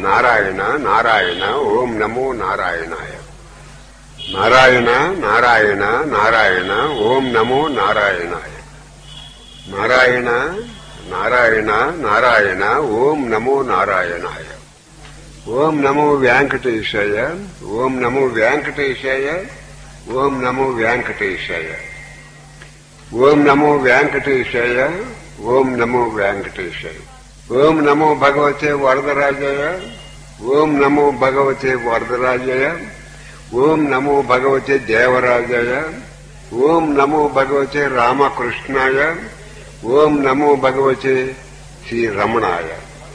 నారాయణ నారాయణ ఓం నమో నారాయణాయ నారాయణ నారాయణ నారాయణ ఓం నమో నారాయణాయ నారాయణ నారాయణ నారాయణ ఓం నమో నారాయణాయ ఓం నమో వెంకటేశాయ ఓం నమో వెంకటేశాయ ఓం నమో వెంకటేశాయ ఓం నమో వెంకటేశాయ ఓం నమో వెంకటేశాయ ఓం నమో భగవతే వరదరాజాయ ఓం నమో భగవతే వరదరాజాయ ఓం నమో భగవతే దేవరాజాయ ఓం నమో భగవతే రామకృష్ణాయ ఓం నమో భగవతే శ్రీ రమణాయ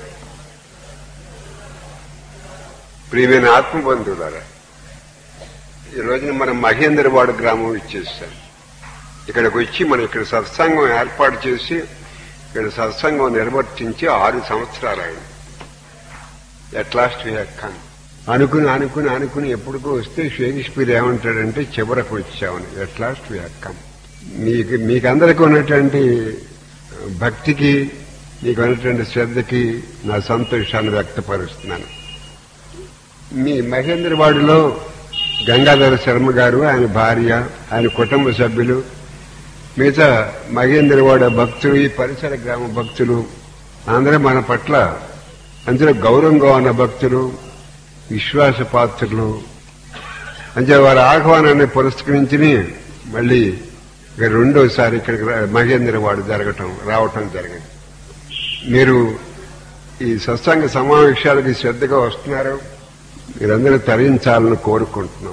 ప్రియమైన ఆత్మబంధువులారా ఈ రోజున మనం మహేంద్రవాడ గ్రామం ఇచ్చేస్తాం ఇక్కడికి వచ్చి మనం ఇక్కడ సత్సంగం ఏర్పాటు చేసి ఇక్కడ సత్సంగం నిర్వర్తించి ఆరు సంవత్సరాలు అయింది ఎట్ లాస్ట్ కన్ అనుకుని అనుకుని అనుకుని ఎప్పుడుకో వస్తే షేక్స్పియర్ ఏమంటాడంటే చివరకు వచ్చామని ఎట్ లాస్ట్ కన్ మీకు మీకందరికీ ఉన్నటువంటి భక్తికి మీకు ఉన్నటువంటి శ్రద్ధకి నా సంతోషాన్ని వ్యక్తపరుస్తున్నాను మీ మహేంద్రవాడిలో గంగాధర శర్మ గారు ఆయన భార్య ఆయన కుటుంబ సభ్యులు మిగతా మహేంద్రవాడ భక్తులు ఈ పరిసర గ్రామ భక్తులు అందరూ మన పట్ల అందులో గౌరవంగా ఉన్న భక్తులు విశ్వాస పాత్రులు అంటే వారి ఆహ్వానాన్ని పురస్కరించి మళ్ళీ ఇక రెండోసారి ఇక్కడికి రా- మహేంద్రవాడు జరగటం రావటం జరిగింది మీరు ఈ సత్సంగ సమావేశాలకి శ్రద్ధగా వస్తున్నారు మీరందరూ తరించాలని కోరుకుంటున్నాం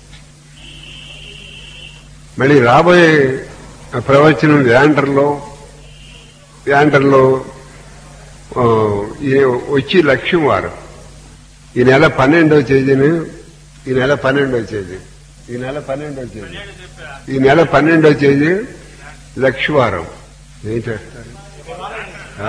మళ్ళీ రాబోయే ప్రవచనం వ్యాండర్లో వ్యాండర్లో ఆ, ఈ వచ్చి లక్ష్యం వారు ఈ నెల పన్నెండవ తేదీని ఈ నెల పన్నెండవ తేదీ ఈ నెల పన్నెండవ తేదీ ఈ నెల పన్నెండవ తేదీ లక్ష్యవారం ఏం చేస్తారు ఆ?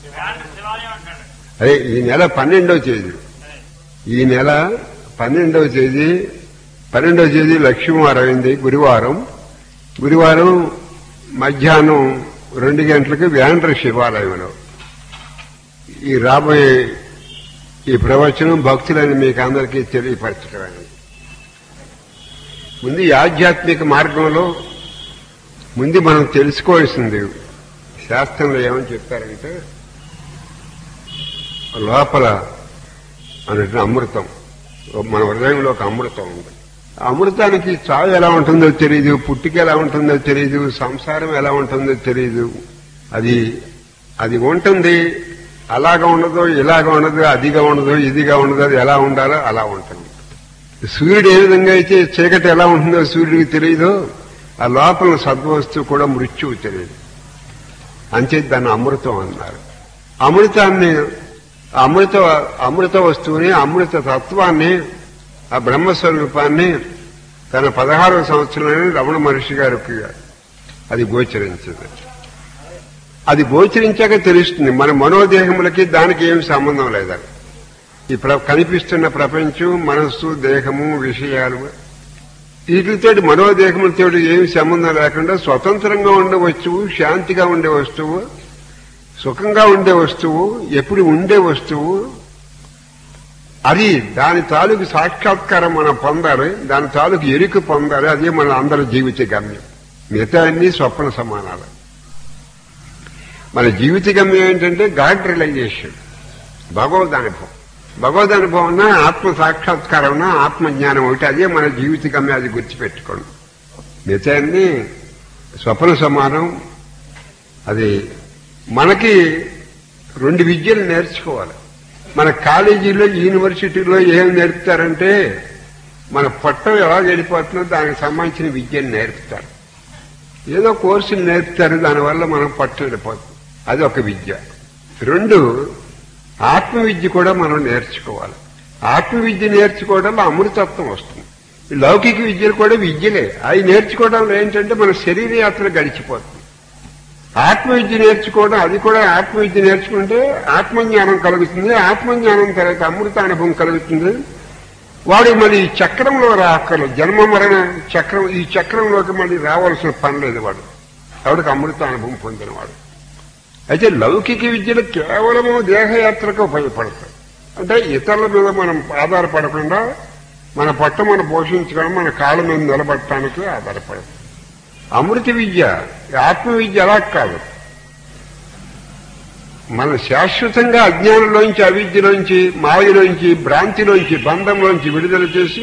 అదే ఈ నెల పన్నెండవ తేదీ ఈ నెల పన్నెండవ తేదీ పన్నెండవ తేదీ లక్ష్మీవారం అయింది గురువారం గురువారం మధ్యాహ్నం రెండు గంటలకు వ్యాండ్ర శివాలయంలో ఈ రాబోయే ఈ ప్రవచనం భక్తులని మీకు అందరికీ తెలియపరచడమైనది ముందు ఈ ఆధ్యాత్మిక మార్గంలో ముందు మనం తెలుసుకోవాల్సింది శాస్త్రంలో ఏమని చెప్పారంటే లోపల అన్నట్టు అమృతం మన హృదయంలో ఒక అమృతం ఉంది ఆ అమృతానికి చావు ఎలా ఉంటుందో తెలియదు పుట్టిక ఎలా ఉంటుందో తెలియదు సంసారం ఎలా ఉంటుందో తెలియదు అది అది ఉంటుంది అలాగా ఉండదు ఇలాగ ఉండదు అదిగా ఉండదు ఇదిగా ఉండదు అది ఎలా ఉండాలో అలా ఉంటుంది సూర్యుడు ఏ విధంగా అయితే చీకటి ఎలా ఉంటుందో సూర్యుడికి తెలియదు ఆ లోపల సద్వస్తువు కూడా మృత్యువు తెలియదు అంతే దాన్ని అమృతం అన్నారు అమృతాన్ని అమృత అమృత వస్తువుని అమృత తత్వాన్ని ఆ బ్రహ్మస్వరూపాన్ని తన పదహారవ సంవత్సరంలోనే రమణ మహర్షి గారికి అది గోచరించింది అది గోచరించాక తెలుస్తుంది మన మనోదేహములకి దానికి ఏం సంబంధం లేదని ఈ ప్ర కనిపిస్తున్న ప్రపంచం మనస్సు దేహము విషయాలు వీటితోటి మనోదేహములతో ఏమి సంబంధం లేకుండా స్వతంత్రంగా ఉండే వస్తువు శాంతిగా ఉండే వస్తువు సుఖంగా ఉండే వస్తువు ఎప్పుడు ఉండే వస్తువు అది దాని తాలూకు సాక్షాత్కారం మనం పొందాలి దాని తాలూకు ఎరుక పొందాలి అదే మన అందరి జీవిత గమ్యం మిగతా అన్ని స్వప్న సమానాలు మన జీవిత గమ్యం ఏంటంటే గాడ్ రియలైజేషన్ భగవద్ అనుభవం భగవద్ అనుభవం ఉన్నా ఆత్మ సాక్షాత్కారం ఉన్నా ఆత్మజ్ఞానం ఒకటి అదే మన జీవిత గమ్యం అది గుర్తుపెట్టుకోండి మిగతా అన్ని స్వప్న సమానం అది మనకి రెండు విద్యలు నేర్చుకోవాలి మన కాలేజీలో యూనివర్సిటీలో ఏం నేర్పుతారంటే మన పట్టం ఎలా వెళ్ళిపోతుందో దానికి సంబంధించిన విద్యను నేర్పుతారు ఏదో కోర్సులు నేర్పుతారు దానివల్ల మనం పట్టు వెళ్ళిపోతుంది అది ఒక విద్య రెండు ఆత్మ విద్య కూడా మనం నేర్చుకోవాలి ఆత్మ విద్య నేర్చుకోవడంలో అమృతత్వం వస్తుంది ఈ లౌకిక విద్యలు కూడా విద్యలే అవి నేర్చుకోవడంలో ఏంటంటే మన శరీర యాత్ర గడిచిపోతుంది ఆత్మ విద్య నేర్చుకోవడం అది కూడా ఆత్మ విద్య నేర్చుకుంటే ఆత్మజ్ఞానం కలుగుతుంది ఆత్మజ్ఞానం తర్వాత అమృత అనుభవం కలుగుతుంది వాడు మళ్ళీ ఈ చక్రంలో రాక్కర్లేదు జన్మ మరణ చక్రం ఈ చక్రంలోకి మళ్ళీ రావాల్సిన పని లేదు వాడు ఎవడికి అమృత అనుభవం పొందినవాడు అయితే లౌకిక విద్యలు కేవలము దేహయాత్రకు ఉపయోగపడతాయి అంటే ఇతరుల మీద మనం ఆధారపడకుండా మన పట్టు మనం పోషించడం మన కాళ్ళ మీద నిలబడటానికి ఆధారపడదు అమృత విద్య ఆత్మ విద్య అలా కాదు మన శాశ్వతంగా అజ్ఞానంలోంచి అవిద్యలోంచి మాయలోంచి భ్రాంతిలోంచి బంధంలోంచి విడుదల చేసి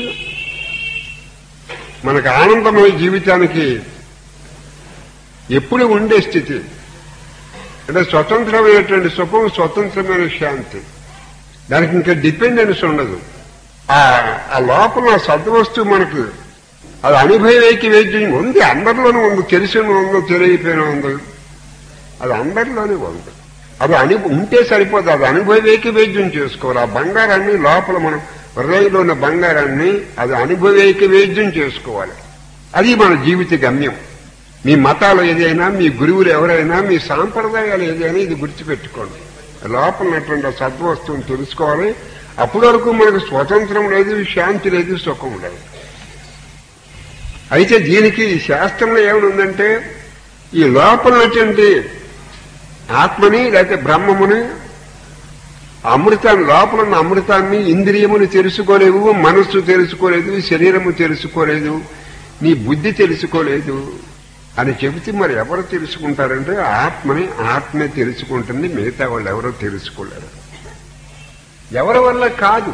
మనకు ఆనందమయ జీవితానికి ఎప్పుడు ఉండే స్థితి అంటే స్వతంత్రమైనటువంటి సుఖం స్వతంత్రమైన శాంతి దానికి ఇంకా డిపెండెన్స్ ఉండదు ఆ ఆ లోపల ఆ సద్వస్తువు మనకు అది అనుభవైకి వైద్యం ఉంది అందరిలోనూ ఉంది తెలిసిన ఉందో తెలియపోయిన ఉంది అది అందరిలోనే ఉంది అది అను ఉంటే సరిపోదు అది అనుభవేకి వైద్యం చేసుకోవాలి ఆ బంగారాన్ని లోపల మనం హృదయంలో ఉన్న బంగారాన్ని అది అనుభవేకి వైద్యం చేసుకోవాలి అది మన జీవిత గమ్యం మీ మతాలు ఏదైనా మీ గురువులు ఎవరైనా మీ సాంప్రదాయాలు ఏదైనా ఇది గుర్తుపెట్టుకోండి లోపల ఉన్నటువంటి ఆ సద్వస్తువుని తెలుసుకోవాలి అప్పటి వరకు మనకు స్వతంత్రం లేదు శాంతి లేదు సుఖం లేదు అయితే దీనికి ఈ శాస్త్రంలో ఏమనుందంటే ఈ లోపల ఉన్నటువంటి ఆత్మని లేకపోతే బ్రహ్మముని అమృతాన్ని లోపల ఉన్న అమృతాన్ని ఇంద్రియములు తెలుసుకోలేవు మనస్సు తెలుసుకోలేదు శరీరము తెలుసుకోలేదు నీ బుద్ధి తెలుసుకోలేదు అని చెబితే మరి ఎవరు తెలుసుకుంటారంటే ఆత్మని ఆత్మే తెలుసుకుంటుంది మిగతా వాళ్ళు ఎవరో తెలుసుకోలేరు ఎవరి వల్ల కాదు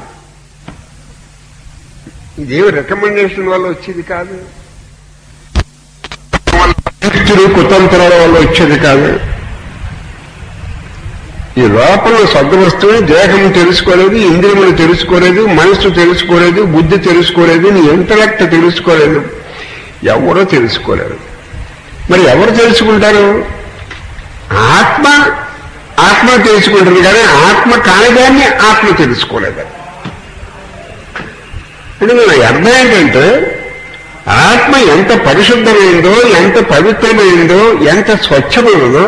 ఇదేమి రికమెండేషన్ వల్ల వచ్చేది కాదు వ్యక్తులు కుతంత్రాల వల్ల వచ్చేది కాదు ఈ లోపల సద్వస్తువుని దేహం తెలుసుకోలేదు ఇంద్రియములు తెలుసుకోలేదు మనస్సు తెలుసుకోలేదు బుద్ధి తెలుసుకోలేదు నీ ఇంటలెక్ట్ తెలుసుకోలేదు ఎవరో తెలుసుకోలేరు మరి ఎవరు తెలుసుకుంటారు ఆత్మ ఆత్మ తెలుసుకుంటుంది కానీ ఆత్మ కానిదాన్ని ఆత్మ తెలుసుకోలేదు ఇప్పుడు మన అర్థం ఏంటంటే ఆత్మ ఎంత పరిశుద్ధమైందో ఎంత పవిత్రమైందో ఎంత స్వచ్ఛమైనదో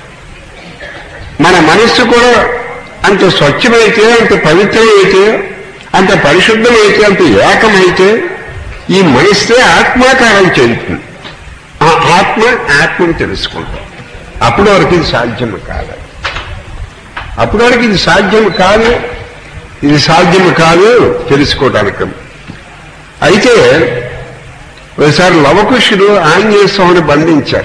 మన మనస్సు కూడా అంత స్వచ్ఛమైతే అంత పవిత్రమైతే అంత పరిశుద్ధమైతే అంత ఏకమైతే ఈ మనస్సే ఆత్మాకారం చెందుతుంది ఆ ఆత్మ ఆత్మను తెలుసుకుంటాం అప్పటి వరకు ఇది సాధ్యం కాదు అప్పటి వరకు ఇది సాధ్యం కాదు ఇది సాధ్యం కాదు తెలుసుకోవడానికి అయితే ఒకసారి లవకుశుడు ఆంజనేయ స్వామిని బంధించారు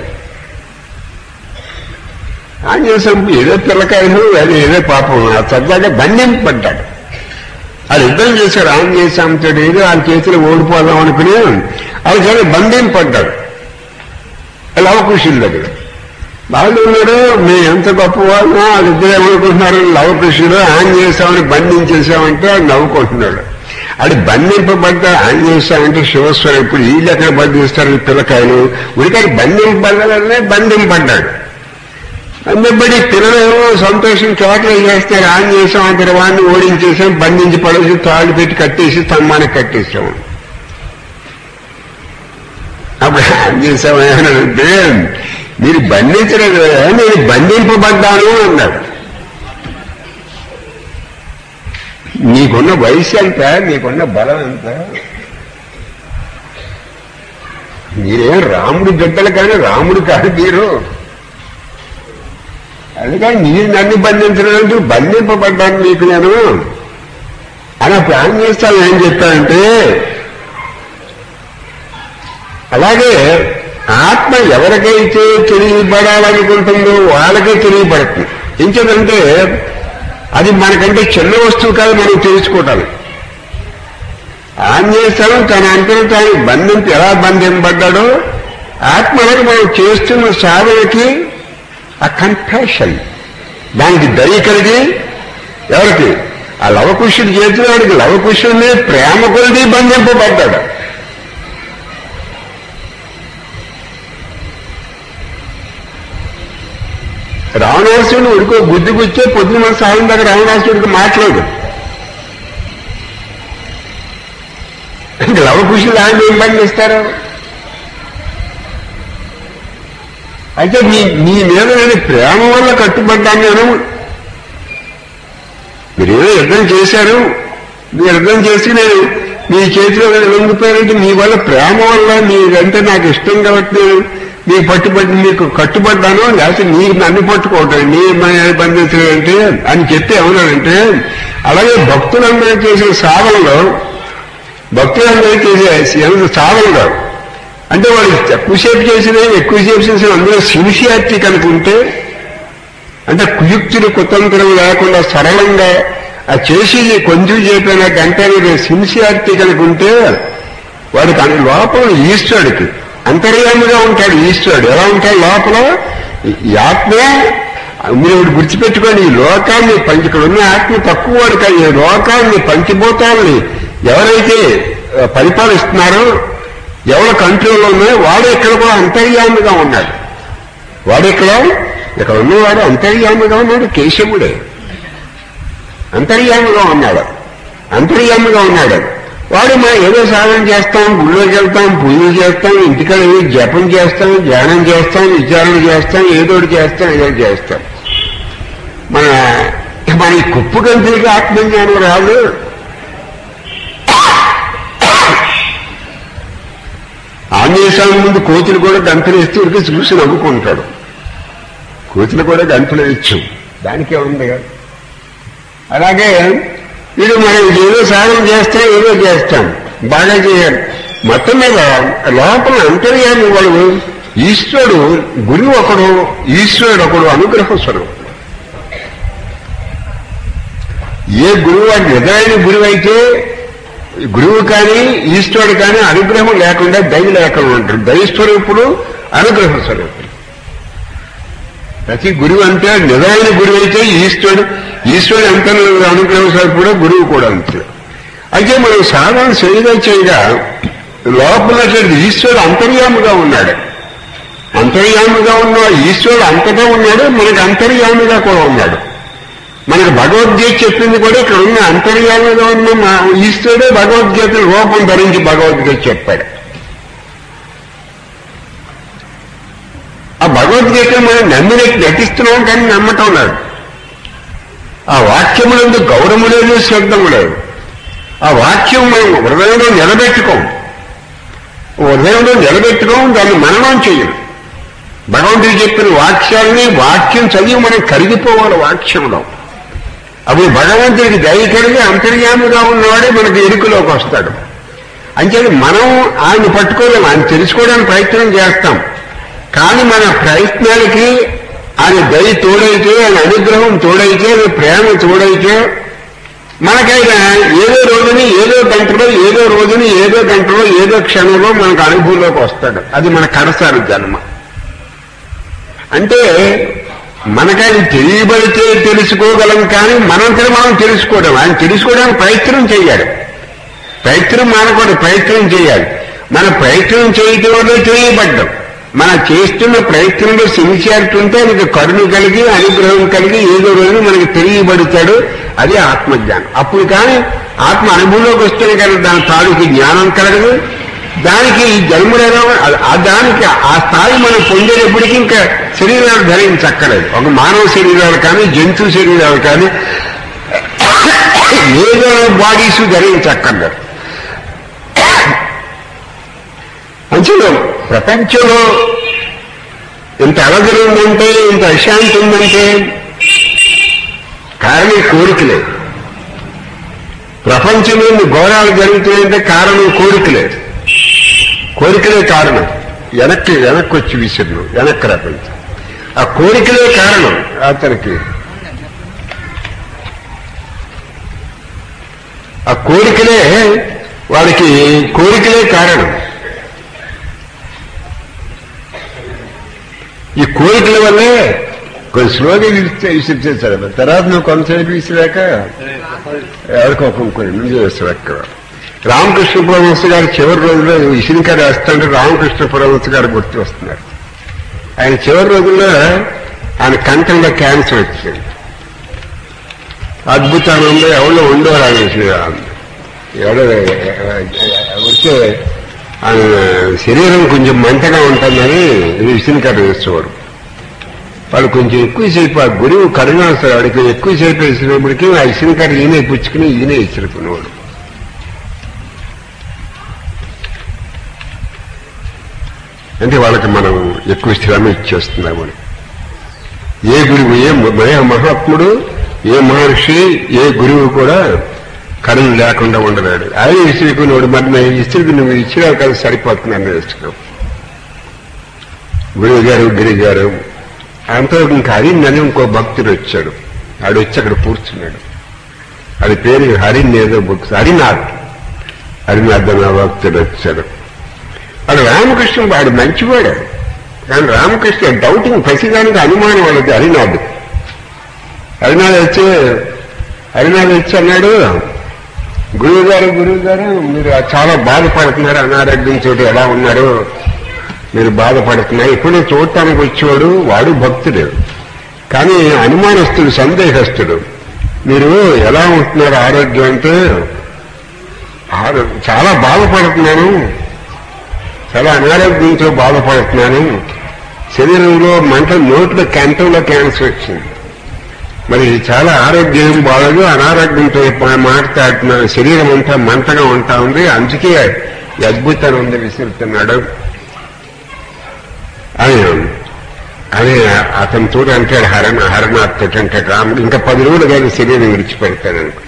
ఆంజనేయ స్వామి ఏదో పిల్లకాయలు అది ఏదో పాపం ఆ సరదాగా బంధింపడ్డాడు వాళ్ళు యుద్ధం చేశారు ఆంజనేయ స్వామితో ఏదో వాళ్ళ చేతిలో ఓడిపోదాం అనుకుని వాళ్ళు చాలా బంధింపడ్డాడు లవకుశుల దగ్గర వాళ్ళు ఉన్నాడు మేము ఎంత గొప్పవాళ్ళం వాళ్ళిద్దరు ఏమనుకుంటున్నారు లవకృష్ణుడు ఆంజనేయ స్వామిని బంధించేసామంటే ఆయన నవ్వుకుంటున్నాడు అది బంధింపబడ్డ ఆంజనేయ స్వామి అంటే శివస్వరం ఇప్పుడు వీళ్ళు ఎక్కడ బంధిస్తారు పిల్లకాయలు ఉడికాడు బంధింపబడ్డాడనే బంధింపడ్డాడు అందుబడి పిల్లలు సంతోషం చోట్ల చేస్తారు ఆంజనేయ స్వామి అంతటి వాడిని ఓడించేసాం బంధించి పడేసి తాళ్ళు పెట్టి కట్టేసి స్తంభానికి కట్టేసాం అప్పుడు ఆంజనేయ స్వామి ఏమన్నాడంటే మీరు బంధించలేదు కదా, నేను బంధింపబడ్డాను అన్నాడు నీకున్న వయసు ఎంత నీకున్న బలం ఎంత మీరేం రాముడి బిడ్డలు కానీ రాముడు కాదు మీరు అందుకని మీరు నన్ను బంధించలేదంటూ బంధింపబడ్డాను మీకు నేను అని అప్పుడు ఏం చేస్తాను ఏం చెప్పానంటే అలాగే ఆత్మ ఎవరికైతే తెలియబడాలనుకుంటుందో వాళ్ళకే తెలియబడుతుంది ఇంకేదంటే అది మనకంటే చిన్న వస్తువు కాదు మనం తెలుసుకోవటానికి ఆంజనేయస్వామి తన అంతలో తాను బంధించి ఎలా బంధింపడ్డాడో ఆత్మలకు మనం చేస్తున్న సాధనకి ఆ కన్ఫెషన్ దానికి దయ కలిగి ఎవరికి ఆ లవకుశుడి చేతిలో వాడికి లవకుశుడిని ప్రేమ కొలిది బంధింపబడ్డాడు రావణాసుడు ఉడికో బుద్ధి గుచ్చే పొద్దున మన సాయం దగ్గర రావణాసుడికి మాట్లాడు లవకుశులు ఆయన ఏం బంధిస్తారు అయితే మీ మీ మీద నేను ప్రేమ వల్ల కట్టుబడ్డాను నేను మీరేదో యుద్ధం చేశారు మీరు యుద్ధం చేసి నేను మీ చేతిలో లొంగిపోయారంటే మీ వల్ల ప్రేమ వల్ల మీరంటే నాకు ఇష్టం కాబట్టి నేను నీకు పట్టుబడి నీకు కట్టుబడ్డాను లేకపోతే నీకు నన్ను పట్టుకోవటం నీ బంధించడం అంటే అని చెప్పి ఏమన్నాడంటే అలాగే భక్తులందరూ చేసిన సాధనలో భక్తులందరూ చేసే ఎంత సాధనలో అంటే వాళ్ళు ఎక్కువసేపు చేసిన ఎక్కువసేపు చేసిన అందులో సిన్సియారిటీ కనుకుంటే అంటే కుయుక్తులు కుతంత్రం లేకుండా సరళంగా ఆ చేసేది కొంచెం చెప్పిన గంట సిన్సియారిటీ కనుకుంటే వాడికి అన్ని లోపల ఈశ్వరుడికి అంతర్యామిగా ఉంటాడు ఈశ్వరుడు ఎలా ఉంటాడు లోపల ఈ ఆత్మే మీరు ఒకటి గుర్తుపెట్టుకోండి ఈ లోకాన్ని పంచి ఇక్కడ ఉన్న ఆత్మ తక్కువ వాడు కాదు ఈ లోకాన్ని పంచిపోతాన్ని ఎవరైతే ఆ, పరిపాలిస్తున్నారో ఎవరి కంట్రోల్లో ఉన్నాయో వాడు ఇక్కడ కూడా అంతర్యామిగా ఉన్నాడు వాడు ఇక్కడ ఇక్కడ ఉన్నవాడు అంతర్యామిగా ఉన్నాడు కేశవుడే అంతర్యామిగా ఉన్నాడు అంతర్యామిగా ఉన్నాడు వాడు మనం ఏదో సాధన చేస్తాం గుళ్ళోకి వెళ్తాం పూజలు చేస్తాం ఇంటికాడ ఏదో జపం చేస్తాం ధ్యానం చేస్తాం విచారణ చేస్తాం ఏదో ఒకటి చేస్తాం ఏదో ఒకటి చేస్తాం మన మన ఈ కుప్పు గంతులకి ఆత్మజ్ఞానం రాదు ఆంజనేయ స్వామి ముందు కోతులు కూడా గంతులు వేస్తూ ఉరికి చూసి నవ్వుకుంటాడు కోతులు కూడా గంతులు వేయచ్చు దానికే ఉంది కదా అలాగే వీడు మనం ఏదో సాధన చేస్తాం ఏదో చేస్తాం బాగా చేయాలి మొత్తం మీద లోపల అంతర్యామి వాడు ఈశ్వరుడు గురువు ఒకడు ఈశ్వరుడు ఒకడు అనుగ్రహ స్వరూపుడు ఏ గురువు వాడు నిజమైన గురువు అయితే గురువు కానీ ఈశ్వరుడు కానీ అనుగ్రహం లేకుండా దయ లేకుండా ఉంటారు దయస్వరూపుడు అనుగ్రహ స్వరూపుడు ప్రతి గురువు అంటే నిజమైన గురువు అయితే ఈశ్వరుడు ఈశ్వరుడు ఎంత అనుగ్రహ స్వరూపుడు గురువు కూడా అంతే అయితే మనం సాధన చేయగా చేయగా లోపల ఈశ్వరుడు అంతర్యాముగా ఉన్నాడు అంతర్యాముగా ఉన్న ఈశ్వరుడు అంతటా ఉన్నాడు మనకి అంతర్యాముగా కూడా ఉన్నాడు మనకి భగవద్గీత చెప్పింది కూడా ఇక్కడ ఉన్న అంతర్యాముగా ఉన్న మా ఈశ్వరుడే భగవద్గీత రూపం ధరించి భగవద్గీత చెప్పాడు ఆ భగవద్గీత మనం నమ్మినట్టు నటిస్తున్నాం కానీ నమ్మటం లేదు ఆ వాక్యములందు గౌరవము లేదు శ్రద్ధము లేదు ఆ వాక్యం మనం హృదయంలో నిలబెట్టుకోం హృదయంలో నిలబెట్టుకోం దాన్ని మననం చెయ్యం భగవంతుడు చెప్పిన వాక్యాలని వాక్యం చదివి మనం కరిగిపోవాలి వాక్యంలో అప్పుడు భగవంతుడికి దయ కలిగి అంతర్యామిగా ఉన్నవాడే మనకి ఎరుకలోకి వస్తాడు అంచేది మనం ఆయన పట్టుకోలేం ఆయన తెలుసుకోవడానికి ప్రయత్నం చేస్తాం కానీ మన ప్రయత్నాలకి ఆయన దయ తోడైతే ఆయన అనుగ్రహం తోడైతే ఆయన ప్రేమ తోడైతే మనకైనా ఏదో రోజుని ఏదో గంటలో ఏదో రోజుని ఏదో గంటలో ఏదో క్షణంలో మనకు అనుభవంలోకి వస్తాడు అది మన కడసారి జన్మ అంటే మనకది తెలియబడితే తెలుసుకోగలం కానీ మనంతరం మనం తెలుసుకోవడం ఆయన తెలుసుకోవడానికి ప్రయత్నం చేయాలి ప్రయత్నం మానకూడదు ప్రయత్నం చేయాలి మన ప్రయత్నం చేయటం వల్ల తెలియబడ్డం మన చేస్తున్న ప్రయత్నంలో సిన్సియారిటీ ఉంటే మనకి కరుణ కలిగి అనుగ్రహం కలిగి ఏదో రోజు మనకి తెలియబడతాడు అదే ఆత్మజ్ఞానం అప్పుడు కానీ ఆత్మ అనుభవంలోకి వస్తే కానీ దాని తాలూకు జ్ఞానం కలగదు దానికి ఈ జన్మలలో ఆ దానికి ఆ స్థాయి మనం పొందేటప్పటికీ ఇంకా శరీరాలు ధరించక్కలేదు ఒక మానవ శరీరాలు కానీ జంతు శరీరాలు కానీ ఏదో బాడీస్ ధరించక్కర్లేదు అంచులో ప్రపంచంలో ఇంత అలజడి ఉందంటే ఇంత అశాంతి ఉందంటే కారణం కోరికలే ప్రపంచంలో ఇన్ని ఘోరాలు జరుగుతున్నాయంటే కారణం కోరికలే కోరికలే కారణం వెనక్కి వెనక్కి వచ్చి విసిరు వెనక్కి రపించు ఆ కోరికలే కారణం అతనికి ఆ కోరికలే వాడికి కోరికలే కారణం ఈ కోరికల వల్లే కొంచెం స్లోగా విసిరితే విసిరిచేస్తాడు తర్వాత నువ్వు కొంతసేపు విసిరాక ఎవరికో కొన్ని ముందు వేస్తాడు రామకృష్ణ పరమహంస గారు చివరి రోజుల్లో ఇసినికా రాస్తుంటే రామకృష్ణ పరమహంస గారు గుర్తు వస్తున్నారు ఆయన చివరి రోజుల్లో ఆయన కంఠంలో క్యాన్సర్ వచ్చింది అద్భుతానంలో ఎవరో ఉండేవారు ఆయన ఎవడో వచ్చే ఆయన శరీరం కొంచెం మంటగా ఉంటుందని విసినికారు వేసేవాడు వాళ్ళు కొంచెం ఎక్కువసేపు ఆ గురువు కరుణాస్తారు వాడికి ఎక్కువసేపు వేసినప్పటికీ ఆ ఇసినికారు ఈయనే పుచ్చుకుని ఈయనే ఇచ్చుకునేవాడు అంటే వాళ్ళకి మనం ఎక్కువ శ్రమ ఇచ్చేస్తున్నామని ఏ గురువు ఏ మ- మహాత్ముడు ఏ మహర్షి ఏ గురువు కూడా కరుణ లేకుండా ఉండలేడు ఆయన ఇసుకున్నాడు మరి నేను ఇసుకు నువ్వు ఇచ్చినా కదా సరిపోతున్నాను ఇస్తున్నావు గురువు గారు గిరి గారు అంతా ఇంకా హరిని ఇంకో భక్తుడు వచ్చాడు ఆడు వచ్చి అక్కడ కూర్చున్నాడు అది పేరు హరిన్ ఏదో బుక్స్ హరినాథ్ హరినాథ్ అన్న భక్తుడు వచ్చాడు వాడు రామకృష్ణ వాడు మంచివాడు కానీ రామకృష్ణ డౌటింగ్ ప్రతిదానికి అనుమానం వాళ్ళది హరినాథ్ హరినాథ్ వచ్చి హరినాథ్ వచ్చి అన్నాడు గురువు గారు గురువు గారు మీరు చాలా బాధపడుతున్నారు అనారోగ్యంతో ఎలా ఉన్నారు మీరు బాధపడుతున్నారు ఇప్పుడు చూడటానికి వచ్చేవాడు వాడు భక్తుడు కానీ అనుమానస్తుడు సందేహస్తుడు మీరు ఎలా ఉంటున్నారు ఆరోగ్యం అంటే ఆరో- చాలా బాధపడుతున్నాను చాలా అనారోగ్యంతో బాధపడుతున్నాను శరీరంలో మంట నోట్లో కంఠంలో క్యాన్సర్ వచ్చింది మరి చాలా ఆరోగ్యం బాగదు అనారోగ్యంతో ప- మాట్లాడుతున్నాను శరీరం అంతా మంటగా ఉంటా ఉంది అందుకే ఈ అద్భుతాన్ని ఉంది విసురుతున్నాడు అని అని అతని తోడు అంటాడు హరణ హరనాథ్ తోటి అంటాడు రాముడు ఇంకా పది రోజులు కానీ శరీరం విడిచిపెడతాడు అనుకో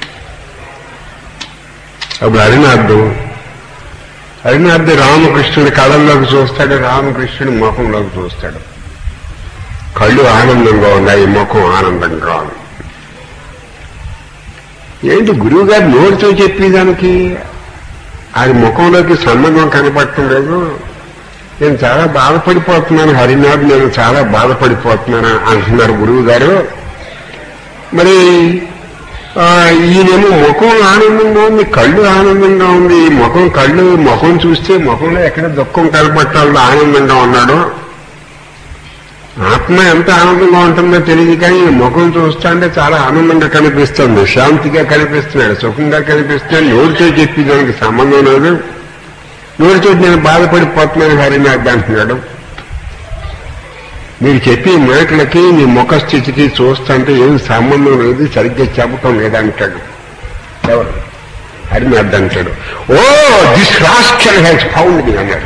అప్పుడు హరినాథ్ హరినాథ్ రామకృష్ణుడి కళల్లోకి చూస్తాడు రామకృష్ణుడి ముఖంలోకి చూస్తాడు కళ్ళు ఆనందంగా ఉన్నాయి ముఖం ఆనందంగా ఉంది ఏంటి గురువు గారు నోటితో చెప్పేదానికి ఆయన ముఖంలోకి సంబంధం కనపడటం లేదు నేను చాలా బాధపడిపోతున్నాను హరినాథ్ నేను చాలా బాధపడిపోతున్నాను అంటున్నారు గురువు గారు మరి ఆ, ఈయనేమో ముఖం ఆనందంగా ఉంది కళ్ళు ఆనందంగా ఉంది ఈ ముఖం కళ్ళు ముఖం చూస్తే ముఖంలో ఎక్కడ దుఃఖం కనపట్టాలో ఆనందంగా ఉన్నాడు ఆత్మ ఎంత ఆనందంగా ఉంటుందో తెలియదు కానీ ఈ ముఖం చూస్తా అంటే చాలా ఆనందంగా కనిపిస్తుంది శాంతిగా కనిపిస్తున్నాడు సుఖంగా కనిపిస్తున్నాడు నోటితో చెప్పి దానికి సంబంధం లేదు నోటితో నేను బాధపడిపోతున్నాను హరినాథ్ అంటున్నాడు మీరు చెప్పే మాటలకి మీ ముఖ స్థితికి చూస్తుంటే ఏం సంబంధం లేదు సరిగ్గా చెప్పటం లేదంటాడు ఎవరు హరినాథ్ అంటాడు oh this rascal has found me అన్నాడు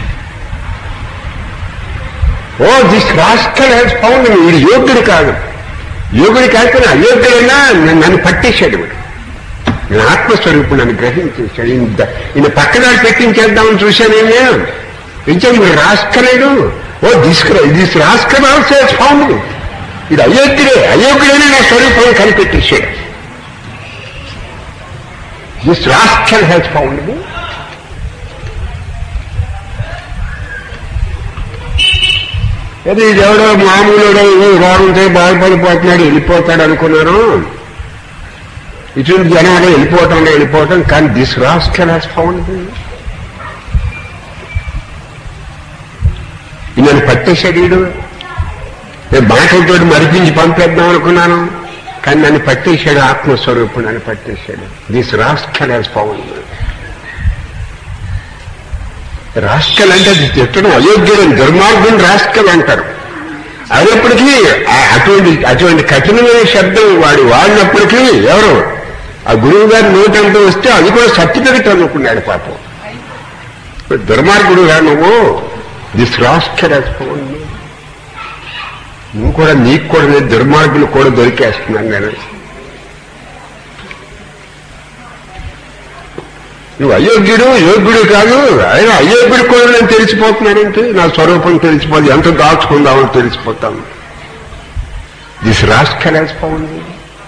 oh this rascal has found me వీడు యోగ్యుడు కాదు యోగుడు కాకపోయినా అయోగ్యుడైనా నన్ను- నన్ను పట్టేశాడు వీడు నేను ఆత్మస్వరూపుడు నన్ను గ్రహించేశాడు ఈయన ద- ఈయన పక్కన పెట్టించేద్దామని చూశానేమే ఇంకే మీరు రాస్కలేడు ఓ తీసుకురా దిస్ రాస్కల్ ఆల్సో ఫౌండ్ ఇది అయోగ్యుడే అయోగ్యుడైనా నా స్వరూపం కనిపెట్టేశాడు this rascal has found me అది ఎవడో మామూలు రోగంతో బాధపడిపోతున్నాడు వెళ్ళిపోతాడు అనుకున్నారు ఇటువంటి జనాలు వెళ్ళిపోవటంలో వెళ్ళిపోవటం కానీ దిస్ రాస్కల్ హాస్ ఫౌండ్ నన్ను పట్టేశాడు వీడు నేను మాటలతో మరిపించి పంపేద్దాం అనుకున్నాను కానీ నన్ను పట్టేశాడు ఆత్మస్వరూపుడు నన్ను పట్టేశాడు this rascal has found rascal అంటే అది తిట్టడం అయోగ్యుడు దుర్మార్గుని రాస్కల్ అంటారు అయినప్పటికీ ఆ- అటువంటి అటువంటి కఠినమైన శబ్దం వాడు వాడినప్పటికీ ఎవరు ఆ గురువు గారి నోటంటూ వస్తే అది కూడా సర్టిఫికెట్ అనుకున్నాడు పాపం దుర్మార్గుడు రా నువ్వు దిస్ రాస్కల్ నువ్వు కూడా నీకు కూడా నేను దుర్మార్గులు కూడా దొరికేస్తున్నాను నేను నువ్వు అయోగ్యుడు యోగ్యుడు కాదు ఆయన అయోగ్యుడు కూడా నేను తెలిసిపోతున్నానంటే నా స్వరూపం తెలిసిపోదు ఎంత దాచుకుందామో తెలిసిపోతాను దిస్ రాస్కల్ వేసిపోయింది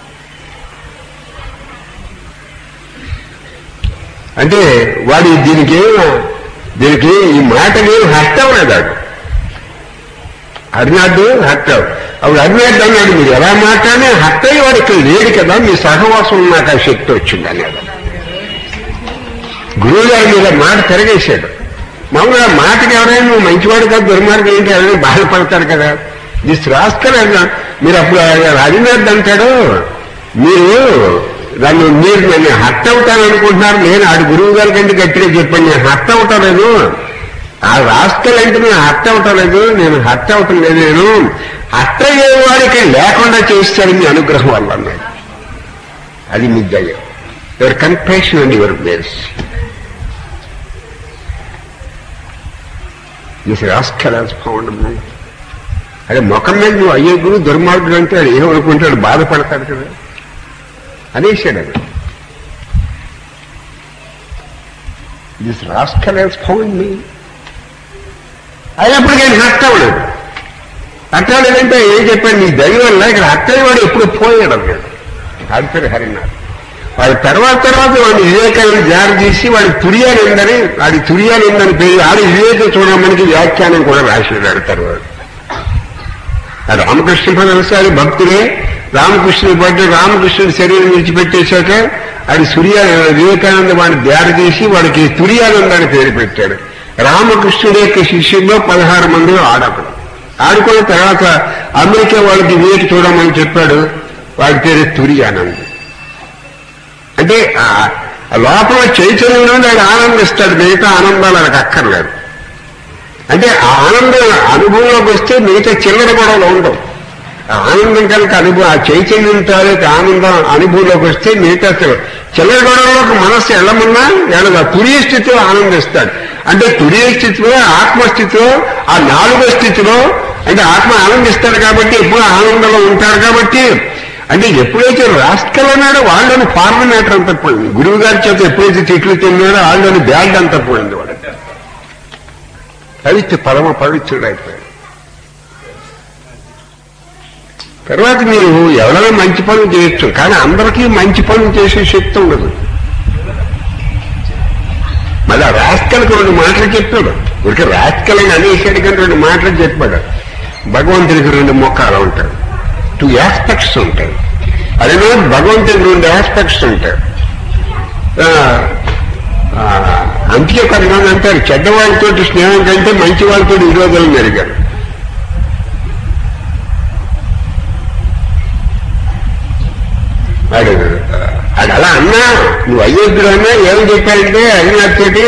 అంటే వాడి దీనికి ఏం- దీనికి ఈ మాటకి ఏం హర్తం లేదాడు హరినాథ్ హర్తం అప్పుడు హరినాథ్ అన్నాడు మీరు ఎలా మాట్లాడినా హర్తయ్య వాడు ఇక్కడ లేడు కదా మీ సహవాసం నాకు ఆ శక్తి వచ్చింది అన్నాడు గురువు గారి మీద మాట తిరగేశాడు మామూలుగా మాటకి ఎవరైనా నువ్వు మంచివాడు కాదు దుర్మార్గం ఏంటి ఎవరైనా బాధపడతారు కదా దిస్ రాస్కల్ మీరు అప్పుడు రవీంద్రనాథ్ అంటాడు మీరు నన్ను మీరు నన్ను హర్ట్ అవుతాను అనుకుంటున్నారు నేను ఆడు గురువు గారి కంటే గట్టిగా చెప్పాను నేను హర్ట్ అవటం లేదు ఆ రాస్కల్ అంటే నేను హర్ట్ అవటం లేదు నేను హర్ట్ అవటం లేదు నేను హర్ట్ అయ్యేవాడికి లేకుండా చేస్తాడు మీ అనుగ్రహం వల్ల అన్నాడు అది మీ దయ your compassion and your grace this rascal has found me అదే ముఖం మీద నువ్వు అయ్యే గురు దుర్మార్గుడు అంటే వాడు ఏమనుకుంటాడు బాధపడతాడు కదా అనేసాడు అది this rascal has found me అయినప్పటికీ ఆయన హర్ట్ అవ్వలేదు హర్ట్ అవ్వలేదంటే ఏం చెప్పాడు నీ దయ వల్ల ఇక్కడ హర్ట్ అయ్యేవాడు ఎప్పుడు పోయాడు అన్నాడు అది పేరు హరినాథ్ వాడి తర్వాత తర్వాత వాడి వివేకాన్ని జారి తీసి వాడి తురియాలు ఉందని వాడి తురియాలు ఉందని పేరు ఆడి వివేక చూడమనికి వ్యాఖ్యానం కూడా రాసేదాడు తర్వాత ఆ రామకృష్ణ పదవసారి భక్తుడే రామకృష్ణుని పట్టి రామకృష్ణుడి శరీరం విడిచిపెట్టేశాక అది సూర్య వివేకానంద వాడిని దారి తీసి వాడికి తురియానందాన్ని పేరు పెట్టాడు రామకృష్ణుడి యొక్క శిష్యుల్లో పదహారు మంది ఆడకుడు ఆడుకున్న తర్వాత అమెరికా వాళ్ళకి వివేక చూడమని చెప్పాడు వాడి పేరు తురియానంద్ అంటే ఆ ఆ లోపల చైతన్యంలో వాడు ఆనందిస్తాడు మిగతా ఆనందాలు ఆయనకు అక్కర్లేదు అంటే ఆ ఆనందం అనుభవంలోకి వస్తే మిగతా చిల్లర గొడవలు ఉండవు ఆ ఆనందం కనుక అనుభవం ఆ చైతన్యం తాలూకు ఆనందం అనుభవంలోకి వస్తే మిగతా చిల్ల- చిల్లర గొడవలోకి మనస్సు వెళ్ళమన్నా వెళ్ళదు తురియ స్థితిలో ఆనందిస్తాడు అంటే తురియ స్థితిలో ఆత్మస్థితిలో ఆ నాలుగో స్థితిలో అంటే ఆత్మ ఆనందిస్తాడు కాబట్టి ఎప్పుడు ఆనందంలో ఉంటాడు కాబట్టి అంటే ఎప్పుడైతే రాష్ట్రాలు అన్నాడో వాళ్ళని ఫార్మల్ మ్యాటర్ అంతా పోయింది గురువు గారి చేత ఎప్పుడైతే తిట్లు తిన్నాడో వాళ్ళని బ్యాగ్ అంతా పోయింది వాడు పవిత్ర పరమ పవిత్రుడైపోయాడు తర్వాత మీరు ఎవరైనా మంచి పనులు చేయొచ్చు కానీ అందరికీ మంచి పనులు చేసే శక్తి ఉండదు మళ్ళీ రాస్కల్కి రెండు మాటలు చెప్పాడు ఊరికి రాస్కల్ని అనేసాడు కానీ రెండు మాటలు చెప్పాడు భగవంతుడికి రెండు మొక్కలు ఉంటాయి టూ ఆస్పెక్ట్స్ ఉంటాయి అదే భగవంతుడికి రెండు ఆస్పెక్ట్స్ ఉంటాయి ఆ, ఆ, అందుకే కొంతమంది అంటారు చెడ్డవాళ్ళతో స్నేహం కంటే మంచి వాళ్ళతో విరోధాలు మెరిగారు వాడు అది అలా అన్నా నువ్వు అయ్యోగ్యుడు అన్నా ఏం చెప్పాడంటే అడిగినతోటి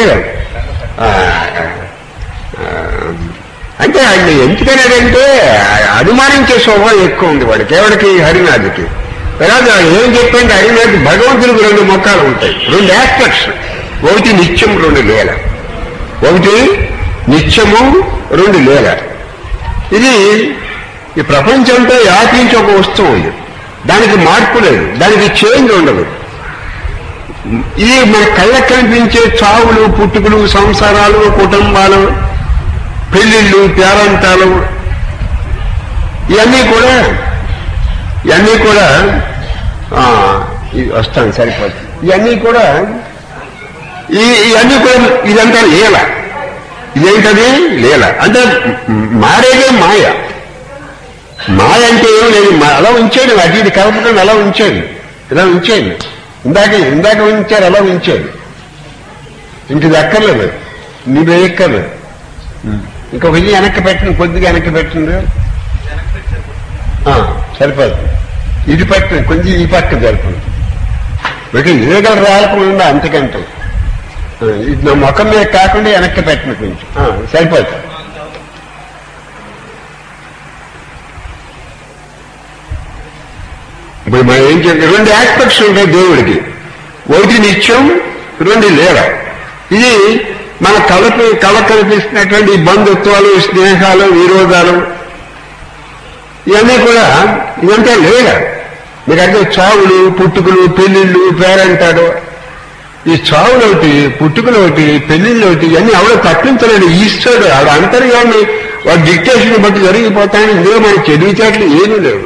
అంటే ఆయన ఎందుకన్నాడంటే అనుమానించే స్వభావం ఎక్కువ ఉంది వాడికి ఎవరికి హరినాథ్కి తర్వాత ఏం చెప్పంటే హరినాథ్ భగవంతుడికి రెండు మొక్కలు ఉంటాయి రెండు ఆస్పెక్ట్స్ ఒకటి నిత్యం రెండు లేల ఒకటి నిత్యము రెండు లేల ఇది ఈ ప్రపంచంతో వ్యాపించి ఒక వస్తువు ఉంది దానికి మార్పు లేదు దానికి చేంజ్ ఉండదు ఇది మన కళ్ళకు కనిపించే చావులు పుట్టుకులు సంసారాలు కుటుంబాలు పెళ్లిళ్ళు పేరంటాలు ఇవన్నీ కూడా ఇవన్నీ కూడా ఆ, ఇది వస్తాను సరిపోతుంది ఇవన్నీ కూడా ఈ ఇవన్నీ కూడా ఇదంతా లీల ఇదేంటది లీల అంటే మారేదే మాయ మాయ అంటే ఏం లేదు మా- అలా ఉంచేయండి అది ఇది కలపకుండా అలా ఉంచేయండి ఇలా ఉంచేయండి ఇందాక ఇందాక ఉంచారు అలా ఉంచేయండి ఇంక ఇది అక్కర్లేదు నీకు వేయక్కర్లేదు ఇంకొక ఇది వెనక్కి పెట్టండి కొద్దిగా వెనక్కి పెట్టండి ఆ, సరిపోతుంది ఇది పెట్టండి కొంచెం ఈ పక్క జరపండి మీకు ఇరగల రాలకుండా అంతకంటే ఆ, ఇది నా ముఖం మీద కాకుండా వెనక్కి పెట్టండి కొంచెం ఆ, సరిపోతుంది ఇప్పుడు మనం ఏం చేయాలి రెండు ఆస్పెక్ట్స్ ఉంటాయి దేవుడికి ఒకటి నిత్యం రెండు లేవ ఇది మన కళకు కళ కనిపిస్తున్నటువంటి ఈ బంధుత్వాలు స్నేహాలు విరోధాలు ఇవన్నీ కూడా ఇదంతా లేడ మీకు అంటే చావులు పుట్టుకలు పెళ్లిళ్ళు పేరంటాడు ఈ చావులు ఒకటి పుట్టుకలు ఒకటి పెళ్లిళ్ళు ఒకటి ఇవన్నీ ఎవడో తప్పించలేడు ఈశ్వరుడు ఆడ అంతర్యాన్ని వాడు డిక్టేషన్ బట్టి జరిగిపోతాయని ఇందులో మనకి తెలివితేటలు ఏమీ లేవు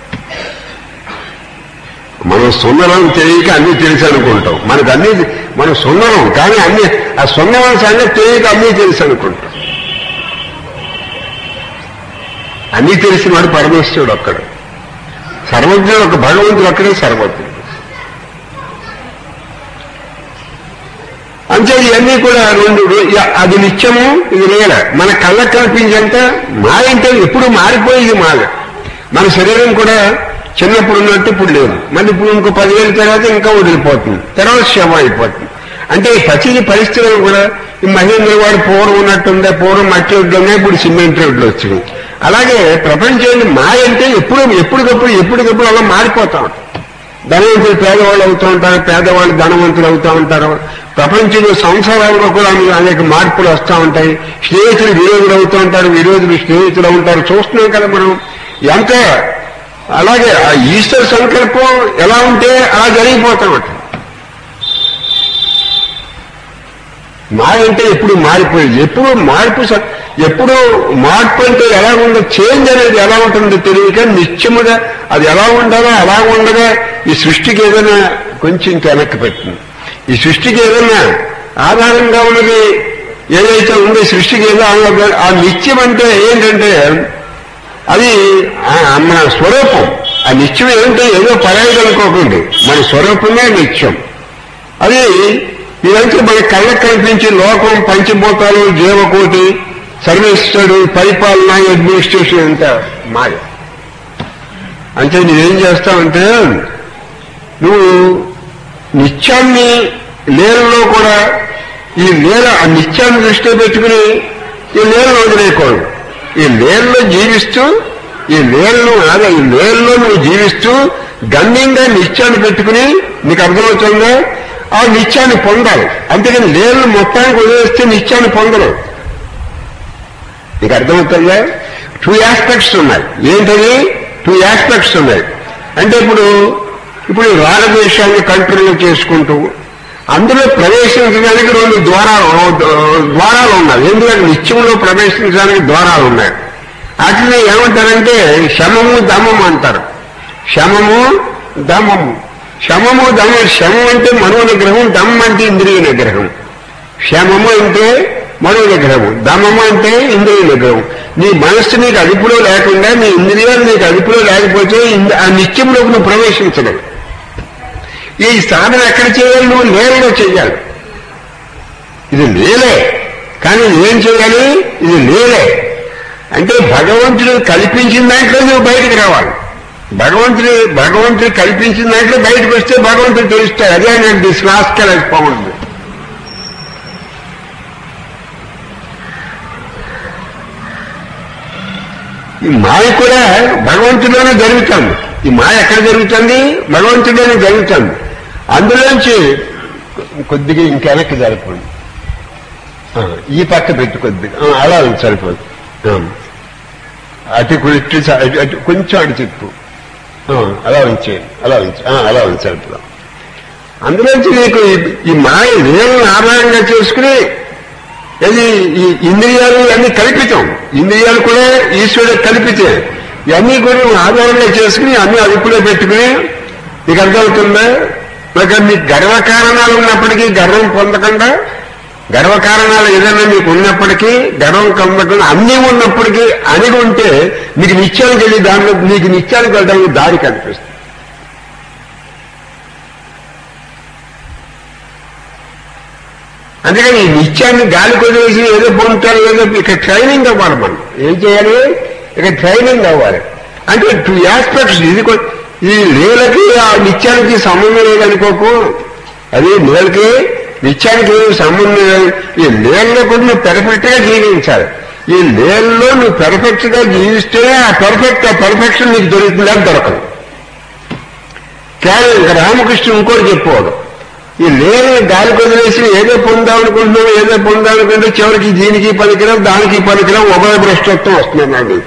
మనం సున్నరం తెలియక అన్ని తెలుసు అనుకుంటాం మనకు అన్ని మనం సున్నరం కానీ అన్ని ఆ సున్నరం సంగతి తెలియక అన్ని తెలుసు అనుకుంటాం అన్ని తెలిసిన వాడు పరమేశ్వరుడు ఒక్కడు సర్వజ్ఞుడు ఒక భగవంతుడు ఒక్కడే సర్వజ్ఞుడు అంతే ఇవన్నీ కూడా రెండు ఇ- అది నిత్యము ఇది నేల మన కళ్ళకు కనిపించేంత మాయంటే ఎప్పుడు మారిపోయేది మాయ మన శరీరం కూడా చిన్నప్పుడు ఉన్నట్టు ఇప్పుడు లేదు మళ్ళీ ఇప్పుడు ఇంకో పదివేల తర్వాత ఇంకా వదిలిపోతుంది తర్వాత శవం అయిపోతుంది అంటే ఈ ప్రతి పరిస్థితులు కూడా ఈ మహేంద్ర వాడు పూర్వం ఉన్నట్టుందే పూర్వం మట్టి రోడ్లు ఉన్నాయి ఇప్పుడు సిమెంట్ రోడ్లు వచ్చినాయి అలాగే ప్రపంచాన్ని మాయ అంటే ఎప్పుడు ఎప్పటికప్పుడు ఎప్పటికప్పుడు అలా మారిపోతా ఉంటాం ధనవంతులు పేదవాళ్ళు అవుతూ ఉంటారు పేదవాళ్ళు ధనవంతులు అవుతూ ఉంటారు ప్రపంచంలో సంసారాల్లో కూడా అనేక మార్పులు వస్తూ ఉంటాయి స్నేహితులు విరోధులు అవుతూ ఉంటారు విరోధులు స్నేహితులు అవుతారు చూస్తున్నాం కదా మనం ఎంత అలాగే ఆ ఈశ్వర సంకల్పం ఎలా ఉంటే అలా జరిగిపోతా ఉంటుంది మాయ అంటే ఎప్పుడు మారిపోయేది ఎప్పుడు మార్పు స- ఎప్పుడు మార్పు అంటే ఎలా ఉండదు చేంజ్ అనేది ఎలా ఉంటుందో తెలియక నిత్యముగా అది ఎలా ఉండాలో అలా ఉండగా ఈ సృష్టికి ఏదైనా కొంచెం ఇంకా వెనక్కి పెట్టింది ఈ సృష్టికి ఏదైనా ఆధారంగా ఉన్నది ఏదైతే ఉందో ఈ సృష్టికి ఏదో ఆధారంగా- ఆ నిత్యం అంటే ఏంటంటే అది ఆ- మన స్వరూపం ఆ నిత్యం ఏంటంటే ఏదో పరాయిది అనుకోకండి మన స్వరూపమే నిత్యం అది ఇదంతా మన కళ్ళకు కనిపించే లోకం పంచభూతాలు జీవకోటి సర్వేశ్వరుడు పరిపాలన అడ్మినిస్ట్రేషన్ అంతా మాయ అంటే నువ్వేం చేస్తావంటే నువ్వు నిత్యాన్ని లేలలో కూడా ఈ లేల ఆ నిత్యాన్ని దృష్టిలో పెట్టుకుని ఈ లేలను వదిలేయకూడదు ఈ లేలలో జీవిస్తూ ఈ లేలను ఆగా ఈ లేలలో నువ్వు జీవిస్తూ గమ్యంగా నిత్యాన్ని పెట్టుకుని నీకు అర్థమవుతుందా ఆ నిత్యాన్ని పొందాలి అంతేకాని లేలను మొత్తానికి వదిలేస్తే నిత్యాన్ని పొందరు నీకు అర్థమవుతుందా టూ ఆస్పెక్ట్స్ ఉన్నాయి ఏంటది టూ ఆస్పెక్ట్స్ ఉన్నాయి అంటే ఇప్పుడు ఇప్పుడు రాగద్వేషాన్ని కంట్రోల్ చేసుకుంటూ అందులో ప్రవేశించడానికి రెండు ద్వారాలు ద్వారాలు ఉన్నాయి ఎందుకంటే నిత్యంలో ప్రవేశించడానికి ద్వారాలు ఉన్నాయి వాటిని ఏమంటారంటే శమము దమము అంటారు శమము దమము శమము దమము శమం అంటే మనో నిగ్రహం దమం అంటే ఇంద్రియ నిగ్రహం శమము అంటే మనో నిగ్రహము దమము అంటే ఇంద్రియ నిగ్రహం నీ మనస్సు నీకు అదుపులో లేకుండా నీ ఇంద్రియాలు నీకు అదుపులో లేకపోతే ఇంద- ఆ నిత్యంలోకి నువ్వు ప్రవేశించలేవు ఈ సాధన ఎక్కడ చేయాలి నువ్వు నేలలో చెయ్యాలి ఇది నేలే కానీ ఏం చేయాలి ఇది నేలే అంటే భగవంతుడు కల్పించిన దాంట్లో నువ్వు బయటకు రావాలి భగవంతుడు భగవంతుడు కల్పించిన దాంట్లో బయటకు వస్తే భగవంతుడు తెలుస్తాడు అదే నేను దిస్ లాస్కల్ అది పౌండ్ ఈ మాయ కూడా భగవంతుడిలోనే జరుగుతుంది ఈ మాయ ఎక్కడ జరుగుతుంది భగవంతుడిలోనే జరుగుతుంది అందులోంచి కొద్దిగా ఇంకా వెనక్కి జరపండి ఆ, ఈ పక్క పెట్టు కొద్దిగా ఆ, అలా ఉంది సరిపోదు ఆ. అటు ఇటు స- అటు- అటు కొంచెం అటు తిప్పు ఆ, అలా ఉంచేయండి అలా ఉంచి ఆ, అలా ఉంది సరిపోదాం అందులోంచి నీకు ఈ- ఈ మాయ నేను ఆధారంగా చేసుకుని ఇది ఈ ఇంద్రియాలు అన్ని కల్పితం ఇంద్రియాలు కూడా ఈశ్వరుడు కల్పితే ఇవన్నీ కూడా నువ్వు ఆధారంగా చేసుకుని అన్ని అదుపులో పెట్టుకుని నీకు అర్థమవుతుందా లేక మీకు గర్వకారణాలు ఉన్నప్పటికీ గర్వం పొందకుండా గర్వకారణాలు ఏదైనా మీకు ఉన్నప్పటికీ గర్వం పొందకుండా అన్నీ ఉన్నప్పటికీ అణిగి ఉంటే మీకు నిత్యానికి వెళ్ళి దానిలో మీకు నిత్యానికి వెళ్ళడానికి దారి కనిపిస్తుంది అందుకని ఈ నిత్యాన్ని గాలి కొదిలేసి ఏదో పొందుతారు ఏదో ఇక ట్రైనింగ్ అవ్వాలి మనం ఏం చేయాలి ఇక ట్రైనింగ్ అవ్వాలి అంటే టూ ఆస్పెక్ట్స్ ఇది కొ- ఈ నేలకి ఆ నిత్యానికి సంబంధం లేదనుకోకు అది నేలకి నిత్యానికి ఏమి సంబంధం లేదు ఈ నేలలో కూడా నువ్వు పెర్ఫెక్ట్ గా జీవించాలి ఈ నేలలో నువ్వు పెర్ఫెక్ట్ గా జీవిస్తే ఆ పెర్ఫెక్ట్ ఆ పెర్ఫెక్షన్ నీకు దొరుకుతుందా దొరకదు కానీ ఇక రామకృష్ణ ఇంకోటి చెప్పేవాడు ఈ లేని గాలి కొదిలేసి ఏదో పొందాం అనుకుంటున్నాం ఏదో పొందాం అనుకుంటే చివరికి దీనికి పనికిరాం దానికి పనికిరాం ఉభయ భ్రష్టత్వం వస్తున్నాడు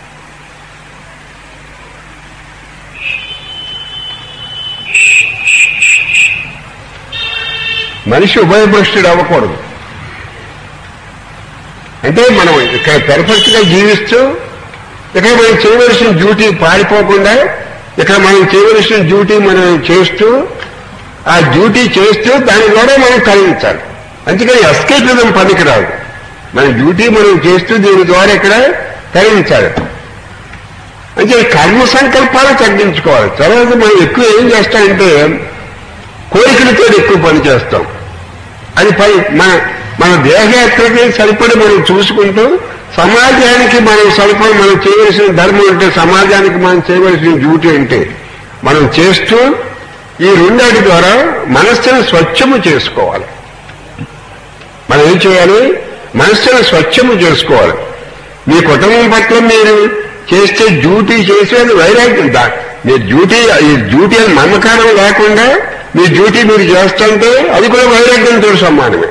మనిషి ఉభయభ్రష్టుడు అవ్వకూడదు అంటే మనం ఇక్కడ పెర్ఫెక్ట్ గా జీవిస్తూ ఇక్కడ మనం చేయవలసిన డ్యూటీ పారిపోకుండా ఇక్కడ మనం చేయవలసిన డ్యూటీ మనం చేస్తూ ఆ డ్యూటీ చేస్తూ దాని ద్వారా మనం కలిగించాలి అందుకని ఎస్కేపిజం పనికిరాదు మన డ్యూటీ మనం చేస్తూ దీని ద్వారా ఇక్కడ కలిగించాలి అంటే కర్మ సంకల్పాలు తగ్గించుకోవాలి తర్వాత మనం ఎక్కువ ఏం చేస్తామంటే కోరికలతో ఎక్కువ పని చేస్తాం అది పై మన మన దేహయాత్రకి సరిపడి మనం చూసుకుంటూ సమాజానికి మనం సరిపడి మనం చేయవలసిన ధర్మం అంటే సమాజానికి మనం చేయవలసిన డ్యూటీ అంటే మనం చేస్తూ ఈ రెండాటి ద్వారా మనస్సును స్వచ్ఛము చేసుకోవాలి మనం ఏం చేయాలి మనస్సును స్వచ్ఛము చేసుకోవాలి మీ కుటుంబం పట్ల మీరు చేస్తే డ్యూటీ చేసేది వైరాగ్యం దా- మీ డ్యూటీ ఈ డ్యూటీ అని మమకారం లేకుండా మీ డ్యూటీ మీరు చేస్తుంటే అది కూడా వైరాగ్యంతో సమానమే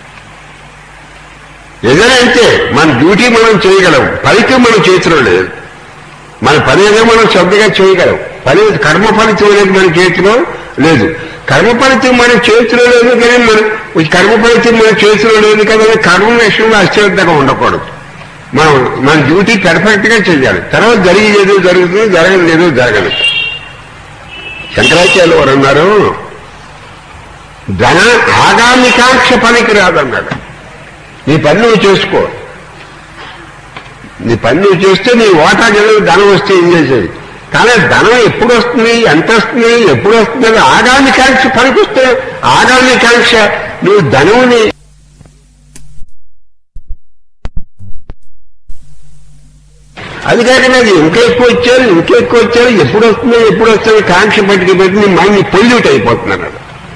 ఏదైనా అంతే మన డ్యూటీ మనం చేయగలం ఫలితం మన చేతిలో లేదు మన పని ఏదో మనం శ్రద్ధగా చేయగలం పని కర్మ ఫలితం అనేది మన చేతిలో లేదు కర్మ ఫలితం మన చేతిలో లేదు కానీ మన ఈ కర్మ ఫలితం మన చేతిలో లేదు కదా అని కర్మ విషయంలో అశ్రద్ధగా ఉండకూడదు మనం మన డ్యూటీ పర్ఫెక్ట్ గా చేయాలి తర్వాత జరిగేది జరుగుతుంది జరగని ఏదో జరగదు శంకరాచార్యులు వారు అన్నారు ధన ఆగామికాంక్ష పనికి రాదన్నాడు నీ పని నువ్వు చేసుకో నీ పని నువ్వు చేస్తే నీ ఓటా గెలవు ధనం వస్తే ఎంజాయ్ చేయి కానీ ధనం ఎప్పుడు వస్తుంది ఎంత వస్తుంది ఎప్పుడు వస్తుంది అని ఆగామికాంక్ష పనికి వస్తే ఆగామికాంక్ష నువ్వు ధనముని అది కాకుండా అది ఇంకా ఎక్కువ వచ్చారు ఇంకా ఎక్కువ వచ్చారు ఎప్పుడు వస్తుందో ఎప్పుడు వస్తుందో కాంక్ష పట్టుకు పెట్టి నీ మైండ్ పొల్యూట్ అయిపోతున్నాడు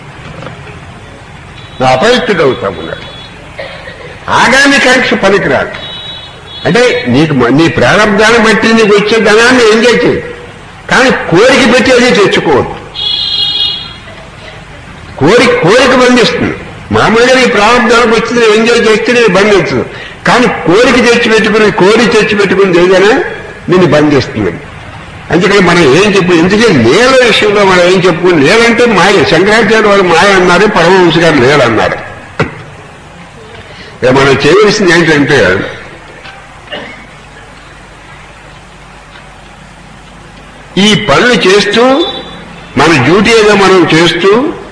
నువ్వు అపరిస్థితి అవుతామన్నాడు ఆగామి కాంక్ష పనికిరాదు అంటే నీకు మ- నీ ప్రారంభాన్ని బట్టి నీకు వచ్చే ధనాన్ని ఎంజాయ్ చేయి కానీ కోరిక పెట్టి అది తెచ్చుకోవద్దు కోరిక కోరిక బంధిస్తుంది మామూలుగా నీ ప్రారంభానికి వచ్చింది నువ్వు ఎంజాయ్ చేస్తే నేను బంధించదు కానీ కోరిక తెచ్చి పెట్టుకుని కోరిక తెచ్చి పెట్టుకుని ఏదైనా నిన్ను బంధిస్తుంది అందుకని మనం ఏం చెప్పు ఎందుకంటే లేల విషయంలో మనం ఏం చెప్పుకుని లేలంటే మాయ శంకరాచార్య వారు మాయ అన్నారు పరమహంస గారు లేలన్నారు ఇక మనం చేయవలసింది ఏంటంటే ఈ పనులు చేస్తూ మన డ్యూటీ ఏదో మనం చేస్తూ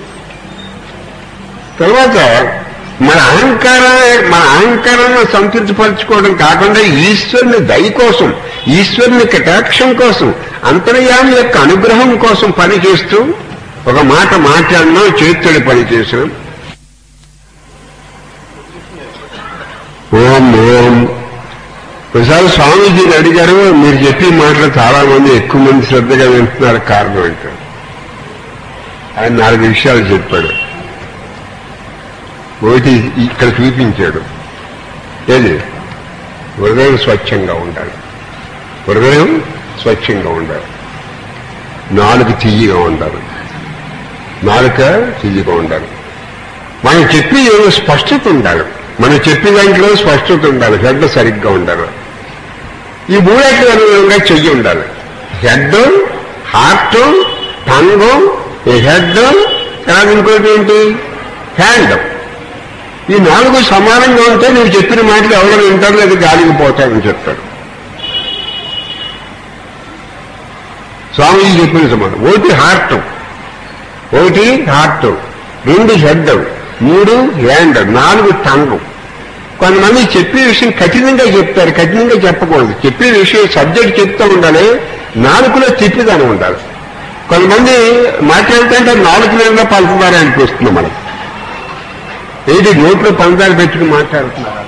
తర్వాత మన అహంకారాన్ని మన అహంకారాన్ని సంతృప్తిపరచుకోవడం కాకుండా ఈశ్వరుని దయ కోసం ఈశ్వరుని కటాక్షం కోసం అంతర్యామి యొక్క అనుగ్రహం కోసం పని చేస్తూ ఒక మాట మాట్లాడినా చేతుడి పని చేసినాం ఓం ఓం ఒకసారి స్వామీజీని అడిగారు మీరు చెప్పే మాటలు చాలా మంది ఎక్కువ మంది శ్రద్ధగా వింటున్నారు కారణం అంటే ఆయన నాలుగు విషయాలు చెప్పాడు ఒకటి ఇక్కడ చూపించాడు ఏది హృదయం స్వచ్ఛంగా ఉండాలి హృదయం స్వచ్ఛంగా ఉండాలి నాలుగు తీయగా ఉండాలి నాలుక తీయగా ఉండాలి మనం చెప్పి ఏదో స్పష్టత ఉండాలి మనం చెప్పే దాంట్లో స్పష్టత ఉండాలి హెడ్ సరిగ్గా ఉండాలి ఈ మూడేట్ల అనుగుణంగా చెయ్యి ఉండాలి హెడ్ హార్ట్ టంగ్ ఈ హెడ్ తర్వాత ఇంకోటి ఏంటి హ్యాండ్ ఈ నాలుగు సమానంగా ఉంటే నువ్వు చెప్పిన మాటలు ఎవరు వింటారు లేదా గాలికి పోతారని చెప్తాడు స్వామీజీ చెప్పిన సమానం ఒకటి హార్ట్ ఒకటి హార్ట్ రెండు హెడ్ మూడు హ్యాండ్ నాలుగు టంగ్ కొంతమంది చెప్పే విషయం కఠినంగా చెప్తారు కఠినంగా చెప్పకూడదు చెప్పే విషయం సబ్జెక్ట్ చెప్తూ ఉండాలి నాలుగులో తిప్పిదానం ఉండాలి కొంతమంది మాట్లాడుతుంటే నాలుగు మీద పలుకుతారే అనిపిస్తుంది మనకి ఏంటి నోట్లో పందాలు పెట్టుకుని మాట్లాడుతున్నారు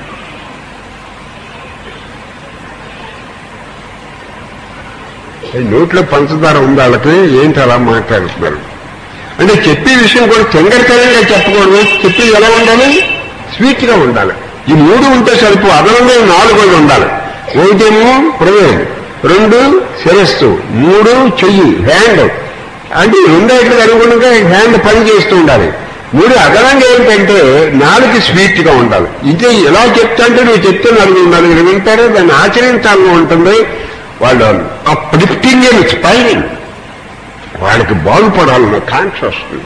ఈ నోట్లో పంచదార ఉంది వాళ్ళకి ఏంటి అలా మాట్లాడుతున్నారు అంటే చెప్పే విషయం కూడా తెంగరతనంగా చెప్పకూడదు చెప్పేది ఎలా ఉండాలి స్వీట్ గా ఉండాలి ఈ మూడు ఉంటే సరిపో అదనంగా ఈ నాలుగు కూడా ఉండాలి ఒకటేమో హృదయం రెండు శిరస్సు మూడు చెయ్యి హ్యాండ్ అంటే ఈ రెండేట్లకు అనుగుణంగా హ్యాండ్ పని చేస్తూ ఉండాలి మూడు అదనంగా ఏంటంటే నాలుగు స్వీట్ గా ఉండాలి ఇదే ఎలా చెప్తా అంటే నువ్వు చెప్తే నలుగురు నలుగురు వింటారు దాన్ని ఆచరించాలని ఉంటుంది వాళ్ళు అప్లిఫ్టింగ్ అండ్ స్పైరింగ్ వాళ్ళకి బాగుపడాలన్న కాంక్ష వస్తుంది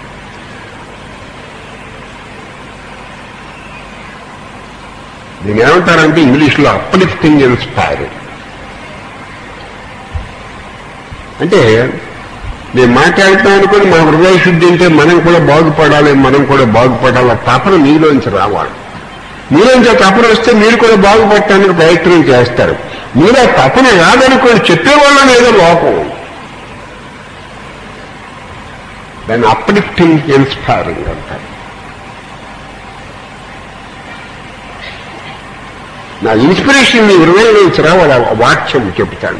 దీని ఏమంటారంటే ఇంగ్లీష్లో అప్లిఫ్టింగ్ ఇన్స్పైరింగ్ అంటే నేను మాట్లాడుతున్నాను అనుకుని మా హృదయ శుద్ధి అంటే మనం కూడా బాగుపడాలి మనం కూడా బాగుపడాలి ఆ తపన మీలోంచి రావాలి మీలోంచి ఆ తపన వస్తే మీరు కూడా బాగుపడటానికి ప్రయత్నం చేస్తారు మీరు ఆ తపన రాదనుకోని చెప్పేవాళ్ళని ఏదో లోపం దాన్ని అప్లిఫ్టింగ్ ఇన్స్పైరింగ్ అంటారు నా ఇన్స్పిరేషన్ మీ హృదయం నుంచి రావాలి ఆ వాక్యం చెబుతాను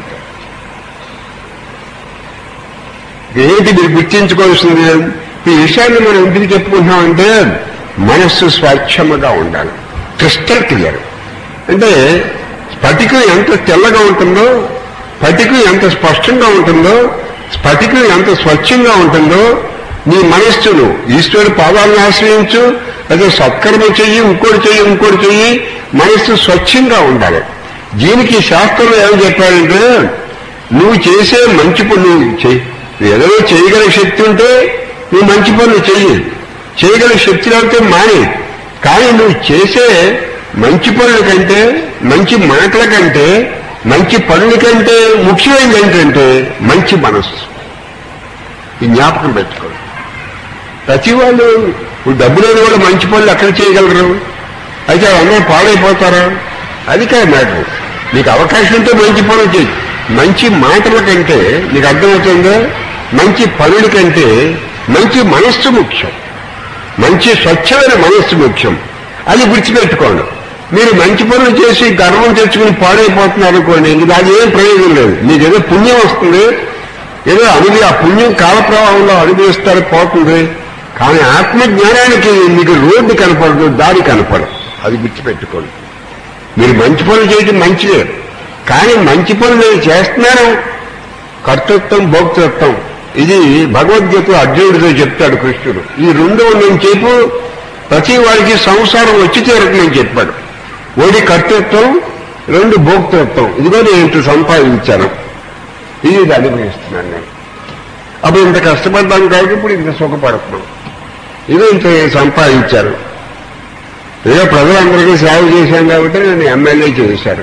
ఏంటి మీరు గుర్తించుకోవాల్సింది ఈ విషయాన్ని మనం ఎందుకు చెప్పుకుంటున్నామంటే మనస్సు స్వచ్ఛముగా ఉండాలి క్రిస్టల్ క్లియర్ అంటే స్ఫటికం ఎంత తెల్లగా ఉంటుందో స్ఫటికం ఎంత స్పష్టంగా ఉంటుందో స్ఫటికం ఎంత స్వచ్ఛంగా ఉంటుందో నీ మనస్సును ఈశ్వరుడు పాదాలను ఆశ్రయించు అదే సత్కర్మ చెయ్యి ఇంకోటి చెయ్యి ఇంకోటి చెయ్యి మనస్సు స్వచ్ఛంగా ఉండాలి దీనికి శాస్త్రంలో ఏమని చెప్పారంటే నువ్వు చేసే మంచి పనులు చెయ్యి ఏదో చేయగల శక్తి ఉంటే నువ్వు మంచి పనులు చెయ్యి చేయగల శక్తి లేకపోతే మాని కానీ నువ్వు చేసే మంచి పనుల కంటే మంచి మాటల కంటే మంచి పనుల కంటే ముఖ్యమైనది ఏంటంటే మంచి మనస్సు ఈ జ్ఞాపకం పెట్టుకోండి ప్రతి వాళ్ళు ఇప్పుడు డబ్బు లేని వాళ్ళు మంచి పనులు ఎక్కడ చేయగలరు అయితే అందరూ పాడైపోతారా అది కాదు మ్యాటర్ నీకు అవకాశం ఉంటే మంచి పనులు చేయి మంచి మాటల కంటే నీకు అర్థమవుతుందా మంచి పనుల కంటే మంచి మనస్సు ముఖ్యం మంచి స్వచ్ఛమైన మనస్సు ముఖ్యం అది విడిచిపెట్టుకోండి మీరు మంచి పనులు చేసి గర్వం తెచ్చుకుని పాడైపోతున్నారు అనుకోండి ఇంక దాని ఏం ప్రయోజనం లేదు మీకు ఏదో పుణ్యం వస్తుంది ఏదో అనుభవి ఆ పుణ్యం కాలప్రవాహంలో అనుభవిస్తారు పోతుంది కానీ ఆత్మ జ్ఞానానికి మీకు రోడ్డు కనపడదు దారి కనపడదు అది గుర్తుపెట్టుకోండి మీరు మంచి పనులు చేయడం మంచిదే కానీ మంచి పనులు నేను చేస్తున్నాను కర్తృత్వం భోక్తృత్వం ఇది భగవద్గీత అర్జునుడితో చెప్తాడు కృష్ణుడు ఈ రెండవ నేను చెప్పు ప్రతి వారికి సంసారం వచ్చి తీరకమని చెప్పాడు ఒకటి కర్తృత్వం రెండు భోక్తృత్వం ఇదిగో నేను ఇంత సంపాదించాను ఇది ఇది అనుభవిస్తున్నాను నేను అప్పుడు ఇంత కష్టపడ్డాను కాబట్టి ఇప్పుడు ఇంత సుఖపడుతున్నాం ఇది ఇంత సంపాదించారు ఏదో ప్రజలందరికీ సేవ చేశాను కాబట్టి నేను ఎమ్మెల్యే చేశాను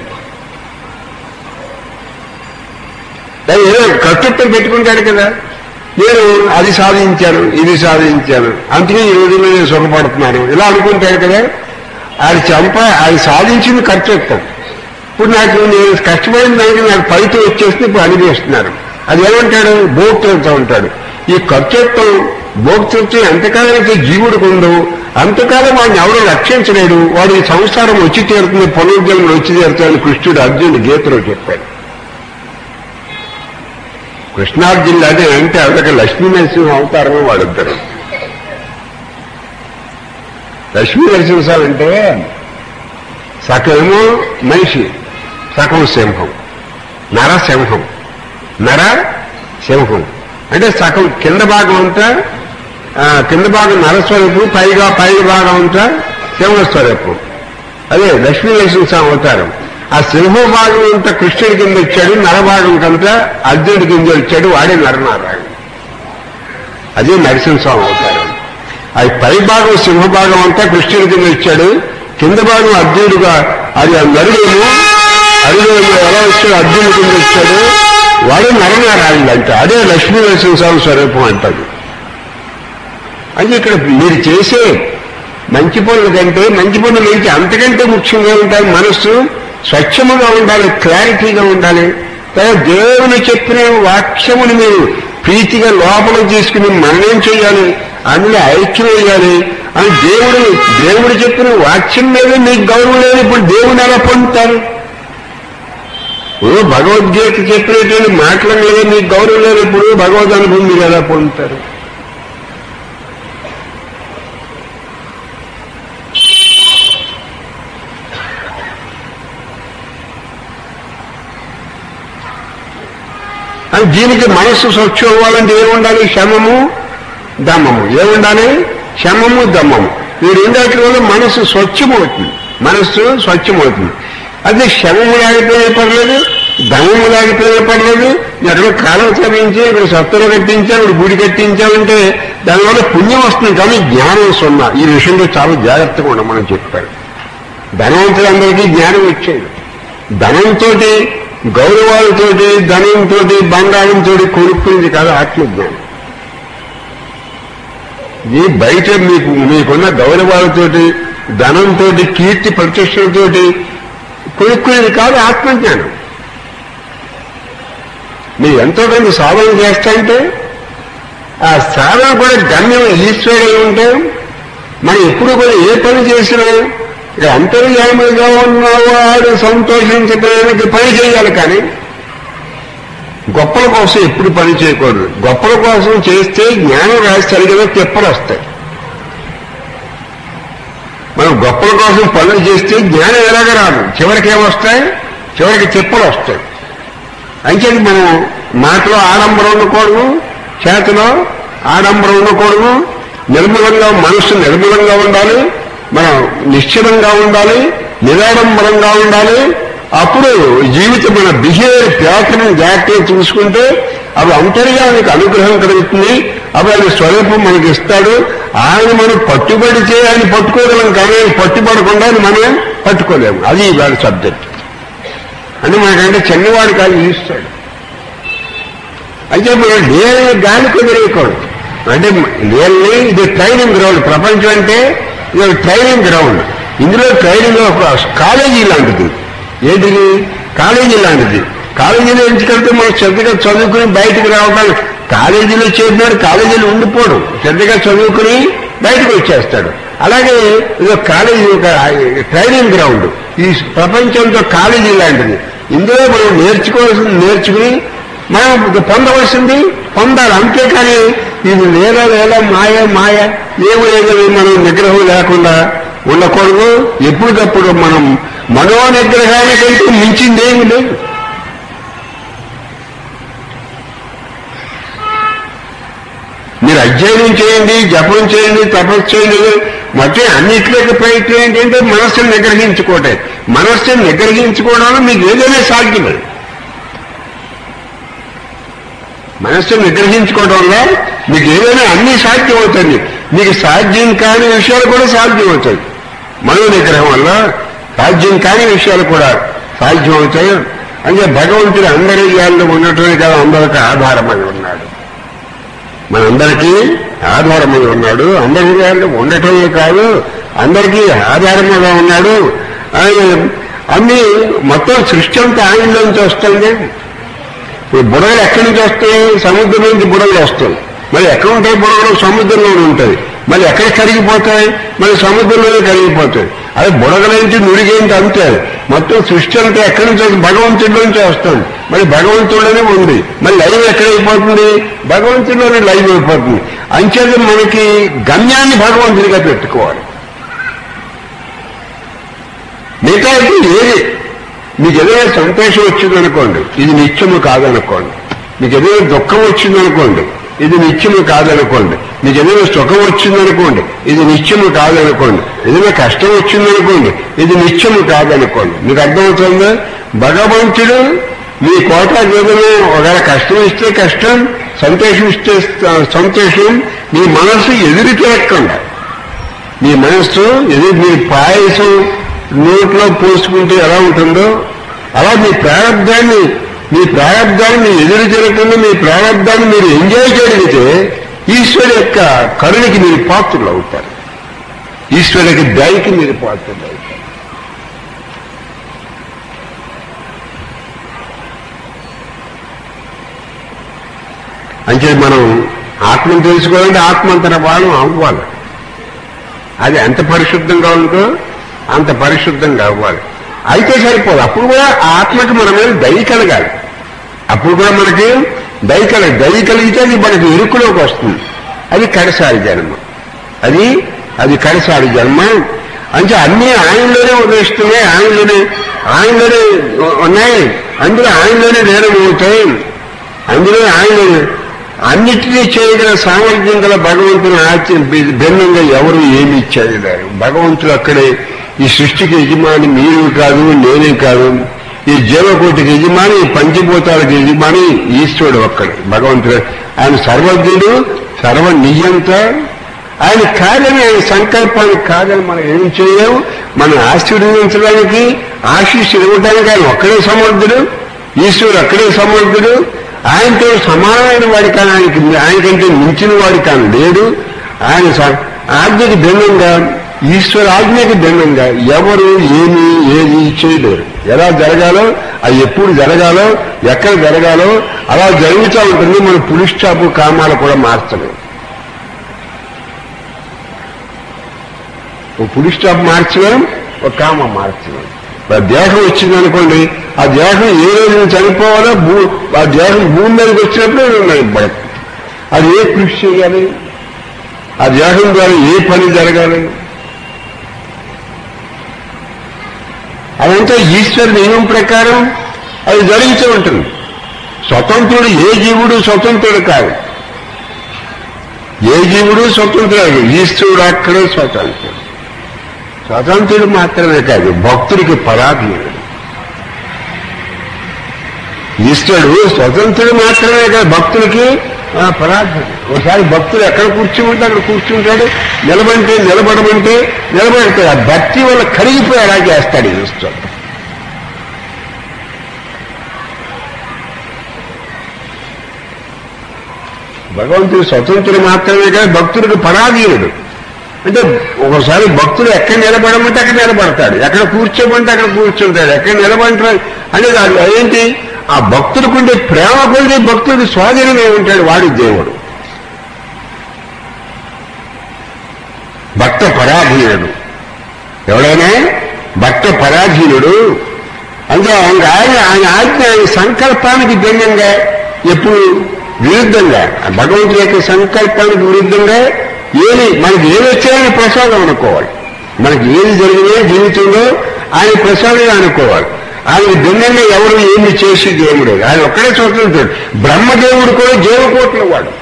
దాన్ని ఏదో కర్తృత్వం పెట్టుకుంటాడు కదా నేను అది సాధించాను ఇది సాధించాను అందుకే ఈ రోజుల్లో నేను సుఖపడుతున్నాను ఇలా అనుకుంటాడు కదా అది చంప అది సాధించింది కర్తృత్వం ఇప్పుడు నాకు నేను కష్టపడిన దానికి నాకు ఫలితం వచ్చేస్తే ఇప్పుడు అనుభవిస్తున్నాను అది ఏమంటాడు భోక్తృత్వం అంటాడు ఈ కర్తృత్వం భోక్తృత్వం ఎంతకాలం అయితే జీవుడికి ఉందో అంతకాలం వాడిని ఎవడో రక్షించలేడు వాడి సంసారం వచ్చి తీరుతుంది పునర్జన్మ వచ్చి తీరుతుందని కృష్ణుడు అర్జునుడు గీతలో చెప్పాడు కృష్ణార్జునులు అదే అంటే అదొక లక్ష్మీ నరసింహ అవతారమే వాడిద్దరు లక్ష్మీ నరసింహస్వామి అంటే సగమేమో మనిషి సగం సింహం నర సింహం నర సింహం అంటే సగం కింద భాగం అంతా ఆ, కింద భాగం నరస్వరూపం పైగా పై భాగం అంతా సింహస్వరూపం అదే లక్ష్మీ నరసింహస్వామి అవతారం ఆ సింహ భాగం అంతా కృష్ణుడి కింద వచ్చాడు నరభాగం కంతా అర్జునుడి కింద వచ్చాడు వాడే నరనారాయణ అదే నరసింహస్వామి అవతారం అది పై భాగం సింహ భాగం అంతా కృష్ణుడి కింద వచ్చాడు కింద భాగం అర్జునుడుగా అది ఆ నరుడేమో అరుడేమో ఎలా వచ్చాడు అర్జునుడి కింద వచ్చాడు వాడు నరనారాయణుడు అంట అదే లక్ష్మీ నరసింహస్వామి స్వరూపం అంటాడు అది ఇక్కడ మీరు చేసే మంచి పనుల కంటే మంచి పనులు ఏంటి అంతకంటే ముఖ్యంగా ఉండాలి మనస్సు స్వచ్ఛముగా ఉండాలి క్లారిటీగా ఉండాలి తర్వాత దేవుని చెప్పిన వాక్యముని మీరు ప్రీతిగా లోపల తీసుకుని మననం చేయాలి అందులో ఐక్యం వేయాలి అని దేవుడు దేవుడు చెప్పిన వాక్యం మీద మీకు గౌరవం లేదు ఇప్పుడు దేవుని ఎలా పొందుతారు ఇప్పుడు భగవద్గీత చెప్పినటువంటి మాటల మీద మీకు గౌరవం లేదు ఇప్పుడు భగవద్ అనుభవం మీరు ఎలా పొందుతారు అని దీనికి మనస్సు స్వచ్ఛం అవ్వాలంటే ఏముండాలి శమము దమ్మము ఏముండాలి శమము దమ్మము ఈ రెండాటి వల్ల మనస్సు స్వచ్ఛమవుతుంది మనస్సు స్వచ్ఛమవుతుంది అదే శమము లేకపోయినా పర్లేదు దమము లేకపోయినా పర్లేదు ఎక్కడో కాలం చదివించి ఇక్కడ సత్తులు కట్టించాం ఇక్కడ గుడి కట్టించామంటే దానివల్ల పుణ్యం వస్తుంది కానీ జ్ఞానం సున్నా ఈ విషయంలో చాలా జాగ్రత్తగా ఉండమని చెప్పారు ధనవంతులందరికీ జ్ఞానం వచ్చేది ధనంతో గౌరవాలతోటి ధనంతో బంగారంతో కొనుక్కుంది కాదు ఆత్మజ్ఞానం ఈ బయట మీకు మీకున్న గౌరవాలతోటి ధనంతో కీర్తి ప్రతిష్టలతోటి కొనుక్కునేది కాదు ఆత్మజ్ఞానం మీరు ఎంతో కొంత సాధన చేస్తాంటే ఆ సాధన కూడా గమ్యం ఈశ్వరుడు ఉంటే మనం ఎప్పుడు కూడా ఏ పని చేసినా ఇక అంతర్యామిగా ఉన్నవాడు సంతోషించడానికి పని చేయాలి కానీ గొప్పల కోసం ఎప్పుడు పని చేయకూడదు గొప్పల కోసం చేస్తే జ్ఞానం రాస్తారు కదా తిప్పలు వస్తాయి మనం గొప్పల కోసం పనులు చేస్తే జ్ఞానం ఎలాగ రాదు చివరికి ఏమొస్తాయి చివరికి తిప్పలు వస్తాయి అంచేది మనం మాటలో ఆడంబరం ఉండకూడదు చేతిలో ఆడంబరం ఉండకూడదు నిర్మలంగా మనస్సు నిర్మలంగా ఉండాలి మనం నిశ్చలంగా ఉండాలి నిరాడంబరంగా ఉండాలి అప్పుడు జీవితం మన బిహేవియర్ ప్యాటర్న్ జాగ్రత్తగా చూసుకుంటే అవి అంతర్యానికి అనుగ్రహం కలుగుతుంది అవి ఆయన స్వరూపం మనకి ఇస్తాడు ఆయన మనం పట్టుబడితే ఆయన పట్టుకోగలం కానీ ఆయన పట్టుబడకుండా ఆయన మనం పట్టుకోలేము అది ఇవాళ సబ్జెక్ట్ అంటే మనకంటే చిన్నవాడు కాదు ఇస్తాడు అయితే మనం నేలని గాలి కుదిరేయకూడదు అంటే నేలని ఇది ట్రైనింగ్ గ్రౌండ్ ప్రపంచం అంటే ఇది ఒక ట్రైనింగ్ గ్రౌండ్ ఇందులో ట్రైనింగ్ ఒక కాలేజీ లాంటిది ఏంటిది కాలేజీ లాంటిది కాలేజీలో ఎంచుకెళ్తే మనం శ్రద్ధగా చదువుకుని బయటకు రావడానికి కాలేజీలో చేరినాడు కాలేజీలో ఉండిపోడు శ్రద్ధగా చదువుకుని బయటకు వచ్చేస్తాడు అలాగే ఇది ఒక కాలేజీ ఒక ట్రైనింగ్ గ్రౌండ్ ఈ ప్రపంచంతో కాలేజీ లాంటిది ఇందులో మనం నేర్చుకోవాల్సింది నేర్చుకుని మనం పొందవలసింది పొందాలి అంతేకాని ఇది లేదా లేదా మాయ మాయ ఏమి లేదని మనం నిగ్రహం లేకుండా ఉండకూడదు ఎప్పటికప్పుడు మనం మనో నిగ్రహానికంటే మించిందేమి లేదు మీరు అధ్యయనం చేయండి జపం చేయండి తపస్సు చేయండి మొత్తం అన్నిట్లోకి ప్రయత్నం ఏంటంటే మనస్సును నిగ్రహించుకోవటం మనస్సును నిగ్రహించుకోవడంలో మీకు ఏదైనా సాధ్యమే మనస్సును నిగ్రహించుకోవడం వల్ల మీకు ఏదైనా అన్ని సాధ్యం అవుతుంది మీకు సాధ్యం కాని విషయాలు కూడా సాధ్యం అవుతాయి మనో నిగ్రహం వల్ల సాధ్యం కాని విషయాలు కూడా సాధ్యం అవుతాయి అంటే భగవంతుడు అందరి ఇళ్ళలో ఉండటమే కాదు అందరికి ఆధారమై ఉన్నాడు మనందరికీ ఆధారమై ఉన్నాడు అందరి ఇళ్ళలో ఉండటమే కాదు అందరికీ ఆధారముగా ఉన్నాడు ఆయన అన్ని మొత్తం సృష్టి అంతా ఆయనలోంచి వస్తుంది ఇప్పుడు బుడగలు ఎక్కడి నుంచి వస్తాయి సముద్రం నుంచి బుడగలు వస్తాయి మరి ఎక్కడ ఉంటాయి బుడగలు సముద్రంలోనే ఉంటాయి మళ్ళీ ఎక్కడ కరిగిపోతాయి మళ్ళీ సముద్రంలోనే కరిగిపోతాయి అది బుడగలేంటి నుడిగేంటి అంతే మొత్తం సృష్టి అంతా ఎక్కడి నుంచి వస్తుంది? భగవంతుడిలోంచి వస్తుంది మరి భగవంతుడిలోనే ఉంది మరి లైవ్ ఎక్కడైపోతుంది భగవంతుడిలోనే లైవ్ అయిపోతుంది అంచేది మనకి గమ్యాన్ని భగవంతుడిగా పెట్టుకోవాలి మిగతాది ఏది మీకు ఏదైనా సంతోషం వచ్చిందనుకోండి ఇది నిత్యము కాదనుకోండి మీకు ఏదైనా దుఃఖం వచ్చిందనుకోండి ఇది నిత్యము కాదనుకోండి మీకు ఏదైనా సుఖం వచ్చిందనుకోండి ఇది నిత్యము కాదనుకోండి ఏదైనా కష్టం వచ్చిందనుకోండి ఇది నిత్యము కాదనుకోండి మీకు అర్థమవుతుందా భగవంతుడు మీ కోట ఏదైనా ఒకవేళ కష్టం ఇస్తే కష్టం సంతోషం ఇస్తే సంతోషం మీ మనసు ఎదురు తిరగకుండా మీ మనస్సు ఎదురు మీ పాయసం నోట్లో పోసుకుంటే ఎలా ఉంటుందో అలా మీ ప్రారంధాన్ని మీ ప్రారంధాన్ని మీరు ఎదురు తిరగకుండా మీ ప్రారంధాన్ని మీరు ఎంజాయ్ చేయగలిగితే ఈశ్వరు యొక్క కరుణకి మీరు పాత్రలు అవుతారు ఈశ్వరుడికి దయకి మీరు పాత్రలు అవుతారు అంటే మనం ఆత్మను తెలుసుకోవాలంటే ఆత్మంతర వాళ్ళం అవ్వాలి అది ఎంత పరిశుద్ధంగా ఉందో అంత పరిశుద్ధంగా అవ్వాలి అయితే సరిపోదు అప్పుడు కూడా ఆ ఆత్మకి మన మీద దయ కలగాలి అప్పుడు కూడా మనకి దయ కలగ దయ కలిగితే అది మనకి ఇరుకులోకి వస్తుంది అది కడసారి జన్మ అది అది కడసారి జన్మ అంటే అన్ని ఆయనలోనే ఉదయిస్తున్నాయి ఆయనలోనే ఆయనలోనే ఉన్నాయి అందులో ఆయనలోనే నేరమవుతాయి అందులో ఆయన అన్నిటినీ చేయగల సామర్థ్యం గల భగవంతుని ఆచి భిన్నంగా ఎవరు ఏమి చేయలేరు భగవంతుడు అక్కడే ఈ సృష్టికి యజమాని మీరు కాదు నేనే కాదు ఈ జీవకోటికి యజమాని ఈ పంచభూతాలకు యజమాని ఈశ్వరుడు ఒక్కడు భగవంతుడు ఆయన సర్వజ్ఞుడు సర్వ నియంత ఆయన కాదని ఆయన సంకల్పానికి కాదని మనం ఏం చేయలేము మనం ఆశీర్వదించడానికి ఆశీస్సు ఇవ్వడానికి ఆయన ఒక్కడే సమర్థుడు ఈశ్వరుడు అక్కడే సమర్థుడు ఆయనతో సమానమైన వాడి కానీ ఆయనకి ఆయనకంటే మించిన వాడి కానీ లేడు ఆయన స- ఆజ్ఞకి భిన్నంగా ఈశ్వర ఆజ్ఞకి భిన్నంగా ఎవరు ఏమి ఏది చేయలేరు ఎలా జరగాలో అది ఎప్పుడు జరగాలో ఎక్కడ జరగాలో అలా జరుగుతూ ఉంటుంది మన పులిస్ స్టాపు కామాలు కూడా మార్చలేము ఒక పులి స్టాప్ మార్చలేం ఒక కామ మార్చలేం ఆ దేహం వచ్చిందనుకోండి ఆ దేహం ఏ రోజు చనిపోవాలో భూ ఆ దేహం భూమి మీదకి వచ్చినప్పుడు ఉన్నాయి బయట అది ఏ కృషి చేయాలి ఆ దేహం ద్వారా ఏ పని జరగాలి అదంతా ఈశ్వర నియమం ప్రకారం అది జరుగుతూ ఉంటుంది స్వతంత్రుడు ఏ జీవుడు స్వతంత్రుడు కాదు ఏ జీవుడు స్వతంత్రుడు ఈశ్వరుడు అక్కడే స్వతంత్రుడు స్వతంత్రుడు మాత్రమే కాదు భక్తుడికి పరాధీనుడు ఈశ్వరుడు స్వతంత్రుడు మాత్రమే కాదు భక్తులకి ఆ, పరాధీనుడు ఒకసారి భక్తుడు ఎక్కడ కూర్చుంటే అక్కడ కూర్చుంటాడు నిలబడితే నిలబడమంటే నిలబడతాడు ఆ భక్తి వల్ల కరిగిపోయి అలా చేస్తాడు ఈశ్వరుడు భగవంతుడు స్వతంత్రుడు మాత్రమే కాదు భక్తుడికి పరాధీనుడు అంటే ఒకసారి భక్తుడు ఎక్కడ నిలబడమంటే అక్కడ నిలబడతాడు ఎక్కడ కూర్చోమంటే అక్కడ కూర్చుంటాడు ఎక్కడ నిలబడతాడు అనేది అది అదేంటి ఆ భక్తుడికి ఉండే ప్రేమ కొద్ది భక్తుడికి స్వాధీనమే ఉంటాడు వాడి దేవుడు భక్త పరాధీనుడు ఎవడైనా భక్త పరాధీనుడు అంటే ఆయన ఆయన ఆయన ఆజ్ఞ ఆయన సంకల్పానికి భిన్నంగా ఎప్పుడు విరుద్ధంగా ఆ భగవంతుడి యొక్క సంకల్పానికి విరుద్ధంగా ఏది మనకి ఏది వచ్చాయని ప్రసాదం అనుకోవాలి మనకి ఏది జరిగినా జీవితంలో ఆయన ప్రసాదం అనుకోవాలి ఆయన భిన్నంగా ఎవరు ఏమి చేసి దేవుడు ఆయన ఒక్కడే స్వతంత్రుడు బ్రహ్మదేవుడు కూడా జీవకోట్ల వాడు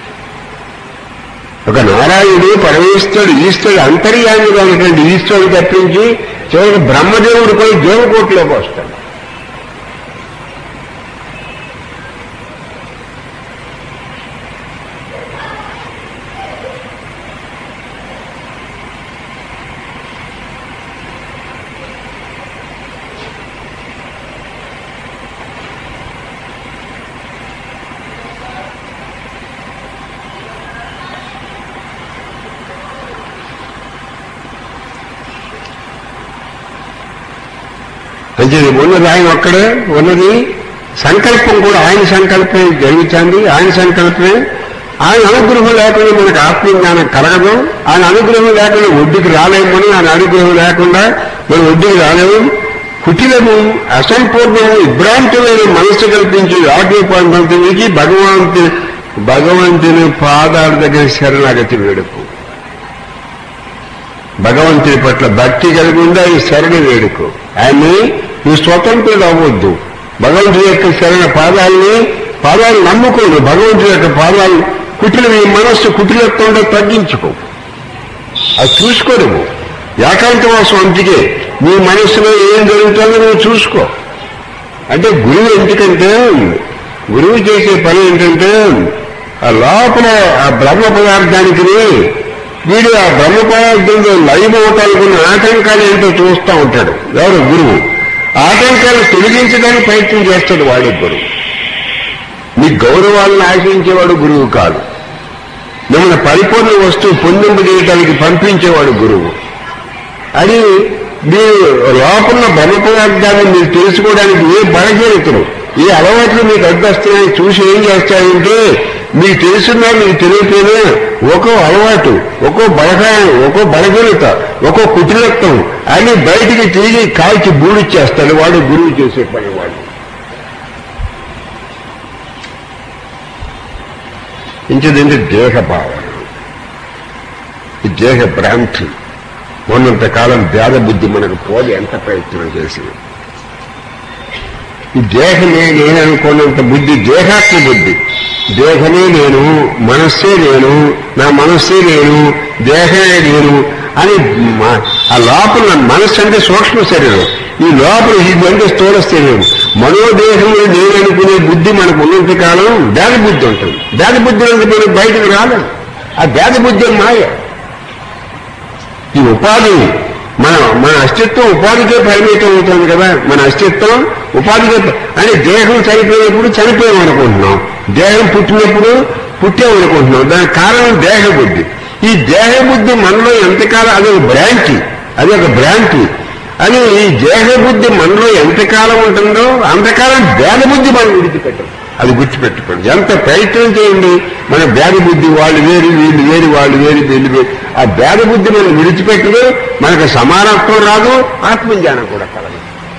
ఒక నారాయణుడు పరమేశ్వరుడు ఈశ్వరుడు అంతర్యామిగా ఉన్నటువంటి ఈశ్వరుడు తప్పించి చివరికి బ్రహ్మదేవుడు కూడా జీవకోట్లోకి వస్తాడు అంటే ఉన్నది ఆయన ఒక్కడే ఉన్నది సంకల్పం కూడా ఆయన సంకల్పమే జరుగుతుంది ఆయన సంకల్పమే ఆయన అనుగ్రహం లేకుండా మనకు ఆత్మజ్ఞానం కలగదు ఆయన అనుగ్రహం లేకుండా ఒడ్డుకి రాలేమని ఆయన అనుగ్రహం లేకుండా మనం ఒడ్డుకి రాలేము కుటిలము అసంపూర్ణము విభ్రాంతమైన మనసు కల్పించి ఆటోపాంతికి భగవంతు భగవంతుని పాదాల దగ్గర శరణాగతి వేడుకు భగవంతుని పట్ల భక్తి కలిగి ఉండి ఆయన శరణ వేడుకు ఆయన్ని నువ్వు స్వతంత్రుడు అవ్వద్దు భగవంతుడి యొక్క శరణ పాదాలని పాదాలు నమ్ముకోడు భగవంతుడి యొక్క పాదాలు కుటిల నీ మనస్సు కుటిలత్వంలో తగ్గించుకో అది చూసుకోడు ఏకాంతవాసం అందుకే నీ మనస్సులో ఏం జరుగుతుందో నువ్వు చూసుకో అంటే గురువు ఎందుకంటే గురువు చేసే పని ఏంటంటే ఆ లోపల ఆ బ్రహ్మ పదార్థానికి వీడు ఆ బ్రహ్మ పదార్థంలో లయమవటాలకున్న ఆటంకాలు ఏంటో చూస్తూ ఉంటాడు ఎవరు గురువు ఆటంకాలు తొలగించడానికి ప్రయత్నం చేస్తాడు వాడి గురువు నీ గౌరవాలను ఆశించేవాడు గురువు కాదు మిమ్మల్ని పరిపూర్ణ వస్తువు పొందింపజేయడానికి పంపించేవాడు గురువు అది మీరు లోపల బ్రహ్మ పదార్థాన్ని మీరు తెలుసుకోవడానికి ఏ బలహీనతలు ఏ అలవాట్లు మీకు అడ్డొస్తున్నాయని చూసి ఏం చేస్తాయంటే మీకు తెలుసున్నా మీకు తెలియకపోయినా ఒక్కో అలవాటు ఒక్కో బలహీన ఒక్కో బలహీనత ఒక్కో కుటిలత్వం అని బయటికి తిరిగి కాల్చి బూడిచ్చేస్తాడు వాడు గురువు చేసే పని వాడు ఇంకేదంటే దేహ భావన ఈ దేహ భ్రాంతి ఉన్నంత కాలం భేద బుద్ధి మనకు పోలి ఎంత ప్రయత్నం చేసింది ఈ దేహమే నేను అనుకున్నంత బుద్ధి దేహాత్మ బుద్ధి దేహమే నేను మనస్సే నేను నా మనస్సే నేను దేహమే నేను అని మ- ఆ లోపల మనస్సు అంటే సూక్ష్మ శరీరం ఈ లోపల ఇది అంటే స్థూల శరీరం మనోదేహంలో నేను అనుకునే బుద్ధి మనకు ఉన్నంత కాలం భేద బుద్ధి ఉంటుంది భేద బుద్ధి నుండి మనం బయటకు రాలేం ఆ భేద బుద్ధి మాయ ఈ ఉపాధి మన మన అస్తిత్వం ఉపాధికే పరిమితం అవుతుంది కదా మన అస్తిత్వం ఉపాధికే ప- అంటే దేహం చనిపోయినప్పుడు చనిపోయాం అనుకుంటున్నాం దేహం పుట్టినప్పుడు పుట్టాం అనుకుంటున్నాం దానికి కారణం దేహ బుద్ధి ఈ దేహ బుద్ధి మనలో ఎంతకాలం అది ఒక భ్రాంతి అది ఒక భ్రాంతి అని ఈ దేహ బుద్ధి మనలో ఎంతకాలం ఉంటుందో అంతకాలం భేద బుద్ధి మనం విడిచిపెట్టం అది గుర్తుపెట్టుకోండి ఎంత ప్రయత్నం చేయండి మన భేద బుద్ధి వాళ్ళు వేరు వీళ్ళు వేరు వాళ్ళు వేరు వీళ్ళు వేరు ఆ భేద బుద్ధి మనం విడిచిపెట్టదు మనకు సమానత్వం రాదు ఆత్మజ్ఞానం కూడా కలదు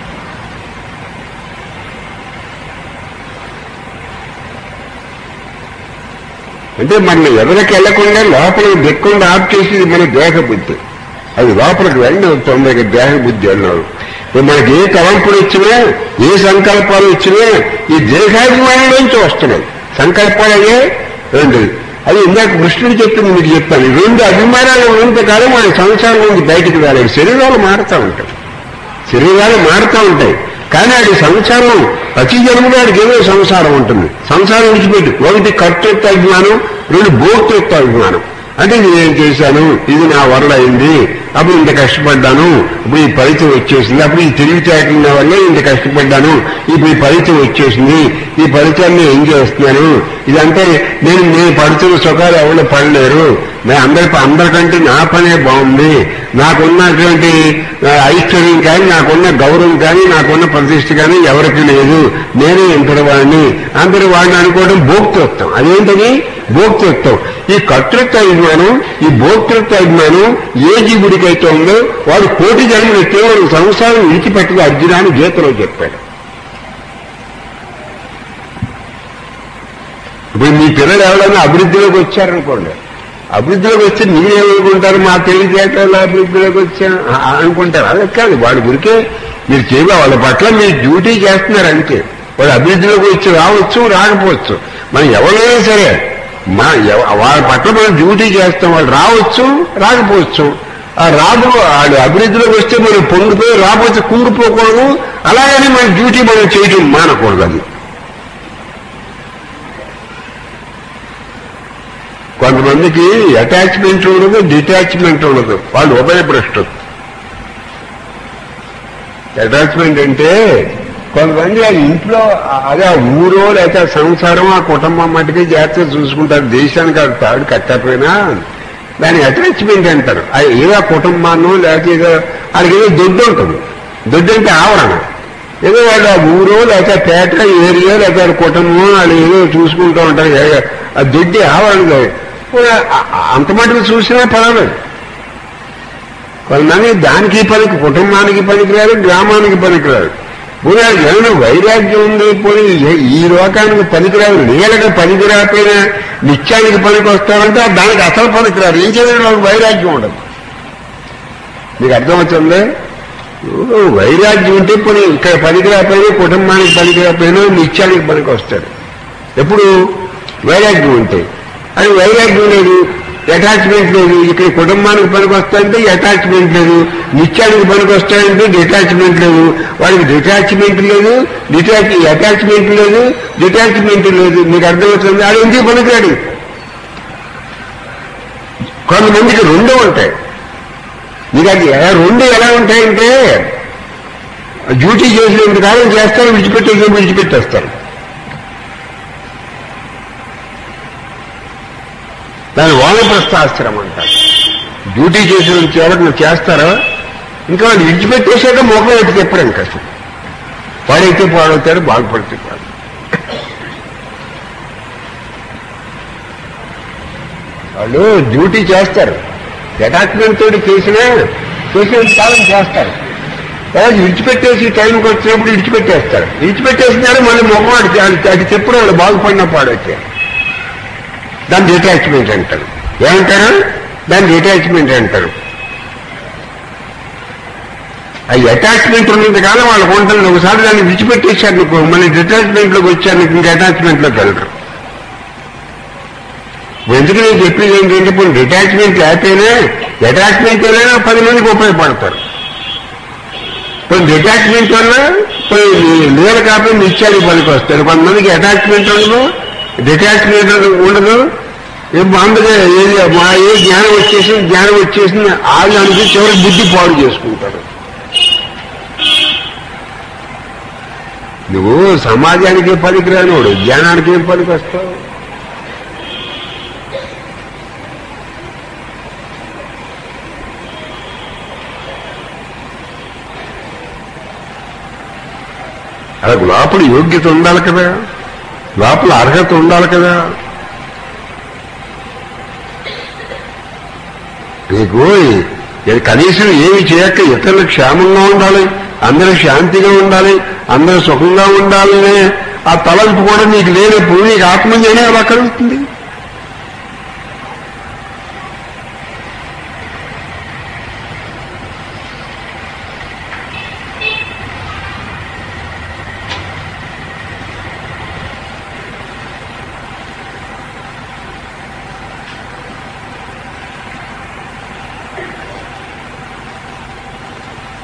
అంటే మన ఎదరికి వెళ్లకుండా లోపలికి దిక్కుండా ఆఫ్ చేసేది మన దేహ బుద్ధి అది లోపలికి వెళ్ళి తొందరగా దేహ బుద్ధి అన్నారు ఇప్పుడు మనకి ఏ తలంపులు ఇచ్చినా ఏ సంకల్పాలు ఇచ్చినా ఈ దేహాభిమానంలోంచి వస్తున్నాయి సంకల్పాలు అయ్యే రెండు అది ఇందాక కృష్ణుడు చెప్పింది మీకు చెప్తాను ఈ రెండు అభిమానాలు ఉన్నంతకాలం మన సంసారం నుంచి బయటికి రాలేదు శరీరాలు మారుతూ ఉంటాయి శరీరాలు మారుతూ ఉంటాయి కానీ అది సంసారం ప్రతి జన్మలో ఆడికి ఏదో సంసారం ఉంటుంది సంసారం విడిచిపెట్టి ఒకటి కర్తృత్వ అభిమానం రెండు భోక్తృత్వ అభిమానం అంటే ఇది నేను చేశాను ఇది నా వల్ల అయింది అప్పుడు ఇంత కష్టపడ్డాను ఇప్పుడు ఈ ఫలితం వచ్చేసింది అప్పుడు ఈ తెలివితేటల వల్ల ఇంత కష్టపడ్డాను ఇప్పుడు ఈ ఫలితం వచ్చేసింది ఈ ఫలితాన్ని ఏం చేస్తున్నాను ఇదంటే నేను నేను పడుతున్న సుఖాలు ఎవరు పడలేరు నేను అందరి అందరికంటే నా పనే బాగుంది నాకున్నటువంటి ఆ, ఐశ్వర్యం కానీ నాకున్న గౌరవం కానీ నాకున్న ప్రతిష్ట కానీ ఎవరికి లేదు నేనే ఇంతటి వాడిని అందరి వాడిని అనుకోవడం భోక్తృత్వం అదేంటది భోక్తృత్వం ఈ కర్తృత్వ అభిమానం ఈ భోక్తృత్వ అభిమానం ఏ జీవుడికైతే ఉందో వాడు కోటి జన్మలు కేవలం సంసారం విడిచిపెట్టదు అర్జున అని గీతలో చెప్పాడు ఇప్పుడు మీ పిల్లలు ఎవరైనా అభివృద్ధిలోకి వచ్చారనుకోండి అభివృద్ధిలోకి వచ్చి మీరేమనుకుంటారు మా తెలివితేటలు అభివృద్ధిలోకి వచ్చా ఆ- అనుకుంటారు అదే కాదు వాడి గురికే మీరు చేయాలి వాళ్ళ పట్ల మీరు డ్యూటీ చేస్తున్నారు అంతే వాడు అభివృద్ధిలోకి వచ్చి రావచ్చు రాకపోవచ్చు మనం ఎవరైనా సరే మా ఎవ- వాళ్ళ పట్ల మనం డ్యూటీ చేస్తాం వాళ్ళు రావచ్చు రాకపోవచ్చు ఆ రాబో వాడు అభివృద్ధిలోకి వస్తే మనం పొంగిపోయి రాకపోతే కుంగిపోకూడదు అలాగని మన డ్యూటీ మనం చేయటం మానకూడదు అది కొంతమందికి అటాచ్మెంట్ ఉండదు డిటాచ్మెంట్ ఉండదు వాళ్ళు ఉభయభ్రష్టు అటాచ్మెంట్ అంటే కొంతమంది ఆ ఇంట్లో అదే ఆ ఊరో లేకపోతే ఆ సంసారం ఆ కుటుంబం మటుకే జాగ్రత్తగా చూసుకుంటారు దేశానికి అది తాడు కట్టకపోయినా దాని అటాచ్మెంట్ అంటారు అది ఏదో ఆ కుటుంబాన్నో లేకపోతే ఏదో వాళ్ళకి ఏదో దొడ్డు ఉంటుంది దొడ్డు అంటే ఆవరణ ఏదో వాళ్ళు ఆ ఊరో లేకపోతే పేట ఏరియా లేకపోతే వాళ్ళ కుటుంబం వాళ్ళు ఏదో చూసుకుంటూ ఉంటారు ఏ- ఆ దొడ్డి ఆవరణ కాదు. కూడా ఆ- ఆ- అంత మటుకు చూసినా పర్వాలేదు కొంతమంది దానికి పనికి కుటుంబానికి పనికిరారు గ్రామానికి పనికిరారు పోనీ అది ఏమైనా వైరాగ్యం ఉంది పోనీ ఏ- ఈ లోకానికి పనికిరారు నీళ్ళకి పనికిరాకపోయినా నిత్యానికి పనికి వస్తారంటే దానికి అసలు పనికిరారు ఏం చేయడం వాళ్ళకి వైరాగ్యం ఉండదు మీకు అర్థమవుతుంది ఓ, వైరాగ్యం ఉంటే పోనీ ఇక్కడ పనికిరాకపోయినా కుటుంబానికి పనికిరాకపోయినా నిత్యానికి పనికి వస్తాడు ఎప్పుడు వైరాగ్యం ఉంటే అది వైరాగ్యం లేదు అటాచ్మెంట్ లేదు ఇక్కడ కుటుంబానికి పనికి వస్తాయంటే అటాచ్మెంట్ లేదు నిత్యానికి పనికి వస్తాయంటే డిటాచ్మెంట్ లేదు వాడికి డిటాచ్మెంట్ లేదు డిటాచ్ అటాచ్మెంట్ లేదు డిటాచ్మెంట్ లేదు మీకు అర్థమవుతుంది అది ఎందుకు పనికిరాడు కొంతమందికి రెండు ఉంటాయి మీకు అది ఎలా- రెండు ఎలా ఉంటాయంటే డ్యూటీ చేసినంత కాలం చేస్తారు విడిచిపెట్టేసి విడిచిపెట్టేస్తారు దాని వానప్రస్థాశ్రమం అంటారు డ్యూటీ చేసిన ఎవరిని చేస్తారో ఇంకా వాళ్ళు విడిచిపెట్టేసాక మొఖం ఎట్టి చెప్పరు ఇంకా అసలు పాడైతే పాడవుతారు బాగుపడితే పాడు వాళ్ళు డ్యూటీ చేస్తారు అటాచ్మెంట్ తోటి చేసినా చేసినంత కాలం చేస్తారు తర్వాత విడిచిపెట్టేసి టైంకి వచ్చినప్పుడు విడిచిపెట్టేస్తారు విడిచిపెట్టేసినారు మళ్ళీ ముఖం అడి అడి- అడి చెప్పుడు వాళ్ళు బాగుపడిన పాడొచ్చే దాన్ని డిటాచ్మెంట్ అంటారు ఏమంటారు దాన్ని డిటాచ్మెంట్ అంటారు ఆ అటాచ్మెంట్ ఉన్నంత కాలం వాళ్ళకు ఉంటుంది ఒకసారి దాన్ని విడిచిపెట్టేశారు నీకు మళ్ళీ డిటాచ్మెంట్ లోకి వచ్చారు నీకు ఇంకా అటాచ్మెంట్ లోకి వెళ్ళరు ఎందుకు నేను చెప్పేది ఏంటంటే ఇప్పుడు డిటాచ్మెంట్ లేకపోయినా అటాచ్మెంట్ వల్ల పది మందికి ఉపయోగపడతారు ఇప్పుడు డిటాచ్మెంట్ వల్ల ఇప్పుడు నీళ్ళ కాపీ నిత్యానికి పనికి వస్తారు కొంతమందికి అటాచ్మెంట్ ఉండదు డిటాచ్మెంట్ ఉండదు ఏం అందుకే ఏది మా ఏ జ్ఞానం వచ్చేసింది జ్ఞానం వచ్చేసింది వాళ్ళు అనుకుని చివరి బుద్ధి పాడు చేసుకుంటారు నువ్వు సమాజానికి పనికిరానోడు జ్ఞానానికి ఏం పనికి వస్తావు అలా లోపల యోగ్యత ఉండాలి కదా లోపల అర్హత ఉండాలి కదా నీకు ఇది కనీసం ఏమి చేయక ఇతరులు క్షేమంగా ఉండాలి అందరూ శాంతిగా ఉండాలి అందరూ సుఖంగా ఉండాలనే ఆ తలంపు కూడా నీకు లేనప్పుడు నీకు ఆత్మజ్ఞానం ఎలా కలుగుతుంది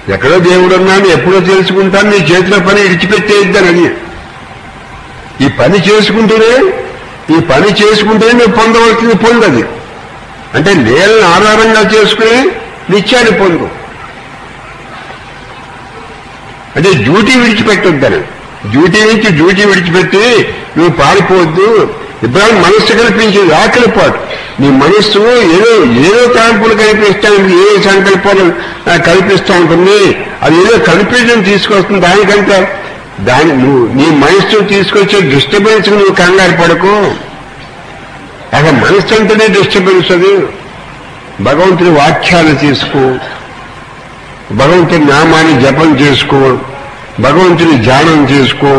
ఎక్కడో దేవుడు ఉన్నాను ఎప్పుడో తెలుసుకుంటాను నీ చేతిలో పని ఇడిచిపెట్టేద్దాను అది ఈ పని చేసుకుంటూనే ఈ పని చేసుకుంటూనే నువ్వు పొందవలసింది పొందది అంటే నేలను ఆధారంగా చేసుకుని నిత్యాన్ని పొందు అంటే డ్యూటీ విడిచిపెట్టొద్దని డ్యూటీ నుంచి డ్యూటీ విడిచిపెట్టి నువ్వు పారిపోవద్దు ఇబ్రాహిం మనస్సు కల్పించేది ఆకలి పాటు నీ మనస్సు ఏదో ఏదో తలంపులు కల్పిస్తా ఉంటుంది ఏదో సంకల్పాలు ఆ, కల్పిస్తూ ఉంటుంది అది ఏదో కల్పించడం తీసుకొస్తుంది దానికంటే దాని నువ్వు నీ మనస్సు తీసుకొచ్చే డిస్టర్బెన్స్ నువ్వు కంగారు పడకు అసలు మనస్సు అంటేనే డిస్టర్బెన్స్ అది భగవంతుని వాక్యాలు తీసుకో భగవంతుని నామాన్ని జపం చేసుకో భగవంతుని ధ్యానం చేసుకో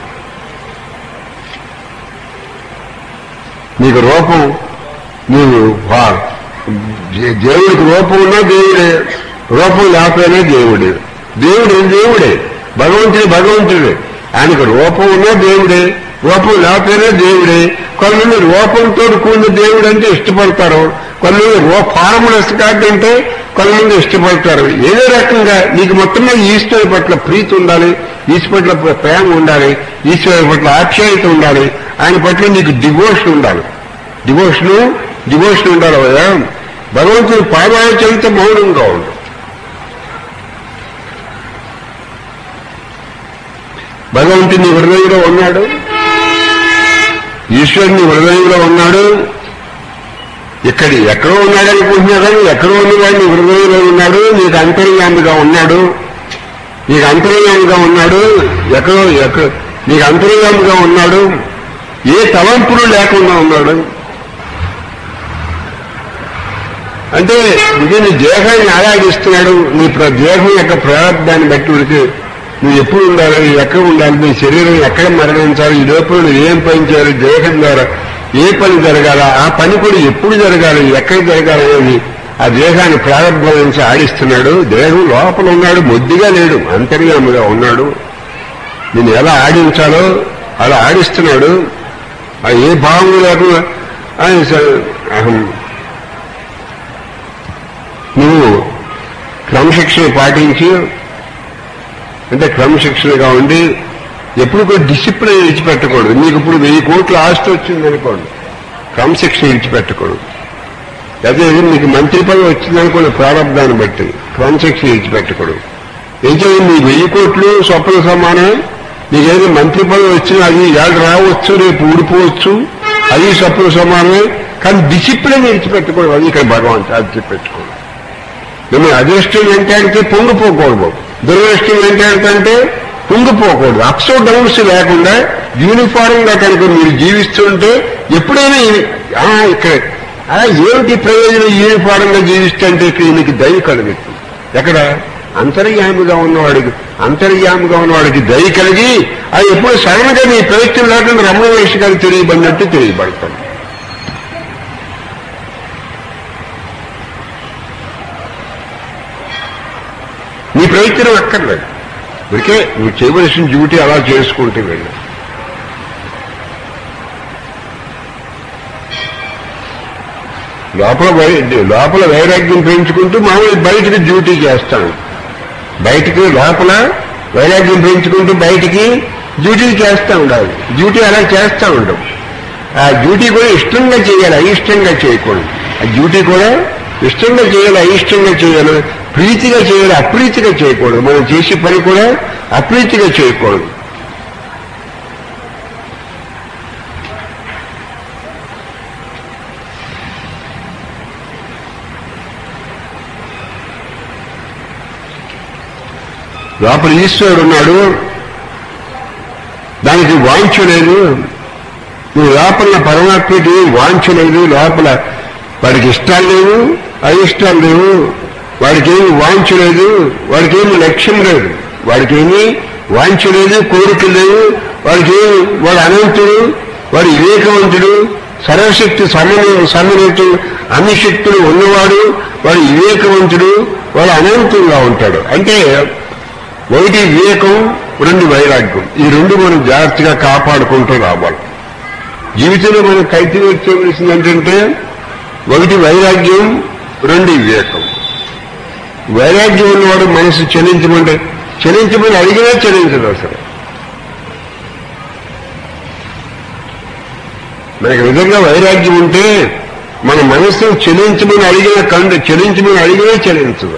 నీకు రూపం నీవు వా- దే- దేవుడికి రూపం ఉన్నా దేవుడే రూపం లేకపోయినా దేవుడే దేవుడు దేవుడే భగవంతుడి భగవంతుడే ఆయనకు రూపం ఉన్నా దేవుడే రూపం లేకపోయినా దేవుడే కొంతమంది రూపంతో కూడిన దేవుడు అంటే ఇష్టపడతారు కొంతమంది రూ ఫార్ములస్ కార్డు అంటే కొంతమంది ఇష్టపడతారు ఏదో రకంగా నీకు మొత్తం మీద ఈశ్వరుడి పట్ల ప్రీతి ఉండాలి ఈశ్వరుడి పట్ల ప్రేమ ఉండాలి ఈశ్వరుడి పట్ల ఆప్యాయత ఉండాలి ఆయన పట్ల నీకు డివోషన్ ఉండాలి డివోషను డివోషన్ ఉండాలి కదా భగవంతుని పాదాల చెంత మౌనంగా ఉండు భగవంతుని హృదయంలో ఉన్నాడు ఈశ్వరుని హృదయంలో ఉన్నాడు ఇక్కడి ఎక్కడో ఉన్నాడు అనుకుంటున్నాడు కానీ ఎక్కడో ఉన్నవాడిని హృదయంలో ఉన్నాడు నీకు అంతర్యామిగా ఉన్నాడు నీకు అంతర్యామిగా ఉన్నాడు ఎక్కడో ఎక్కడ నీకు అంతర్యామిగా ఉన్నాడు ఏ తలంపులు లేకుండా ఉన్నాడు అంటే ఇది నీ దేహాన్ని ఆరాధిస్తున్నాడు నీ ప్ర- దేహం యొక్క ప్రారంభాన్ని బట్టి ఉడికి నువ్వు ఎప్పుడు ఉండాలి ఎక్కడ ఉండాలి నీ శరీరం ఎక్కడ మరణించాలి ఈ లోపల నువ్వు ఏం పని చేయాలి దేహం ద్వారా ఏ పని జరగాల ఆ పని కూడా ఎప్పుడు జరగాలి ఎక్కడ జరగాలి అనేది ఆ దేహాన్ని ప్రారంభం నుంచి ఆడిస్తున్నాడు దేహం లోపల ఉన్నాడు మొద్దిగా లేడు అంతర్యాముగా ఉన్నాడు నేను ఎలా ఆడించాలో అలా ఆడిస్తున్నాడు ఆ ఏ భావం లేకుండా ఆయన స- అహం నువ్వు క్రమశిక్షణ పాటించి అంటే క్రమశిక్షణగా ఉండి ఎప్పుడు కూడా డిసిప్లిన్ విడిచిపెట్టకూడదు నీకు ఇప్పుడు వెయ్యి కోట్ల ఆస్తి వచ్చింది అనుకోండి క్రమశిక్షణ విడిచిపెట్టకూడదు అదే నీకు మంత్రి పదవి వచ్చిందనుకోండి ప్రారంభాన్ని బట్టి క్రమశిక్షణ విడిచిపెట్టకూడదు అయితే నీ వెయ్యి కోట్లు స్వప్న సమానం నీకేదో మంత్రి పదవి వచ్చినా అది ఇవాళ రావచ్చు రేపు ఊడిపోవచ్చు అది స్వప్న సమానమే కానీ డిసిప్లిన్ విడిచిపెట్టకూడదు అది ఇక్కడ భగవంతు అది పెట్టుకోడు మిమ్మల్ని అదృష్టం ఏంటంటే పొంగిపోకూడదు దురదృష్టం ఏంటంటే పొంగిపోకూడదు అప్స్ డౌన్స్ లేకుండా యూనిఫారం గా కనుక మీరు జీవిస్తుంటే ఎప్పుడైనా ఈ- ఆ, ఇక్కడ ఆ, ఏమిటి ప్రయోజనం యూనిఫారం గా జీవిస్తుంటే ఇక్కడ నీకు దయ కలుగుతుంది ఎక్కడ అంతర్యామిగా ఉన్నవాడికి అంతర్యామిగా ఉన్నవాడికి దయ కలిగి అది ఎప్పుడు సడన్ గా నీ ప్రయత్నం లేకుండా రమణ మహర్షి గారు తెలియబడినట్టు తెలియబడతాడు నీ ప్రయత్నం అక్కర్లేదు ఊరికే నువ్వు చేయవలసిన డ్యూటీ అలా చేసుకుంటూ వెళ్ళు లోపల వై- లోపల వైరాగ్యం పెంచుకుంటూ మామూలు బయటికి డ్యూటీ చేస్తాను బయటికి లోపల వైరాగ్యం పెంచుకుంటూ బయటికి డ్యూటీ చేస్తూ ఉండాలి డ్యూటీ అలా చేస్తూ ఉండవు ఆ డ్యూటీ కూడా ఇష్టంగా చేయాలి అయిష్టంగా చేయకూడదు ఆ డ్యూటీ కూడా ఇష్టంగా చేయాలి అయిష్టంగా చేయాలి ప్రీతిగా చేయాలి అప్రీతిగా చేయకూడదు మనం చేసే పని కూడా అప్రీతిగా చేయకూడదు లోపల ఈశ్వరుడు ఉన్నాడు దానికి వాంఛ లేదు నువ్వు లోపల పరమాత్మకి వాంఛ లేదు లోపల వాడికి ఇష్టాలు లేవు అయిష్టాలు లేవు వాడికి ఏమి వాంఛ లేదు వాడికి ఏమి లక్ష్యం లేదు వాడికి ఏమి వాంఛ లేదు కోరిక లేవు వాడికి ఏమి వాడు అనంతుడు వాడు వివేకవంతుడు సర్వశక్తి సమన్వయ సమన్వయుడు అన్ని శక్తులు ఉన్నవాడు వాడు వివేకవంతుడు వాడు అనంతంగా ఉంటాడు అంటే ఒకటి వివేకం రెండు వైరాగ్యం ఈ రెండు మనం జాగ్రత్తగా కాపాడుకుంటూ రావాలి జీవితంలో మనం కైతి వచ్చేవలసింది ఏంటంటే ఒకటి వైరాగ్యం రెండు వివేకం వైరాగ్యం ఉన్నవాడు మనసు చెలించమంటే చెలించమని అడిగినా చెలించదు అసలు మనకి నిజంగా వైరాగ్యం ఉంటే మన మనస్సును చెలించమని అడిగిన కండు చెలించమని అడిగినా చెలించదు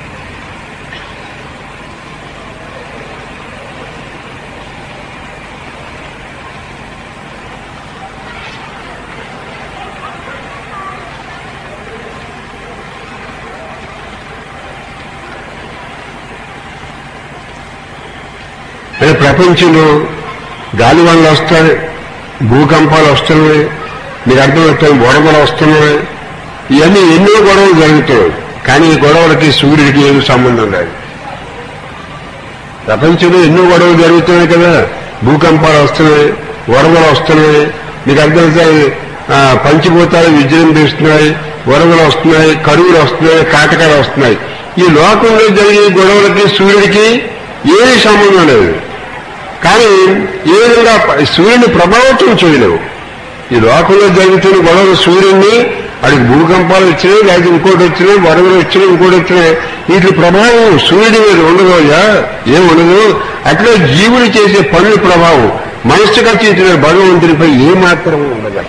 అదే ప్రపంచంలో గాలివానలు వస్తాయి భూకంపాలు వస్తున్నాయి మీకు అర్థమవుతాయి వరదలు వస్తున్నాయి ఇవన్నీ ఎన్నో గొడవలు జరుగుతాయి కానీ ఈ గొడవలకి సూర్యుడికి ఏమి సంబంధం లేదు ప్రపంచంలో ఎన్నో గొడవలు జరుగుతున్నాయి కదా భూకంపాలు వస్తున్నాయి వరదలు వస్తున్నాయి మీకు అర్థమవుతాయి ఆ, పంచిభూతాలు విజృంభిస్తున్నాయి వరదలు వస్తున్నాయి కరువులు వస్తున్నాయి కాటకాలు వస్తున్నాయి ఈ లోకంలో జరిగే గొడవలకి సూర్యుడికి ఏమీ సంబంధం లేదు కానీ ఏ విధంగా ప- సూర్యుని ప్రభావితం చేయలేవు ఈ లోకంలో జరుగుతున్న గొడవలు సూర్యుడిని అడిగి భూకంపాలు వచ్చినాయి లేకపోతే ఇంకోటి వచ్చినాయి వరదలు వచ్చినాయి ఇంకోటి వచ్చినాయి వీటి ప్రభావం సూర్యుడి మీద ఉండదోయా ఏం ఉండదు అట్లే జీవుడు చేసే పనుల ప్రభావం మనస్సుగా చేసిన భగవంతునిపై ఏమాత్రం ఉండదు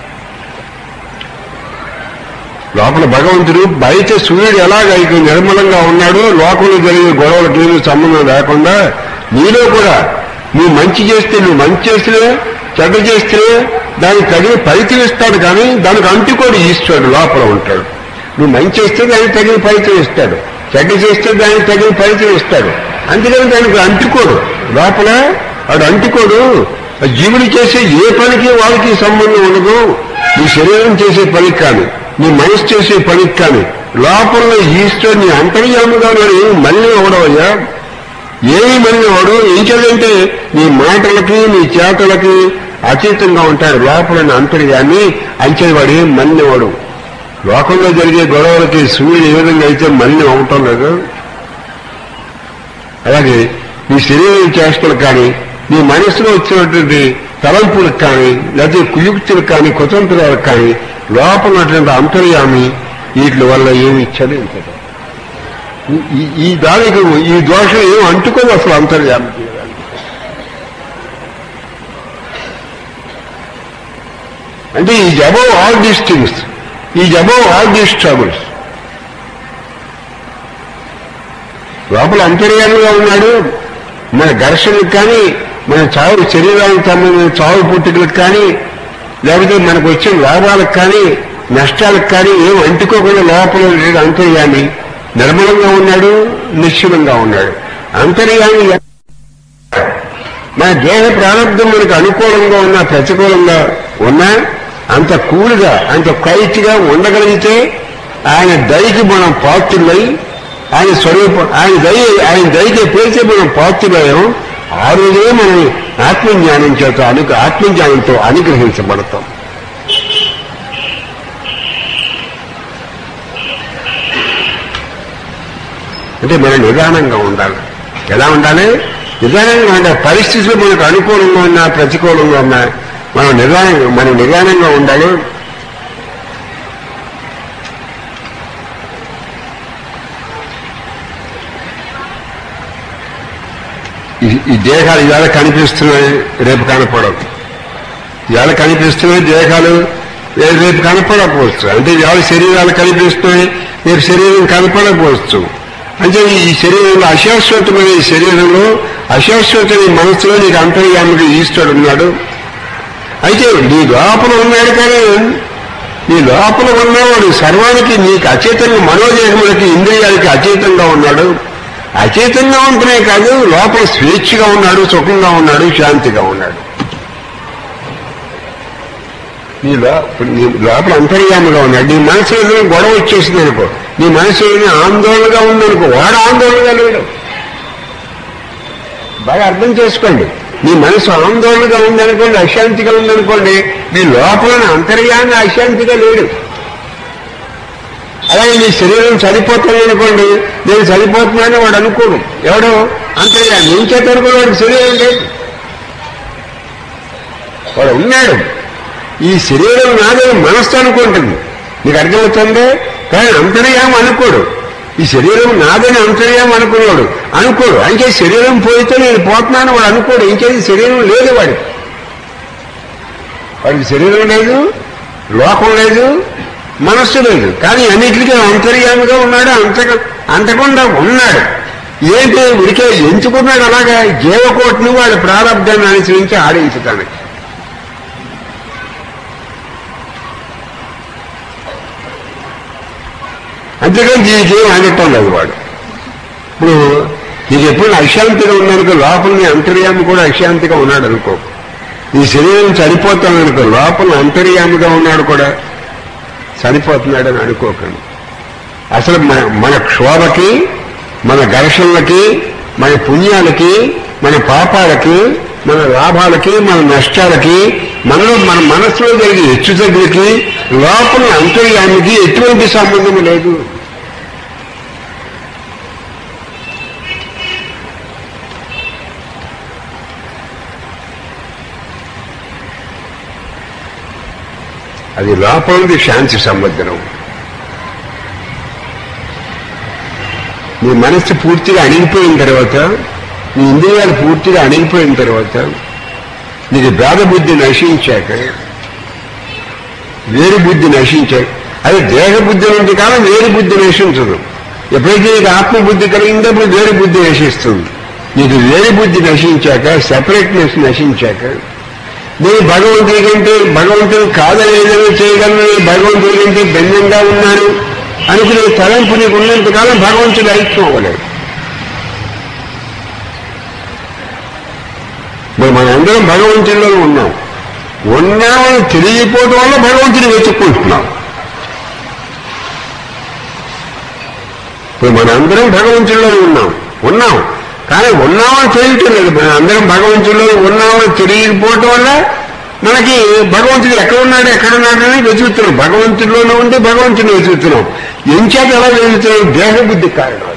లోపల భగవంతుడు బయట సూర్యుడు ఎలాగైతే నిర్మలంగా ఉన్నాడో లోకంలో జరిగే గొడవలకు ఏమీ సంబంధం లేకుండా నీలో కూడా నువ్వు మంచి చేస్తే నువ్వు మంచి చేస్తే చెడ్డ చేస్తే దానికి తగిన ఫలితం ఇస్తాడు కానీ దానికి అంటుకోడు ఈశ్వరుడు లోపల ఉంటాడు నువ్వు మంచి చేస్తే దానికి తగిన ఫలితం ఇస్తాడు చెడ్డ చేస్తే దానికి తగిన ఫలితం ఇస్తాడు అందుకని దానికి అంటుకోడు లోపల వాడు అంటుకోడు ఆ జీవుడు చేసే ఏ పనికి వాళ్ళకి సంబంధం ఉండదు నీ శరీరం చేసే పనికి కానీ నీ మనసు చేసే పనికి కానీ లోపల ఈశ్వరుని అంతర్యాముగా ఉన్నాడు ఏమి మళ్ళీ అవడవయ్యా ఏమి మళ్ళీ అవడు ఏం చేయాలంటే నీ మాటలకి నీ చేతలకి అతీతంగా ఉంటాడు లోపల అంతర్యాన్ని అంచేవాడు ఏం మళ్ళీ అవడు లోకంలో జరిగే గొడవలకి సూర్యుడు ఏ విధంగా అయితే మళ్ళీ అవటం లేదు అలాగే నీ శరీరం చేష్టలు కానీ నీ మనసులో వచ్చినటువంటి తలంపులకు కానీ లేకపోతే కుయుక్తులకు కానీ కుతంత్రాలకు కానీ లోపల ఉన్నటువంటి అంతర్యామి వీటి వల్ల ఏమి చదివించదు ఈ- ఈ- ఈ దానికి ఈ దోషం ఏం అంటుకోదు అసలు అంతర్యామికి అంటే ఈ అబౌవ్ ఆల్ దీస్ థింగ్స్ ఈ అబౌవ్ ఆల్ దీస్ ట్రబుల్స్ లోపల అంతర్యామిగా ఉన్నాడు మన ఘర్షణకు కానీ మన చావు శరీరానికి సంబంధించిన చావు పుట్టుకలకు కానీ లేకపోతే మనకు వచ్చిన లాభాలకు కానీ నష్టాలకు కానీ ఏం అంటుకోకుండా లోపల లేడు అంతర్యామి నిర్మలంగా ఉన్నాడు నిశ్చలంగా ఉన్నాడు అంతర్యామి మన దేహ ప్రారంభం మనకు అనుకూలంగా ఉన్నా ప్రతికూలంగా ఉన్నా అంత కూల్గా అంత క్వైట్గా ఉండగలిగితే ఆయన దయకి మనం పాత్రులై ఆయన స్వరూపం ఆయన దయ ఆయన దయకి ఎప్పుడైతే మనం పాత్రులయ్యాం ఆ రోజే మనం ఆత్మజ్ఞానం చేత అను ఆత్మజ్ఞానంతో అనుగ్రహించబడతాం అంటే మనం నిదానంగా ఉండాలి ఎలా ఉండాలి నిదానంగా ఉండాలి పరిస్థితులు మనకు అనుకూలంగా ఉన్నా ప్రతికూలంగా ఉన్నా మనం నిదానంగా మనం నిదానంగా ఉండాలి ఈ- ఈ దేహాలు ఇవాళ కనిపిస్తున్నాయి రేపు కనపడవు ఇవాళ కనిపిస్తున్నాయి దేహాలు రే- రేపు కనపడకపోవచ్చు అంటే ఇవాళ శరీరాలు కనిపిస్తున్నాయి రేపు శరీరం కనపడకపోవచ్చు అంటే ఈ శరీరంలో అశాశ్వతమైన ఈ శరీరంలో అశాశ్వతమైన మనసులో నీకు అంతర్యాముడు ఈశ్వరుడు ఉన్నాడు అయితే నీ లోపల ఉన్నాడు కానీ నీ లోపల ఉన్నవాడు సర్వానికి నీకు అచేతంగా మనోదేహములకి ఇంద్రియాలకి అచేతంగా ఉన్నాడు అచేతంగా ఉంటేనే కాదు లోపల స్వేచ్ఛగా ఉన్నాడు సుఖంగా ఉన్నాడు శాంతిగా ఉన్నాడు నీ లో- నీ లోపల అంతర్యాముగా ఉన్నాడు నీ మనసులో ఏదైనా గొడవ వచ్చేసింది అనుకో నీ మనసు ఏదైనా ఆందోళనగా ఉందనుకో వాడు ఆందోళనగా లేడు బాగా అర్థం చేసుకోండి నీ మనసు ఆందోళనగా ఉందనుకోండి అశాంతిగా ఉందనుకోండి మీ లోపల అంతర్యాన్ని అశాంతిగా లేడు అలాగే నీ శరీరం చనిపోతుంది అనుకోండి నేను చనిపోతున్నానని వాడు అనుకోడు ఎవడు అంతర్యాన్ని ఏం చేత అనుకోడు వాడికి శరీరం లేదు వాడు ఉన్నాడు ఈ శరీరం నాదని మనస్సు అనుకుంటుంది నీకు అర్థమవుతుంది కానీ అంతర్యామ అనుకోడు ఈ శరీరం నాదని అంతర్యం అనుకున్నాడు అనుకోడు అంటే శరీరం పోయితే నేను పోతున్నాను వాడు అనుకోడు ఇంకేది శరీరం లేదు వాడు వాడికి శరీరం లేదు లోకం లేదు మనస్సు లేదు కానీ అన్నిటికీ అంతర్యామిగా ఉన్నాడు అంతక అంతకుండా ఉన్నాడు ఏంటి ఉడికే ఎంచుకున్నాడు అలాగా జీవకోటిని వాడి ప్రారంభాన్ని అనుసరించి ఆడించటానికి అంతేకాని దీనికి ఏం అనటం లేదు వాడు ఇప్పుడు నీకు ఎప్పుడు అశాంతిగా ఉన్నానుకో లోపల నీ అంతర్యామి కూడా అశాంతిగా ఉన్నాడు అనుకో నీ శరీరం చనిపోతాను అనుకో లోపల అంతర్యామిగా ఉన్నాడు కూడా చనిపోతున్నాడని అనుకోకండి అసలు మన మన క్షోభకి మన ఘర్షణలకి మన పుణ్యాలకి మన పాపాలకి మన లాభాలకి మన నష్టాలకి మనలో మన మనసులో జరిగే హెచ్చు తగ్గులకి లోపల అంతర్యామికి ఎటువంటి సంబంధం లేదు అది లోపలిది శాంతి సముద్రం నీ మనస్సు పూర్తిగా అణిగిపోయిన తర్వాత నీ ఇంద్రియాలు పూర్తిగా అణిగిపోయిన తర్వాత నీకు భేద బుద్ధి నశించాక వేరు బుద్ధి నశించాక అది దేహ బుద్ధి నుండి కాలం వేరు బుద్ధి నశించదు ఎప్పుడైతే నీకు ఆత్మబుద్ధి కలిగిందో అప్పుడు వేరు బుద్ధి నశిస్తుంది నీకు వేరు బుద్ధి నశించాక సెపరేట్నెస్ నశించాక నేను భగవంతుడి కంటే భగవంతుడు కాదని ఏదైనా చేయగలను నేను భగవంతుడి కంటే భిన్నంగా ఉన్నాను అనుకునే తలంపు నీకు ఉన్నంతకాలం భగవంతుడు ఐక్యం అవ్వలేదు మరి మనందరం భగవంతుడిలో ఉన్నాం ఉన్నామని తెలియకపోవడం వల్ల భగవంతుని వెతుక్కుంటున్నాం ఇప్పుడు మనందరం భగవంతుడిలో ఉన్నాం ఉన్నాం కానీ ఉన్నామని తెలియటం లేదు మన అందరం భగవంతుడిలో ఉన్నామని తెలియకపోవటం వల్ల మనకి భగవంతుడు ఎక్కడున్నాడు ఎక్కడున్నాడు అని వెతుకుతున్నాం భగవంతుడిలోనే ఉండి భగవంతుడిని వెతుకుతున్నాం ఎంచేత ఎలా వెతుకుతున్నాం దేహబుద్ధి కారణాలు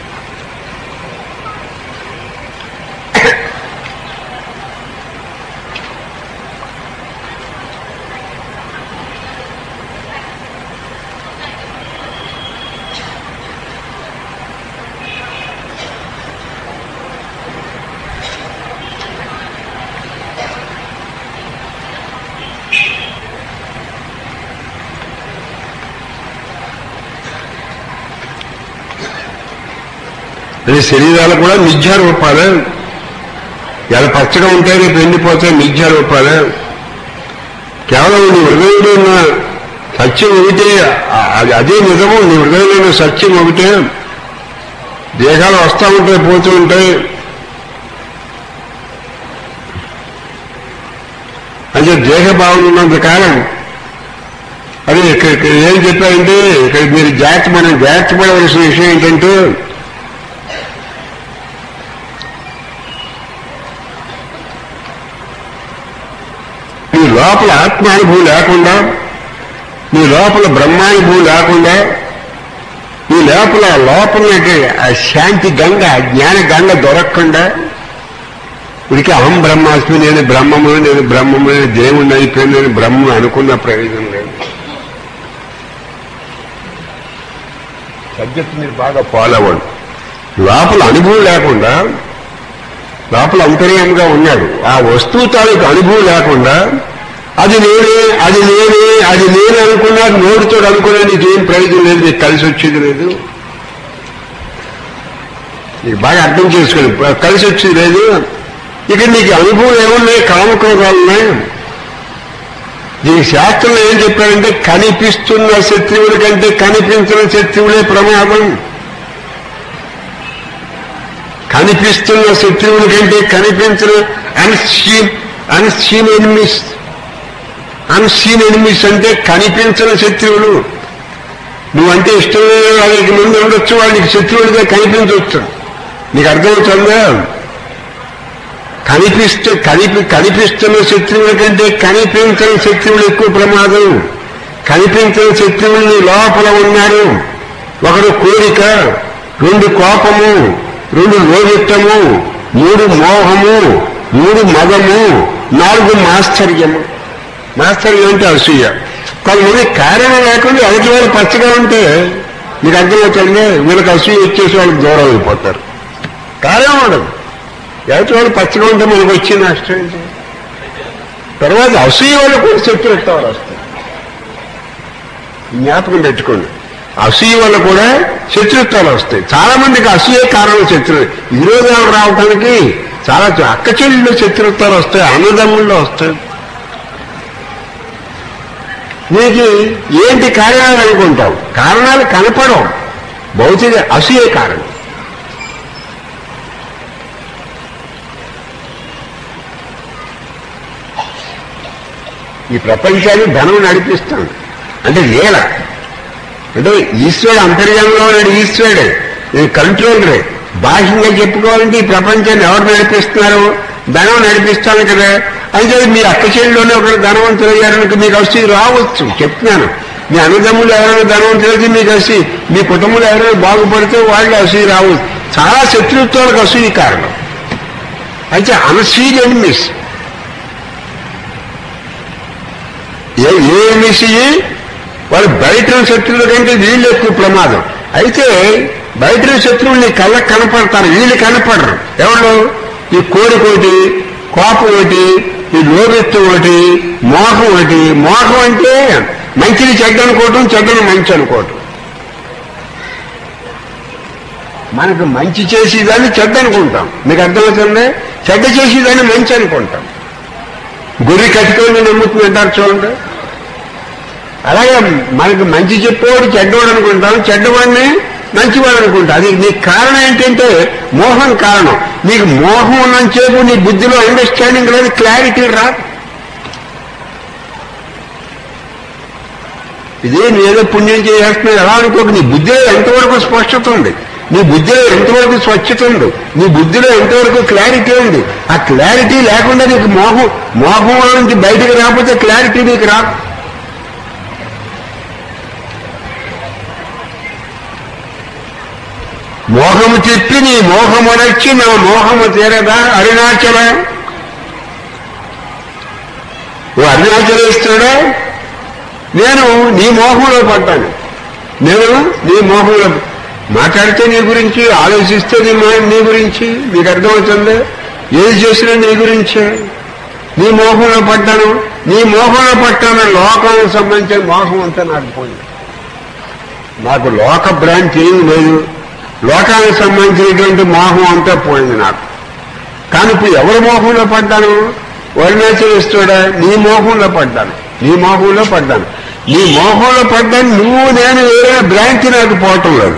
ఈ శరీరాలు కూడా మిథ్యారూపాలే ఎలా పచ్చగా ఉంటాయి రేపు ఎండిపోతాయి మిథ్యారూపాలే కేవలం నీ హృదయంలో ఉన్న సత్యం ఒకటే ఆ- అది అదే నిజము నీ హృదయంలో ఉన్న సత్యం ఒకటే దేహాలు వస్తూ ఉంటాయి పోతూ ఉంటాయి అంటే దేహ భావన ఉన్నంత కాలం అదే ఇక్కడ ఇక్కడ ఏం చెప్పారంటే ఇక్కడ మీరు జాగ్రత్త మనం జాగ్రత్త పడవలసిన విషయం ఏంటంటే నీ లోపల ఆత్మానుభవం లేకుండా నీ లోపల బ్రహ్మానుభవం లేకుండా నీ లోపల లోపల ఆ శాంతి గంగ ఆ జ్ఞాన గంగ దొరకకుండా ఉడికి అహం బ్రహ్మాస్మి నేను బ్రహ్మము నేను బ్రహ్మము నేను దేవుణ్ణి అయిపోయింది నేను బ్రహ్మ అనుకున్న ప్రయోజనం లేదు సబ్జెక్ట్ మీరు బాగా ఫాలో అవ్వండి లోపల అనుభవం లేకుండా లోపల అంతర్యంగా ఉన్నాడు ఆ వస్తువు తాలూకు అనుభవం లేకుండా అది నేనే అది నేనే అది నేను అనుకున్నా నోటితో అనుకున్నా నీకేం ప్రయోజనం లేదు నీకు కలిసి వచ్చేది లేదు నీకు బాగా అర్థం చేసుకోండి కలిసి వచ్చేది లేదు ఇక నీకు అనుభవం ఏమున్నాయి కామక్రోధాలు ఉన్నాయి దీని శాస్త్రంలో ఏం చెప్పారంటే కనిపిస్తున్న శత్రువుల కంటే కనిపించిన శత్రువులే ప్రమాదం కనిపిస్తున్న శత్రువుల కంటే కనిపించిన unseen unseen enemies unseen enemies అంటే కనిపించిన శత్రువులు నువ్వంటే ఇష్టం లేని వాళ్ళకి ముందు ఉండొచ్చు వాళ్ళకి శత్రువులుగా కనిపించవచ్చు నీకు అర్థమవుతుందా కనిపిస్తూ కనిపి కనిపిస్తున్న శత్రువుల కంటే కనిపించని శత్రువులు ఎక్కువ ప్రమాదం కనిపించని శత్రువులు నీ లోపల ఉన్నారు ఒకడు కోరిక రెండు కోపము రెండు లోహిత్తము మూడు మోహము మూడు మదము నాలుగు మాశ్చర్యము మాశ్చర్యం అంటే అసూయ కొంతమంది కారణం లేకుండా ఎదుటి వాళ్ళు పచ్చగా ఉంటే మీకు అర్థమవుతుంది వీళ్ళకి అసూయ వచ్చేసి వాళ్ళకి దూరం అయిపోతారు కారణం ఉండదు ఎవరి వాళ్ళు పచ్చగా ఉంటే మనకు వచ్చి నష్టం ఏంటి తర్వాత అసూయ వాళ్ళు కూడా శత్రుత్వాలు వస్తాయి జ్ఞాపకం పెట్టుకోండి అసూయ వల్ల కూడా శత్రుత్వాలు వస్తాయి చాలా మందికి అసూయ కారణం శత్రు విరోధాలు రావడానికి చాలా అక్క చెల్లెళ్ళు శత్రుత్వాలు వస్తాయి అన్నదమ్ముల్లో వస్తాయి నీకు ఏంటి కారణాలు అనుకుంటావు కారణాలు కనపడవు భౌతిక అసూయే కారణం ఈ ప్రపంచాన్ని ధనం నడిపిస్తాడు అంటే లీల అంటే ఈశ్వరుడు అంతర్యంలో ఉన్నాడు ఈశ్వరుడే ఇది కంట్రోలరే బాహ్యంగా చెప్పుకోవాలంటే ఈ ప్రపంచాన్ని ఎవరు నడిపిస్తున్నారు ధనం నడిపిస్తాను కదా అయితే మీ అక్క చెల్లిలోనే ఒకరు ధనవంతులు అయ్యారనుకో మీకు వచ్చి రావచ్చు చెప్తున్నాను మీ అన్నదమ్ములు ఎవరైనా ధనవంతులు అయితే మీకు వచ్చి మీ కుటుంబంలో ఎవరైనా బాగుపడితే వాళ్ళు అసూయ రావచ్చు చాలా శత్రుత్వాలకు అసూయ కారణం అయితే అనసూయ ఎనిమిస్ ఏ ఏ ఎనిమిసి వాళ్ళు బయట శత్రువుల కంటే వీళ్ళు ఎక్కువ ప్రమాదం అయితే బయట శత్రువులు నీ కళ్ళకు కనపడతారు వీళ్ళు కనపడరు ఎవరు ఈ కోరిక ఒకటి కోపం ఒకటి ఈ లోబెత్తు ఒకటి మోహం ఒకటి మోహం అంటే మంచిని చెడ్డ అనుకోవటం చెడ్డను మంచి అనుకోవటం మనకు మంచి చేసేదాన్ని చెడ్డ అనుకుంటాం మీకు అర్థమవుతుంది చెడ్డ చేసేదాన్ని మంచి అనుకుంటాం గురి కట్టుకొని నమ్ముతుందంటారు చూడండి అలాగే మనకి మంచి చెప్పేవాడు చెడ్డవాడు అనుకుంటాం చెడ్డవాడిని మంచివాడు అనుకుంటా అది నీకు కారణం ఏంటంటే మోహం కారణం నీకు మోహం ఉన్నంతసేపు నీ బుద్ధిలో అండర్స్టాండింగ్ లేదు క్లారిటీ రాదు ఇదే నేదో పుణ్యం చేసేస్తున్నావు ఎలా అనుకోకు నీ బుద్ధిలో ఎంతవరకు స్పష్టత ఉంది నీ బుద్ధిలో ఎంతవరకు స్వచ్ఛత ఉంది నీ బుద్ధిలో ఎంతవరకు క్లారిటీ ఉంది ఆ క్లారిటీ లేకుండా నీకు మోహం మోహం నుంచి బయటకు రాకపోతే క్లారిటీ నీకు రాదు మోహము చెప్పి నీ మోహము నచ్చి నా మోహము తీరదా అరుణాచల ఓ అరుణాచలేశ్వరుడా నేను నీ మోహంలో పడ్డాను నేను నీ మోహంలో మాట్లాడితే నీ గురించి ఆలోచిస్తే నీ మా- నీ గురించి నీకు అర్థమవుతుంది ఏది చేసినా నీ గురించే నీ మోహంలో పడ్డాను నీ మోహంలో పట్టాను లోకానికి సంబంధించిన మోహం అంతా నాకు పోయింది నాకు లోక బ్రాంచ్ ఏమీ లేదు లోకానికి సంబంధించినటువంటి మోహం అంతా పోయింది నాకు కానీ ఇప్పుడు ఎవరి మోహంలో పడ్డాను వర్ణాచరిస్తుడా నీ మోహంలో పడ్డాను నీ మోహంలో పడ్డాను నీ మోహంలో పడ్డాను నువ్వు నేను వేరే బ్రాంచ్ నాకు పోవటం లేదు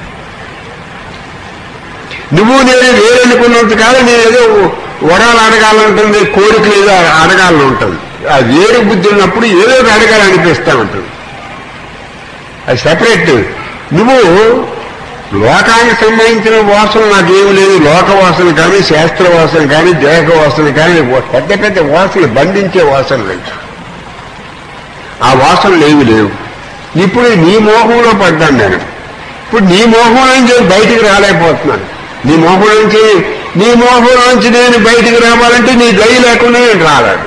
నువ్వు నేను వేరనుకున్నంత కాలం నేను ఏదో వరాలు అడగాలంటుంది కోరికలు ఏదో అడగాలని ఉంటుంది ఆ వేరు బుద్ధి ఉన్నప్పుడు ఏదో ఒకటి అడగాలనిపిస్తా ఉంటుంది అది సెపరేట్ నువ్వు లోకానికి సంబంధించిన వాసన నాకేమి లేదు లోక వాసన కానీ శాస్త్ర వాసన కానీ దేహ వాసన కానీ పెద్ద పెద్ద వాసనలు బంధించే వాసన లేదు ఆ వాసనలు ఏమి లేవు ఇప్పుడు నీ మోహంలో పడ్డాను నేను ఇప్పుడు నీ మోహం నుంచి బయటికి రాలేకపోతున్నాను నీ మోహం నుంచి నీ మోహం నుంచి నేను బయటికి రావాలంటే నీ దయ లేకుండా నేను రాలేను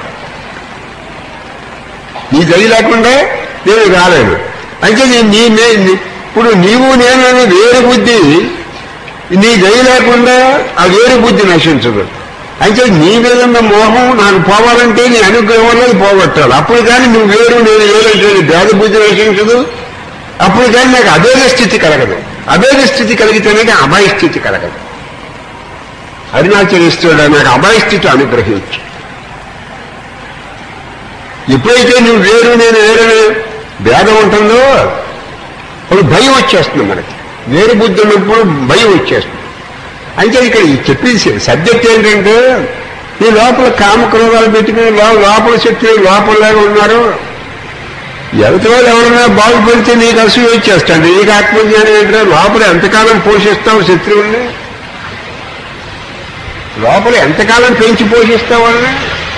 నీ దయ లేకుండా నేను రాలేను అంటే నీ నీ నే- నీ- ఇప్పుడు నీవు నేను అనే వేరు బుద్ధి నీ దయ లేకుండా ఆ వేరు బుద్ధి నశించదు అయితే నీ మీద ఉన్న మోహం నాకు పోవాలంటే నీ అనుగ్రహం వల్ల అది పోగొట్టాలి అప్పుడు కానీ నువ్వు వేరు నేను వేరంటే నీ భేద బుద్ధి నశించదు అప్పుడు కానీ నాకు అభేద స్థితి కలగదు అభేద స్థితి కలిగితేనే అభయ స్థితి కలగదు అరుణాచరిస్తుడా నాకు అభయ స్థితి అనుగ్రహించు ఎప్పుడైతే నువ్వు వేరు నేను వేరు భేదం ఉంటుందో అప్పుడు భయం వచ్చేస్తుంది మనకి వేరు బుద్ధి ఉన్నప్పుడు భయం వచ్చేస్తుంది అంటే ఇక్కడ ఈ చెప్పేసి సబ్జెక్ట్ ఏంటంటే ఈ లోపల కామక్రోధాలు పెట్టుకుని లో- లోపల శక్తులు లోపలలాగా ఉన్నారు ఎవరి వాళ్ళు ఎవరైనా బాగుపడితే నీకు అసూయ వచ్చేస్తాడు నీకు ఆత్మజ్ఞానం ఏంటంటే లోపల ఎంతకాలం పోషిస్తావు శత్రువుల్ని లోపల ఎంతకాలం పెంచి పోషిస్తావు వాళ్ళని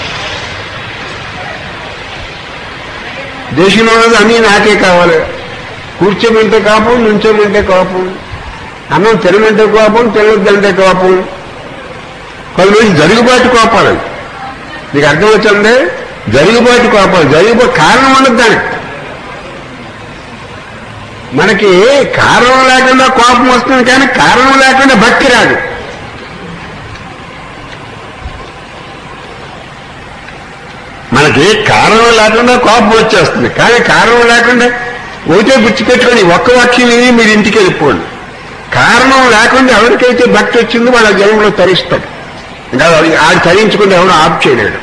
దేశంలో ఉన్నది అన్నీ నాకే కావాలి కూర్చోమంటే కోపం నుంచోమంటే కోపం అన్నం తినమంటే కోపం తినొద్దంటే కోపం కొంతమంది జరుగుబాటు కోపాలు నీకు అర్థమవుతుంది జరుగుబాటు కోపాలు జరుగుబాటు కారణం ఉండదు దానికి మనకి కారణం లేకుండా కోపం వస్తుంది కానీ కారణం లేకుండా భక్తి రాదు మనకి కారణం లేకుండా కోపం వచ్చేస్తుంది కానీ కారణం లేకుండా ఒకటే గుర్తుపెట్టుకొని ఒక్క వాక్యం విని మీరు ఇంటికి వెళ్ళిపోండి కారణం లేకుండా ఎవరికైతే భక్తి వచ్చిందో వాళ్ళ జన్మలో తరిస్తాడు ఇంకా ఆడు తరించుకుంటే ఎవరు ఆప్ చేయలేడు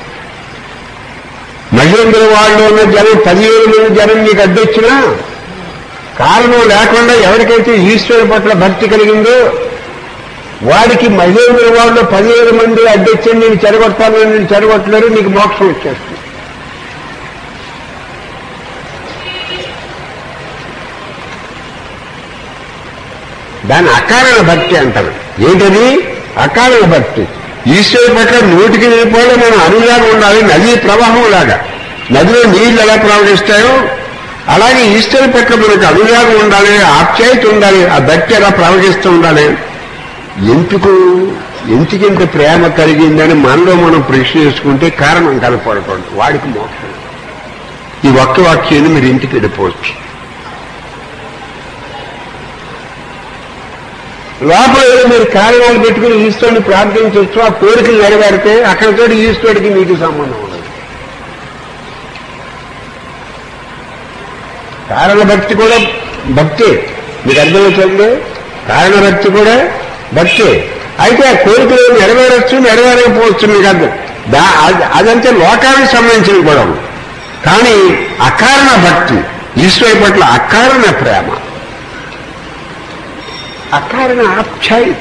మహేంద్ర వాళ్ళు ఉన్న జనం పదివేల మంది జనం మీకు అడ్డొచ్చినా కారణం లేకుండా ఎవరికైతే ఈశ్వరుడి పట్ల భక్తి కలిగిందో వాడికి మహేంద్ర వాళ్ళు పదివేల మంది అడ్డొచ్చి నేను చెడగొట్టాను నేను చెడగొట్టలేరు నీకు మోక్షం వచ్చేస్తుంది దాని అకారణ భక్తి అంటారు ఏంటది అకారణ భక్తి ఈశ్వరు పట్ల నూటికి నిలిపోలే మనం అనులాగా ఉండాలి నదీ ప్రవాహం లాగా నదిలో నీళ్లు ఎలా ప్రవహిస్తాయో అలాగే ఈశ్వరు పట్ల మనకు అనురాగం ఉండాలి ఆప్యాయత ఉండాలి ఆ భక్తి ఎలా ప్రవహిస్తూ ఉండాలి ఎందుకు ఎందుకింత ప్రేమ కలిగిందని మనలో మనం ప్రశ్న చేసుకుంటే కారణం కనపడకూడదు వాడికి మోక్షం ఈ ఒక్క వాక్యాన్ని మీరు ఇంటికి వెళ్ళిపోవచ్చు లోపల ఏదో మీరు కారణాలు పెట్టుకుని ఈశ్వరుని ప్రార్థించవచ్చు ఆ కోరికలు నెరవేరితే అక్కడితో ఈశ్వరుడికి మీకు సంబంధం ఉండదు కారణ భక్తి కూడా భక్తే మీకు అర్థమవుతుంది కారణ భక్తి కూడా భక్తే అయితే ఆ కోరికలు నెరవేరచ్చు నెరవేరకపోవచ్చు మీకు అర్థం దా అది- అదంతా లోకానికి సంబంధించిన గొడవ కానీ అకారణ భక్తి ఈశ్వరు పట్ల అకారణ ప్రేమ అకారణ ఆప్యాయత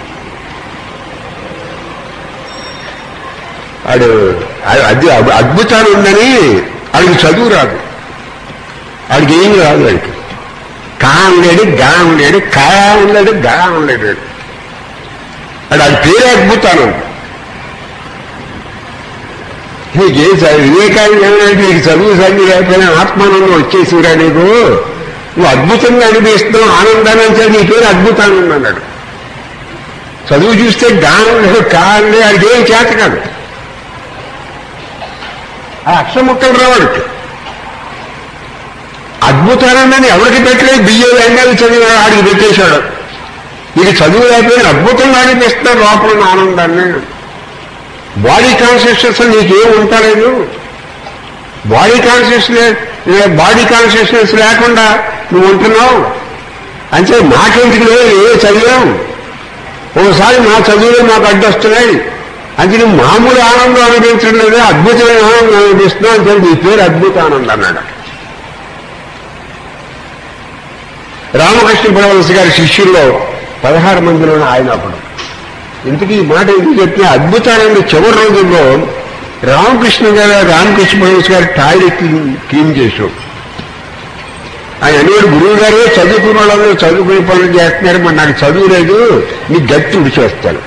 వాడు ఆ- అది అద్- అద్భుతాలు ఉందని వాడికి చదువు రాదు వాడికి ఏం రాదు వాడికి కా ఉండేది గా ఉండేది కా ఉండేది గా ఉండేది వాడు అది పేరే అద్భుతాలు నీకేం చదువు వివేకాన్ని ఏమైనా నీకు చదువు సంధి లేకపోయినా ఆత్మానందం వచ్చేసిరా నీకు నువ్వు అద్భుతంగా అనిపిస్తున్నావు ఆనందాన్ని అంటే నీ పేరు అద్భుతానందం అన్నాడు చదువు చూస్తే గానం లేదు కాదు అది ఏం చేత కాదు ఆ అక్షర ముక్కలు రావాడికి అద్భుతానందని ఎవరికి పెట్టలేదు బియ్యం ఎండాలు చదివి ఆడికి పెట్టేశాడు నీకు చదువు లేకపోయినా అద్భుతంగా అనిపిస్తున్నాడు లోపల ఉన్న ఆనందాన్ని బాడీ కాన్షియస్నెస్ నీకేం ఉంటాలేదు బాడీ కాన్షియస్నెస్ బాడీ కాన్షియస్నెస్ లేకుండా నువ్వు ఉంటున్నావు అంటే నాకెందుకు లేదు ఏ చదివాం ఒకసారి నా చదువులో మాకు అడ్డొస్తున్నాయి అంటే నువ్వు మామూలు ఆనందం అనిపించడం లేదు అద్భుతమైన ఆనందం అనిపిస్తున్నావు అంటే నీ పేరు అద్భుత ఆనందం అన్నాడు రామకృష్ణ పరమహంస గారి శిష్యుల్లో పదహారు మందిలోనే ఆయన అప్పుడు ఇంతకీ ఈ మాట ఎందుకు చెప్తే అద్భుతానంద చివరి రోజుల్లో రామకృష్ణ గారు రామకృష్ణ పరమహంస గారు టాయిలెట్ క్లీన్ క్లీన్ చేసాం ఆయన అనేవాడు గురువు గారు చదువుకున్న వాళ్ళందరూ చదువుకునే పనులు చేస్తున్నారు మరి నాకు చదువు లేదు నీ గట్టి విడిచేస్తాను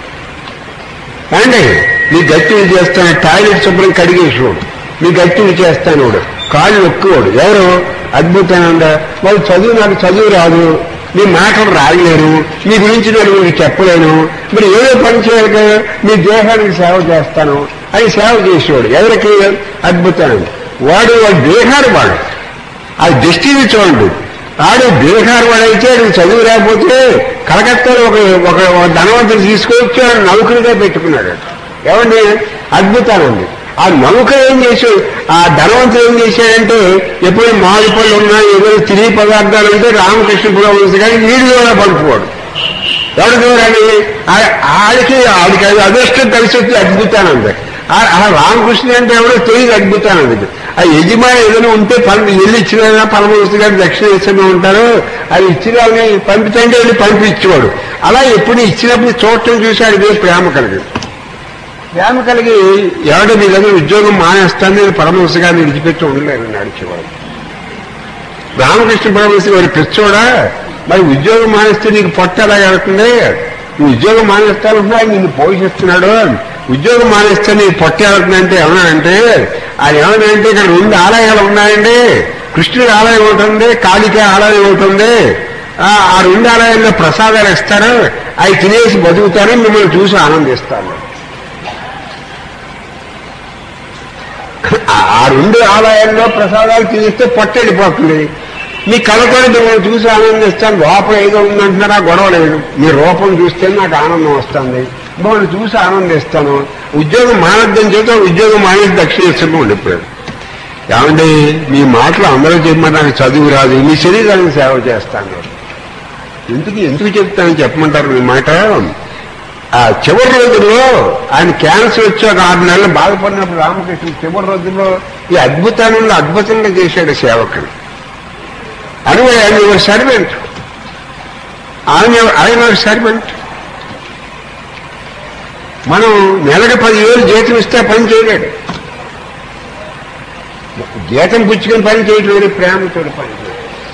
అండి నీ గట్టి చేస్తాను టాయిలెట్ శుభ్రం కడిగేసేవాడు నీ గట్టి చేస్తాను వాడు కాళ్ళు నొక్కువాడు ఎవరు అద్భుతానంద వాళ్ళు చదువు నాకు చదువు రాదు నీ మాటలు రాయలేరు నీ గురించి నేను మీకు చెప్పలేను మరి ఏదో పని చేయాలి కదా నీ దేహానికి సేవ చేస్తాను అని సేవ చేసేవాడు ఎవరికి అద్భుతానంద వాడు వాడు దేహాలు వాడు అది దృష్టిని చూడండి ఆడు బీహార్ వాడైతే ఆడికి చదువు రాకపోతే కలకత్తాలో ఒక ఒక ఒక ధనవంతుడు తీసుకొచ్చి ఆయన నౌకరిగా పెట్టుకున్నాడు ఏమండి అద్భుతానండి ఆ నౌక ఏం చేశాడు ఆ ధనవంతుడు ఏం చేశాడంటే ఎప్పుడు మామిడి పళ్ళు ఉన్నా ఏదో తిరిగి పదార్థాలు ఉంటే రామకృష్ణ పురోగతి కానీ వీడు కూడా పంపుకోడు ఎవరి దూరని ఆడికి ఆడికి అది అదృష్టం కలిసి వచ్చి అద్భుతానంది ఆ- ఆ రామకృష్ణ అంటే ఎవడో తెలియదు అద్భుతానంది ఆ యజమాని ఏదైనా ఉంటే పని ఇల్లు ఇచ్చిన పరమవస్తు గారు దక్షిణ ఇస్తూనే ఉంటారు అది ఇచ్చిన పంపితే వెళ్ళి పంపించేవాడు అలా ఎప్పుడు ఇచ్చినప్పుడు చూడటం చూసి ఆడికి ప్రేమ కలిగింది ప్రేమ కలిగి ఎవడో మీ దగ్గర ఉద్యోగం మానేస్తాను నేను పరమహంస గారిని విడిచిపెట్టి ఉండలేను నడిచేవాడు రామకృష్ణ పరమహంస గారి పిచ్చోడా మరి ఉద్యోగం మానేస్తే నీకు పొట్ట ఎలా వెళ్తుంది నువ్వు ఉద్యోగం మానేస్తానంటున్నా నిన్ను పోషిస్తున్నాడు ఉద్యోగం మానేస్తే నీకు పొట్ట వెళ్తుందంటే ఏమన్నాడంటే ఆయన ఏమన్నాడంటే ఇక్కడ రెండు ఆలయాలు ఉన్నాయండి కృష్ణుడి ఆలయం ఉంటుంది కాళిక ఆలయం ఉంటుంది ఆ ఆ రెండు ఆలయాల్లో ప్రసాదాలు ఇస్తారు అవి తినేసి బతుకుతారు మిమ్మల్ని చూసి ఆనందిస్తాను ఆ రెండు ఆలయాల్లో ప్రసాదాలు తినేస్తే పొట్ట వెళ్ళిపోతుంది మీ కళ్ళతో మిమ్మల్ని చూసి ఆనందిస్తాను లోపల ఏదో ఉందంటున్నారా గొడవ లేదు మీ రూపం చూస్తే నాకు ఆనందం వస్తుంది మిమ్మల్ని చూసి ఆనందిస్తాను ఉద్యోగం మానద్దని చేత ఉద్యోగం మానేసి దక్షిణేశ్వరంలో ఉండిపోయాడు ఏమండి మీ మాటలు అందరూ చెప్పమని నాకు చదువు రాదు మీ శరీరానికి సేవ చేస్తాను ఎందుకు ఎందుకు చెప్తానని చెప్పమంటారు మీ మాట ఆ చివరి రోజుల్లో ఆయన క్యాన్సర్ వచ్చి ఒక ఆరు నెలలు బాధపడినప్పుడు రామకృష్ణ చివరి రోజుల్లో ఈ అద్భుతాలను అద్భుతంగా చేశాడు సేవకుడు అని ఆయన ఒక సర్వెంట్ ఆయన ఆయన ఒక సర్వెంట్ మనం నెలకు పదివేలు జీతం ఇస్తే పని చేయలేడు జీతం పుచ్చుకొని పని చేయడం వేరే ప్రేమతో పని చేయడం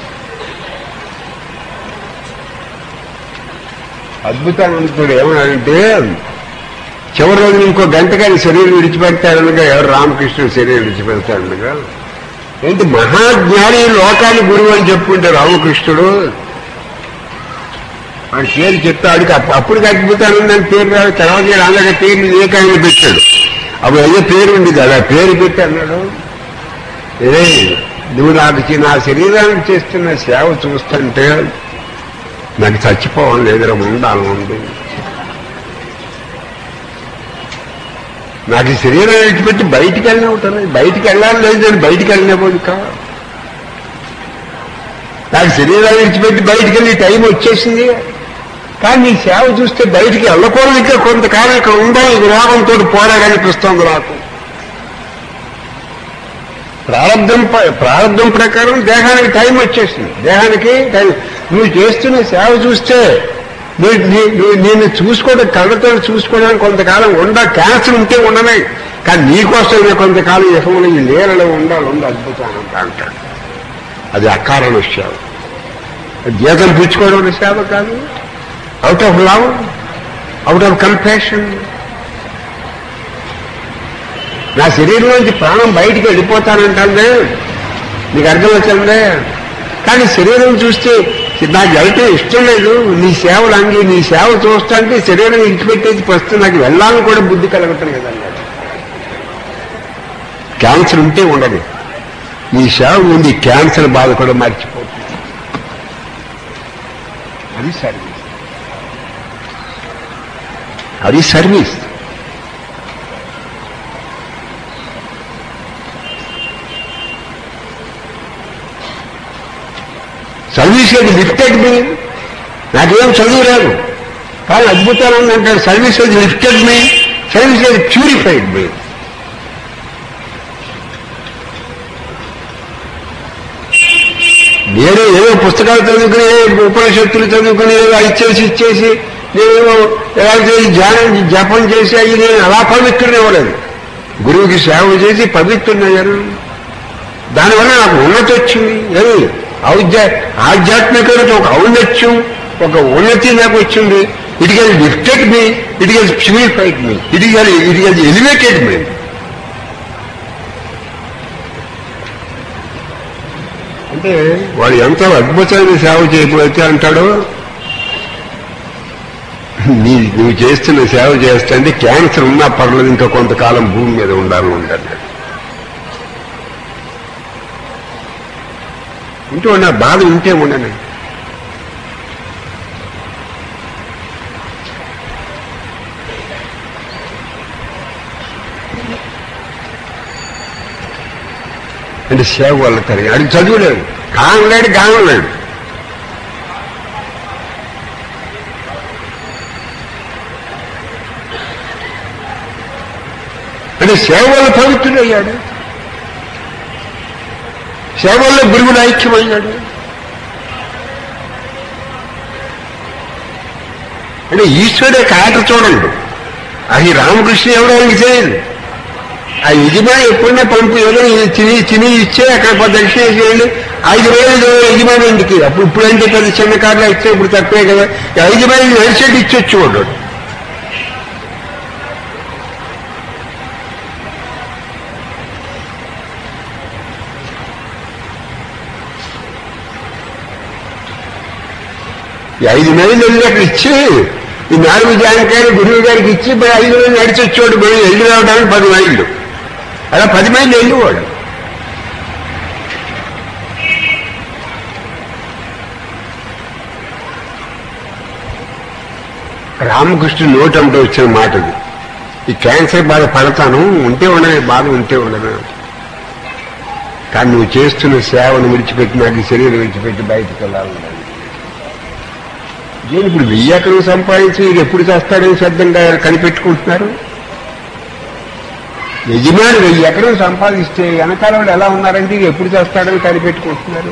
అద్భుతానంతుడు ఏమన్నాడంటే చివరి రోజు ఇంకో గంటగాని శరీరం విడిచిపెడతాడనగా ఎవరు రామకృష్ణుడు శరీరం విడిచిపెడతాడనగా ఏంటి మహాజ్ఞాని లోకాన్ని గురువు అని చెప్పుకుంటే రామకృష్ణుడు వాడి పేరు చెప్తే ఆడికి అప్ప- అప్పటికి అద్భుతానందని పేరు రాదు తర్వాత అలాగే పేరు ఏకాయన పెట్టాడు అప్పుడు అయ్యే పేరు ఉండేది అలా పేరు పెట్టి అన్నాడు ఏ నువ్వు నాకు చి- నా శరీరానికి చేస్తున్న సేవ చూస్తుంటే నాకు చచ్చిపోవాలి లేదురా ఉండాలని ఉంది నాకు ఈ శరీరం విడిచిపెట్టి బయటికి వెళ్ళిన ఉంటుంది బయటికి వెళ్ళాలి లేదు నేను బయటికి వెళ్ళినప్పుడు కా నాకు శరీరాన్ని విడిచిపెట్టి బయటికి వెళ్ళి టైం వచ్చేసింది కానీ నీ సేవ చూస్తే బయటికి వెళ్ళకూడదు ఇంకా కొంతకాలం ఇక్కడ ఉండాలి ఈ రోగంతో పోరాడనిపిస్తోంది నాకు ప్రారంభం ప్రారంభం ప్రకారం దేహానికి టైం వచ్చేసింది దేహానికి టైం నువ్వు చేస్తున్న సేవ చూస్తే నువ్వు నీ- నువ్వు నేను చూసుకోవడం కళ్ళతో చూసుకోవడానికి కొంతకాలం ఉండ క్యాన్సర్ ఉంటే ఉండనే కానీ నీకోసం నేను కొంతకాలం యహములు ఈ నీళ్ళలో ఉండాలి ఉండి అద్భుతానంట అంటాడు అది అకారణ సేవ జీతం పుచ్చుకోవడం అనే సేవ కాదు out of love out of compassion నా శరీరంలోంచి ప్రాణం బయటికి వెళ్ళిపోతానంటే నీకు అర్థం వచ్చిందే కానీ శరీరం చూస్తే నాకు వెళ్ళటం ఇష్టం లేదు నీ సేవలు అంగి నీ సేవ చూస్తుంటే శరీరం ఇచ్చిపెట్టేసి ప్రస్తుతం నాకు వెళ్ళాలని కూడా బుద్ధి కలగటం లేదన్నాడు క్యాన్సర్ ఉంటే ఉండదు నీ సేవ ఉంది క్యాన్సర్ బాధ కూడా మర్చిపోతుంది అది సర్వీస్ అది సర్వీస్ సర్వీస్ ఏది లిఫ్టెడ్ మీ నాకేం చదువు లేదు కానీ అద్భుతాలు అంటాడు సర్వీస్ ఏది లిఫ్టెడ్ మీ సర్వీస్ ఏది ప్యూరిఫైడ్ మీ నేను ఏదో పుస్తకాలు చదువుకుని ఉపనిషత్తులు చదువుకుని ఏదో ఇచ్చేసి ఇచ్చేసి నేను ఎలా చేసి ధ్యానం జపం చేసి అయ్యి నేను అలా పవిత్రుని ఇవ్వలేదు గురువుకి సేవ చేసి పవిత్రునయ్యాను దానివల్ల నాకు ఉన్నతి వచ్చింది ఏది ఔద్య ఆధ్యాత్మికత ఒక ఔన్నత్యం ఒక ఉన్నతి నాకు వచ్చింది ఇట్ గెల్ లిఫ్టెడ్ మీ ఇట్ గెల్ ప్యూరిఫైడ్ మీ ఇట్ గెల్ ఇట్ గెల్ ఎలివేటెడ్ మీ అంటే వాడు ఎంత అద్భుతమైన సేవ చేయబోతే అంటాడో నీ నువ్వు చేస్తున్న సేవ చేస్తుంటే క్యాన్సర్ ఉన్నా పర్లేదు ఇంకా కొంతకాలం భూమి మీద ఉండాలని ఉంటాడు ఉంటూ ఉన్న బాధ ఉంటే ఉండను అంటే సేవ వల్ల తరిగి అది చదువులేడు కానలేడు గానలేడు అంటే సేవ వల్ల పవిత్రుడయ్యాడు సేవల్లో గురువులు ఐక్యమయ్యాడు అంటే ఈశ్వరుడే కాట చూడండి అది రామకృష్ణ ఎవడో ఆయనకి తెలియదు ఆ యజమాని ఎప్పుడైనా పంపు ఏదో తిని తిని ఇచ్చే అక్కడ పది దక్షిణ చేయండి ఐదు వేలు యజమాని ఇంటికి అప్పుడు ఇప్పుడంటే పెద్ద చిన్న కార్లు ఇస్తే ఇప్పుడు తక్కువే కదా ఈ యజమాని నడిచేట్టు ఇచ్చొచ్చు వాడు ఈ ఐదు మైళ్ళు వెళ్ళి అక్కడ ఇచ్చి ఈ నాలుగు జానకాయలు గురువు గారికి ఇచ్చి ఇప్పుడు ఐదు మైళ్ళు నడిచి వచ్చేవాడు పోయి వెళ్ళి రావడానికి పది మైళ్ళు అలా పది మైళ్ళు వెళ్ళేవాడు రామకృష్ణ నోటి అంటే వచ్చిన మాట ఇది ఈ క్యాన్సర్ బాధ పడతాను ఉంటే ఉండదు బాధ ఉంటే ఉండదు కానీ నువ్వు చేస్తున్న సేవను విడిచిపెట్టి నాకు ఈ శరీరం విడిచిపెట్టి బయటకు వెళ్ళాలి నేను ఇప్పుడు వెయ్యి ఎకరం సంపాదించి ఇది ఎప్పుడు చేస్తాడని శ్రద్ధంగా కనిపెట్టుకుంటున్నారు యజమాని వెయ్యి ఎకరం సంపాదిస్తే వెనకాల వాళ్ళు ఎలా ఉన్నారంటే ఇది ఎప్పుడు చేస్తాడని కనిపెట్టుకుంటున్నారు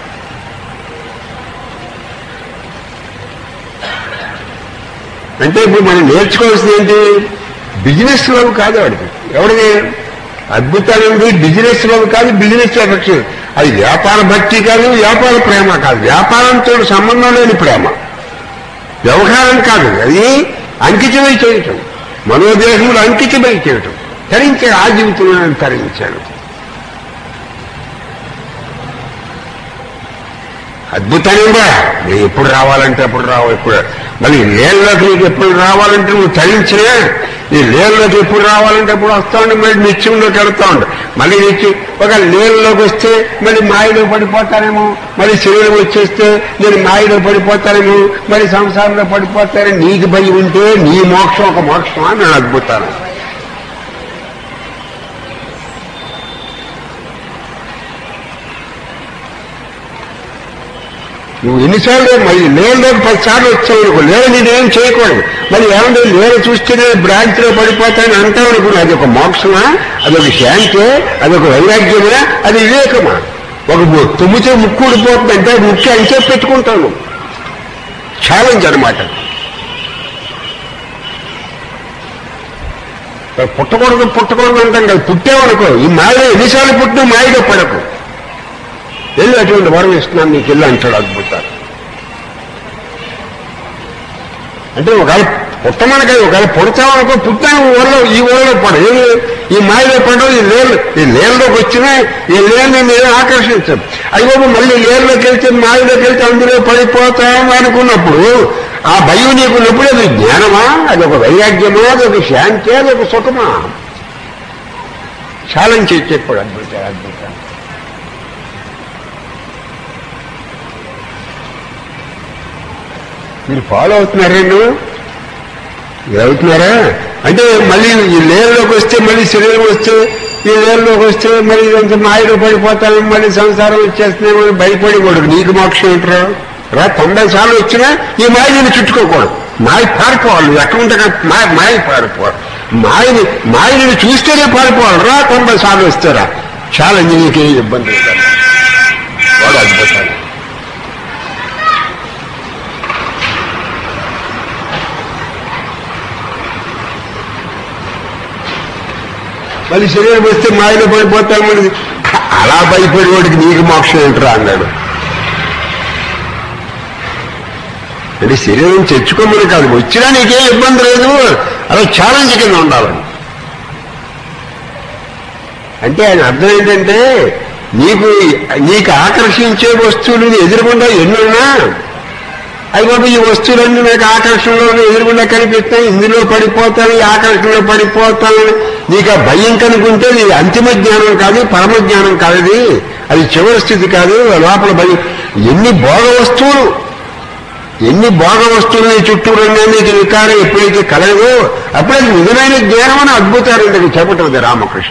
అంటే ఇప్పుడు మనం నేర్చుకోవాల్సింది ఏంటి బిజినెస్ లో కాదు వాడికి ఎవడికి అద్భుతానికి బిజినెస్ లో కాదు బిజినెస్ ఎఫెక్షన్ అది వ్యాపార భక్తి కాదు వ్యాపార ప్రేమ కాదు వ్యాపారంతో సంబంధం లేని ప్రేమ వ్యవహారం కాదు అది అంకితమై చేయటం మనోదేహములు అంకితమై చేయటం తరించాడు ఆ జీవితంలో నేను తరించాను అద్భుతంగా నువ్వు ఎప్పుడు రావాలంటే అప్పుడు రావు ఎప్పుడు మళ్ళీ నేలలోకి నీకు ఎప్పుడు రావాలంటే నువ్వు తరించినా ఈ నేలలోకి ఎప్పుడు రావాలంటే అప్పుడు వస్తా ఉండి మళ్ళీ నిత్యంలోకి వెళ్తా ఉండు మళ్ళీ నిత్యం ఒక నేలలోకి వస్తే మళ్ళీ మాయలో పడిపోతానేమో మళ్ళీ శరీరం వచ్చేస్తే నేను మాయలో పడిపోతానేమో మళ్ళీ సంసారంలో పడిపోతానని నీకు భయం ఉంటే నీ మోక్షం ఒక మోక్షం అని నేను అద్భుతాను నువ్వు ఎన్నిసార్లు మళ్ళీ లేని పది సార్లు వచ్చావు అనుకో లేని నేనేం చేయకూడదు మరి ఏమంటే లేని చూస్తేనే బ్రాంచ్ లో పడిపోతాయని అంటావు అనుకో అది ఒక మోక్షమా అదొక శాంతి అదొక వైరాగ్యమా అది వివేకమా ఒక ము- తుమ్మితే ముక్కు ఊడిపోతుందంటే అది ముఖ్య అంచే పెట్టుకుంటాను ఛాలెంజ్ అనమాట పుట్టకూడదు పుట్టకూడదు అంటాం కదా పుట్టావనుకో ఈ మాయలో ఎన్నిసార్లు పుట్టినా మాయలో పడకు వెళ్ళి అటువంటి వరం ఇస్తున్నాను నీకు వెళ్ళి అంటాడు అద్భుతాలు అంటే ఒకవేళ పుట్టమనక ఒకవేళ పుడతామనుకో పుట్టాను ఊళ్ళో ఈ ఊళ్ళో పడ ఏమి ఈ మాయలో పడవు ఈ లేలు ఈ లేల్లోకి వచ్చినా ఈ లేని మీరు ఆకర్షించదు అయ్యో మళ్ళీ లేల్లోకి వెళ్తే మాయలోకి వెళ్తే అందులో పడిపోతాం అనుకున్నప్పుడు ఆ భయం నీకున్నప్పుడు అది జ్ఞానమా అది ఒక వైరాగ్యమా అది ఒక శాంతి అది ఒక సుఖమా ఛాలెంజ్ చేసి చెప్పాడు అద్భుతాలు అద్భుతాలు మీరు ఫాలో అవుతున్నారండి అవుతున్నారా అంటే మళ్ళీ ఈ లేరులోకి వస్తే మళ్ళీ శరీరం వస్తే ఈ లేరులోకి వస్తే మళ్ళీ ఇదంతా మాయలో పడిపోతాను మళ్ళీ సంసారం వచ్చేస్తున్నామని భయపడి కూడా నీకు మోక్షం ఏంటరా రా తొంభై సార్లు వచ్చినా ఈ మాయ నేను చుట్టుకోకూడదు మాయ పారిపోవాలి నువ్వు ఎక్కడ ఉంటే అక్కడ మాయ మాయ పారిపోవాలి మాయని మాయని చూస్తేనే పారిపోవాలి రా తొంభై సార్లు వస్తారా ఛాలెంజ్ నీకే ఇబ్బంది లేదు వాడు అద్భుతాలు మళ్ళీ శరీరం వస్తే మాయలో పడిపోతాం మరి అలా భయపడి వాడికి నీకు మోక్షం ఏంటరా అన్నాడు అంటే శరీరం తెచ్చుకోమని కాదు వచ్చినా నీకేం ఇబ్బంది లేదు అలా ఛాలెంజ్ కింద ఉండాలని అంటే ఆయన అర్థం ఏంటంటే నీకు నీకు ఆకర్షించే వస్తువులు ఎదురుకుండా ఎన్నున్నా అవి బాబు ఈ వస్తువులన్నీ నాకు ఆకర్షణలో ఎదురుగుండా కనిపిస్తాయి ఇందులో పడిపోతాను ఈ ఆకర్షణలో పడిపోతాను నీకు ఆ భయం కనుకుంటే నీ అంతిమ జ్ఞానం కాదు పరమ జ్ఞానం కాదు అది అది చివరి స్థితి కాదు లోపల భయం ఎన్ని భోగ వస్తువులు ఎన్ని భోగ వస్తువులు నీ చుట్టూ ఉన్నా నీకు వికారం ఎప్పుడైతే కలగదో అప్పుడు అది నిజమైన జ్ఞానం అని అద్భుతాలు ఇంతకు చెప్పటది రామకృష్ణ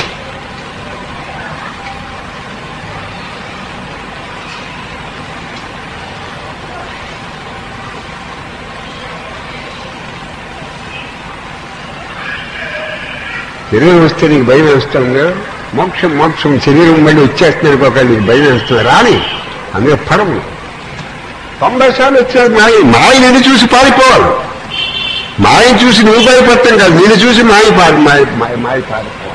శరీరం వస్తే నీకు భయం వేస్తుంది మోక్షం మోక్షం శరీరం మళ్ళీ వచ్చేస్తుంది ఒక నీకు భయం వేస్తుంది రాని అందుకే పడము తొంభై సార్లు వచ్చారు మాయ మాయ నిన్ను చూసి పారిపోవాలి మాయ చూసి నువ్వు భయపడతాం కాదు నిన్ను చూసి మాయ పారి మాయ మాయ మాయ పారిపోవాలి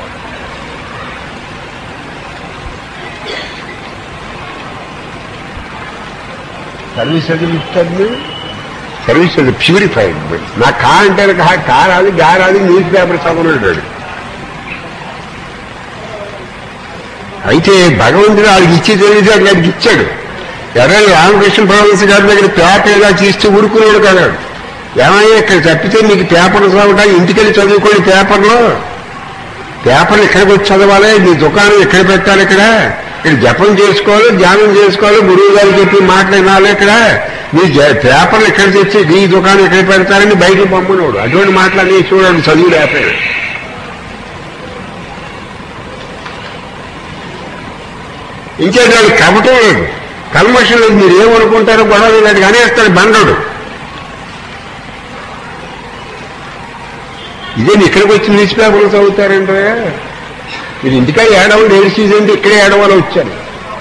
సర్వీస్ అది ఇస్తుంది సర్వీస్ అది ప్యూరిఫైడ్ నా కా అంటే కా కా రాదు గా రాదు న్యూస్ పేపర్ చదవలేడు అయితే భగవంతుడు వాళ్ళకి ఇచ్చి తెలియదు అక్కడికి ఇచ్చాడు ఎవరైనా రామకృష్ణ పరమహంస గారి దగ్గర పేపర్ ఇలా తీస్తూ ఊరుకున్నాడు కదా ఏమయ్యా ఇక్కడ తప్పితే మీకు పేపర్లు చదవటానికి ఇంటికెళ్ళి చదువుకోండి పేపర్లో పేపర్లు ఎక్కడికి వచ్చి చదవాలి మీ దుకాణం ఎక్కడ పెట్టాలి ఇక్కడ ఇక్కడ జపం చేసుకోవాలి ధ్యానం చేసుకోవాలి గురువు గారు చెప్పి మాటలు వినాలి ఇక్కడ మీ జ- పేపర్లు ఇక్కడ తెచ్చి ఈ దుకాణం ఇక్కడ పెడతారని బయటకు పంపనోడు అటువంటి మాటలన్నీ చూడండి చదువు లేకపోయినా ఇంకేంటి వాడు కపటం లేదు కల్మషం లేదు మీరు ఏమనుకుంటారో గొడవ లేదు కానీ వేస్తాడు బండడు ఇదే ఇక్కడికి వచ్చి న్యూస్ పేపర్లు చదువుతారంటే మీరు ఇంటికాడ ఏడవలు ఏడు సీజన్ ఇక్కడే ఏడవలు వచ్చారు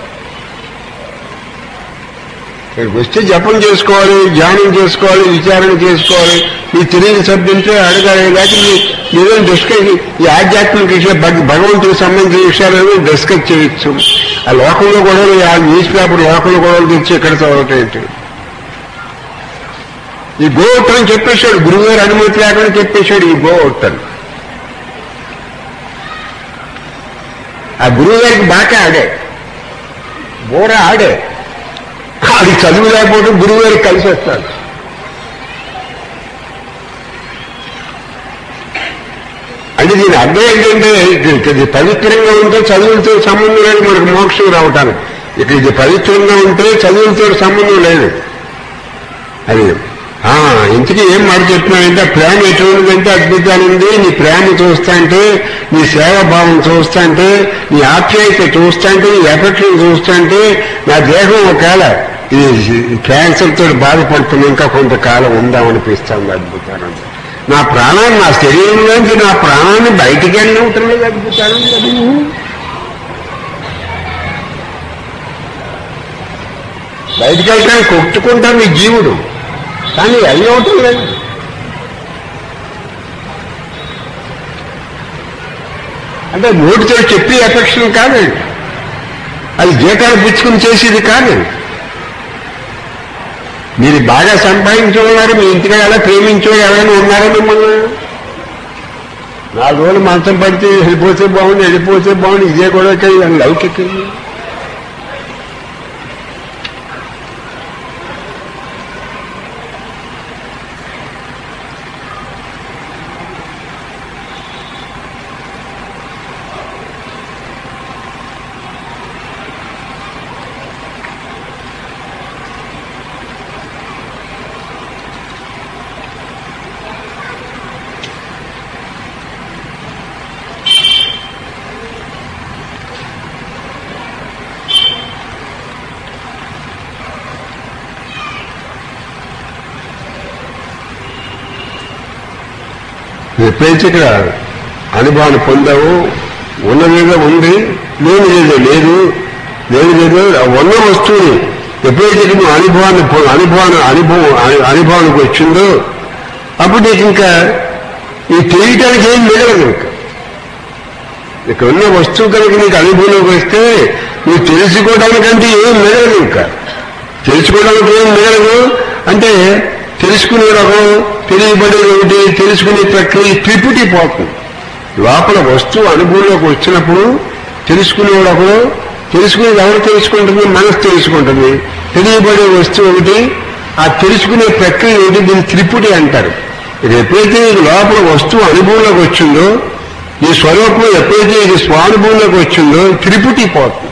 ఇక్కడికి వస్తే జపం చేసుకోవాలి ధ్యానం చేసుకోవాలి విచారణ చేసుకోవాలి మీ తెలియని సభ్యుంటే అడగాలి లేకపోతే మీ మీరేం డిస్కస్ ఈ ఆధ్యాత్మిక విషయాలు భగ- భగవంతుడికి సంబంధించిన విషయాలను డిస్కస్ చేయొచ్చు ఆ లోకంలో గొడవలు ఆ న్యూస్ పేపర్ లోకంలో గొడవలు తెచ్చి ఇక్కడ చదవటం ఏంటి ఈ గోట్ అని చెప్పేశాడు గురువుగారు అనుమతి లేకుండా చెప్పేశాడు ఈ గోట్ అని ఆ గురువు గారికి బాగా ఆడే బోర ఆడే అది చదువు లేకపోతే గురువు గారికి కలిసి వస్తాడు అంటే దీని అర్థం ఏంటంటే ఇది- ఇది పవిత్రంగా ఉంటే చదువులతో సంబంధం లేదు మనకు మోక్షం రావటానికి ఇక ఇది పవిత్రంగా ఉంటే చదువులతో సంబంధం లేదు అది ఆ, ఇంతకీ ఏం మాట చెప్తున్నానంటే ప్రేమ ఎటువంటిదంటే అద్భుతాలు ఉంది నీ ప్రేమ చూస్తా అంటే నీ సేవాభావం చూస్తా అంటే నీ ఆప్యాయత చూస్తా అంటే నీ ఎఫెక్షన్ చూస్తా అంటే నా దేహం ఒకవేళ ఇది క్యాన్సర్ తోటి బాధపడుతున్న ఇంకా కొంతకాలం ఉందామనిపిస్తుంది అద్భుతాలు నా ప్రాణాన్ని నా శరీరంలోంచి నా ప్రాణాన్ని బయటికి వెళ్ళి ఉంటుంది అద్భుతాలు బయటికి వెళ్ళడానికి కొట్టుకుంటాను ఈ జీవుడు కానీ అవి అవటం లేదు అంటే నోటితో చెప్పి ఎఫెక్షన్ కాదు అది జీతాలు పుచ్చుకుని చేసేది కాదు మీరు బాగా సంపాదించేవారు మీ ఇంటికి ఎలా ప్రేమించేవారు ఎవరైనా ఉన్నారా మిమ్మల్ని నాలుగు రోజులు మంచం పడితే వెళ్ళిపోతే బాగుంది వెళ్ళిపోతే బాగుంది ఇదే కూడా లౌకిక ఎప్పుడైతే ఇక్కడ అనుభవాన్ని పొందావు ఉన్నదేదో ఉంది లేని ఏదో లేదు లేదు లేదు ఆ ఉన్న వస్తువుని ఎప్పుడైతే నువ్వు అనుభవాన్ని పొ- అనుభవాన్ని అనుభవం అను- అనుభవానికి వచ్చిందో అప్పుడు నీకు ఇంకా ఈ తెలియటానికి ఏం మిగలదు ఇంకా ఇక్కడ ఉన్న వస్తువు కనుక నీకు అనుభవంలోకి వస్తే నువ్వు తెలుసుకోవడానికంటే ఏం మిగలదు ఇంకా తెలుసుకోవడానికి ఏం మిగలదు అంటే తెలుసుకునే రకం తెలియబడేది ఒకటి తెలుసుకునే ప్రక్రియ త్రిపుటి పోతుంది లోపల వస్తువు అనుభవంలోకి వచ్చినప్పుడు తెలుసుకునేవాడు ఒకడు తెలుసుకునేది ఎవరు తెలుసుకుంటుంది మనసు తెలుసుకుంటుంది తెలియబడే వస్తువు ఒకటి ఆ తెలుసుకునే ప్రక్రియ ఒకటి దీన్ని త్రిపుటి అంటారు ఇది ఎప్పుడైతే ఇది లోపల వస్తువు అనుభవంలోకి వచ్చిందో ఈ స్వరూపం ఎప్పుడైతే ఇది స్వానుభవంలోకి వచ్చిందో త్రిపుటి పోతుంది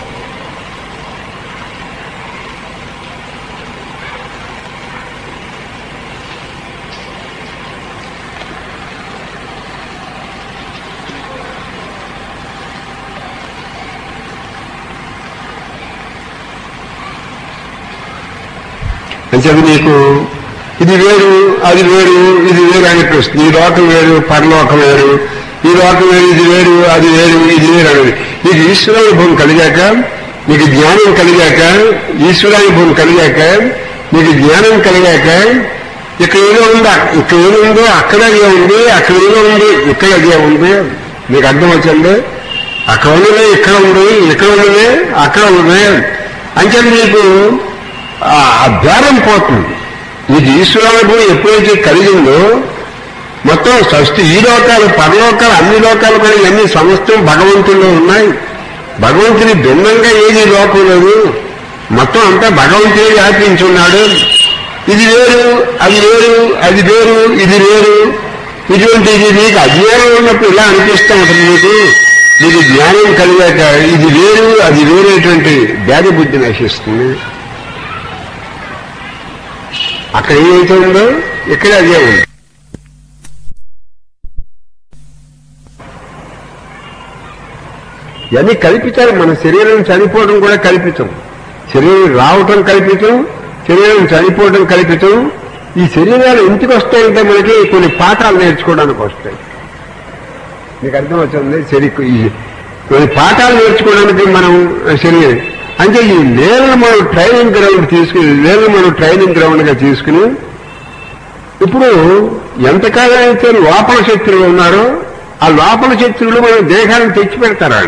అంచేది నీకు ఇది వేరు అది వేరు ఇది వేరు అనిపిస్తుంది ఈ లోకం వేరు పరలోకం వేరు ఈ లోకం వేరు ఇది వేరు అది వేరు ఇది వేరు అనేది నీకు ఈశ్వరానుభవం కలిగాక నీకు జ్ఞానం కలిగాక ఈశ్వరానుభవం కలిగాక నీకు జ్ఞానం కలిగాక ఇక్కడ ఏదో ఉందా ఇక్కడ ఏదో ఉందో అక్కడ అదే ఉంది అక్కడ ఏదో ఉంది ఇక్కడ అదే ఉంది నీకు అర్థం వచ్చింది అక్కడ ఉన్నదే ఇక్కడ ఉంది ఇక్కడ ఉన్నదే అక్కడ ఉన్నదే అంటే నీకు ఆ ఆ భేదం పోతుంది నీకు ఈశ్వరానుభవం ఎప్పుడైతే కలిగిందో మొత్తం సృష్టి ఈ లోకాలు పరలోకాలు అన్ని లోకాలు కూడా ఇవన్నీ సమస్తం భగవంతుల్లో ఉన్నాయి భగవంతుని భిన్నంగా ఏది లోకం లేదు మొత్తం అంతా భగవంతుడే వ్యాపించి ఉన్నాడు ఇది వేరు అది వేరు అది వేరు ఇది వేరు ఇటువంటి ఇది నీకు అజ్ఞానం ఉన్నప్పుడు ఇలా అనిపిస్తూ ఉంటుంది నీకు నీకు జ్ఞానం కలిగాక ఇది వేరు అది వేరేటువంటి భేద బుద్ధి నశిస్తుంది అక్కడ ఏదైతే ఉందో ఇక్కడ అదే ఉంది ఇవన్నీ కల్పితాలు మన శరీరం చనిపోవడం కూడా కల్పితం శరీరం రావటం కల్పితం శరీరం చనిపోవడం కల్పితం ఈ శరీరాలు ఎందుకు వస్తాయంటే మనకి కొన్ని పాఠాలు నేర్చుకోవడానికి వస్తాయి మీకు అర్థమవుతుంది శరీరం ఈ కొన్ని పాఠాలు నేర్చుకోవడానికి మనం శరీరం అంటే ఈ నేలను మనం ట్రైనింగ్ గ్రౌండ్ తీసుకుని నేలను మనం ట్రైనింగ్ గ్రౌండ్ గా తీసుకుని ఇప్పుడు ఎంతకాలం అయితే లోపల శక్తులు ఉన్నారో ఆ లోపల శక్తులు మన దేహాన్ని తెచ్చి పెడతారు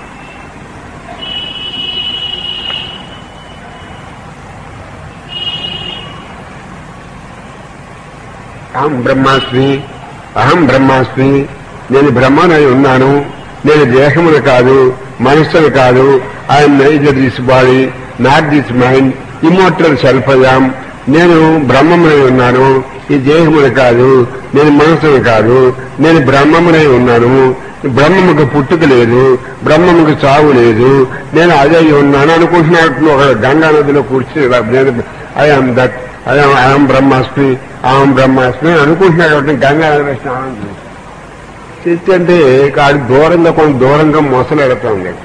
అహం బ్రహ్మాస్మి అహం బ్రహ్మాస్మి నేను బ్రహ్మనై ఉన్నాను నేను దేహమును కాదు మనస్సును కాదు I'm neither this body not this mind immortal self I am నేను బ్రహ్మమునై ఉన్నాను ఈ దేహమును కాదు నేను మనస్సును కాదు నేను బ్రహ్మమునై ఉన్నాను బ్రహ్మముకు పుట్టుక లేదు బ్రహ్మముకు చావు లేదు నేను అదే ఉన్నాను అనుకుంటున్నట్టు ఒక గంగా నదిలో కూర్చుని ఇలా నేను ఐఎమ్ దట్ ఐఎమ్ ఐఎమ్ బ్రహ్మాస్మి ఆం బ్రహ్మాస్మి అని అనుకుంటున్నాడు కాబట్టి గంగా నదిలో స్నానం చేసి చేస్తే కాడి దూరంగా కొంచెం దూరంగా మొసలు ఎడుతుంది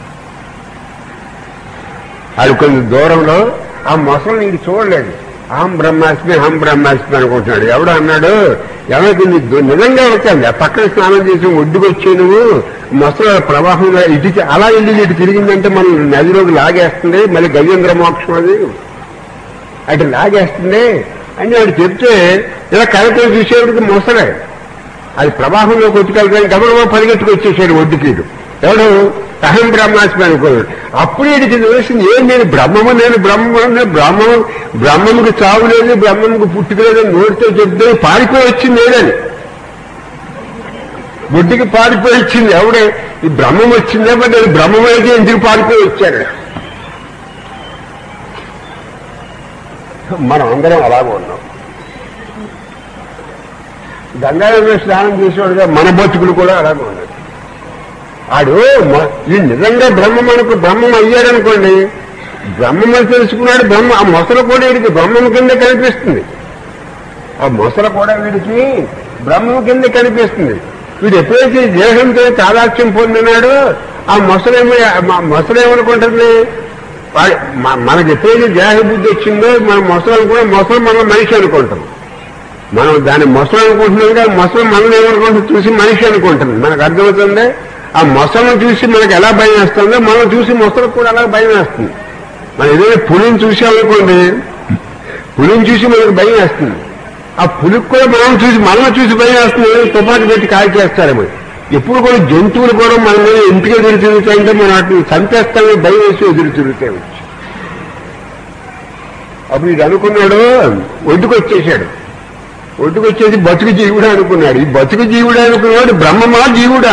అది కొంచెం దూరంలో ఆ మొసలు ఇంక చూడలేదు ఆం బ్రహ్మాస్మి హం బ్రహ్మాస్మి అనుకుంటున్నాడు ఎవడు అన్నాడు ఎవరికి నీ దు- నిజంగా వెళ్తాంది ఆ పక్కన స్నానం చేసి ఒడ్డుకు వచ్చే నువ్వు మొసల ప్రవాహంగా ఇటు తి- అలా ఇల్లు ఇటు తిరిగిందంటే మనం నదిలోకి లాగేస్తుంది మళ్ళీ గజేంద్ర మోక్షం అది అటు లాగేస్తుంది అని వాడు చెప్తే ఇలా కరెక్ట్గా చూసేవాడికి మొసలే అది ప్రవాహంలో కొట్టుకెళ్తాను గమనమా పరిగెట్టుకు వచ్చేసాడు ఒడ్డుకీడు ఎవడు అహం బ్రహ్మాస్మి అనుకోడు అప్పుడు వీడికి తెలిసింది ఏం నేను బ్రహ్మము నేను బ్రహ్మము బ్రహ్మము బ్రహ్మముకి చావు లేదు బ్రహ్మముకు పుట్టుక లేదని నోటితో చెప్తే పారిపోయి వచ్చింది లేదని ఒడ్డుకి పారిపోయి వచ్చింది ఎవడే ఈ బ్రహ్మం వచ్చిందే మరి నేను బ్రహ్మం అయితే ఎందుకు పారిపోయి వచ్చాడు మనం అందరం అలాగే ఉన్నాం గంగానదిలో స్నానం చేసేవాడుగా మన బతుకులు కూడా అలాగే ఉన్నాయి ఆడు మ- ఈ నిజంగా బ్రహ్మం అనుకో బ్రహ్మం అయ్యాడనుకోండి బ్రహ్మమని తెలుసుకున్నాడు బ్రహ్మ ఆ మొసలు కూడా వీడికి బ్రహ్మం కింద కనిపిస్తుంది ఆ మొసలు కూడా వీడికి బ్రహ్మం కింద కనిపిస్తుంది వీడు ఎప్పుడైతే ఈ దేహంతో తాదాత్యం పొందినాడో ఆ మొసలేమో ఆ మొసలేమనుకుంటుంది వాడి- మ- మనకి ఎప్పుడైతే దేహ బుద్ధి వచ్చిందో మన మొసలు అనుకున్నా మొసలు మనం మనిషి అనుకుంటాం మనం దాన్ని మొసలు అనుకుంటున్నాం కానీ మొసలు మనం ఏమనుకుంటాం చూసి మనిషి అనుకుంటుంది మనకు అర్థమవుతుంది ఆ మొసలను చూసి మనకు ఎలా భయం వేస్తుందో మనం చూసి మొసలకు కూడా అలా భయం వేస్తుంది మనం ఏదైనా పులిని చూసామనుకోండి పులిని చూసి మనకు భయం వేస్తుంది ఆ పులికి కూడా మనం చూసి మనం చూసి భయం వేస్తుంది తుపాకి పెట్టి కాల్ చేస్తారేమో ఎప్పుడు కూడా జంతువులు కూడా మన మీద ఎందుకు ఎదురు తిరుగుతాయంటే మనం వాటిని చంపేస్తామని భయం వేసి ఎదురు తిరుగుతాయి వచ్చి అప్పుడు ఇది అనుకున్నాడు ఒడ్డుకు వచ్చేసాడు ఒడ్డుకు వచ్చేసి బతుకు జీవుడు అనుకున్నాడు ఈ బతుకు జీవుడు అనుకున్నాడు బ్రహ్మమా జీవుడా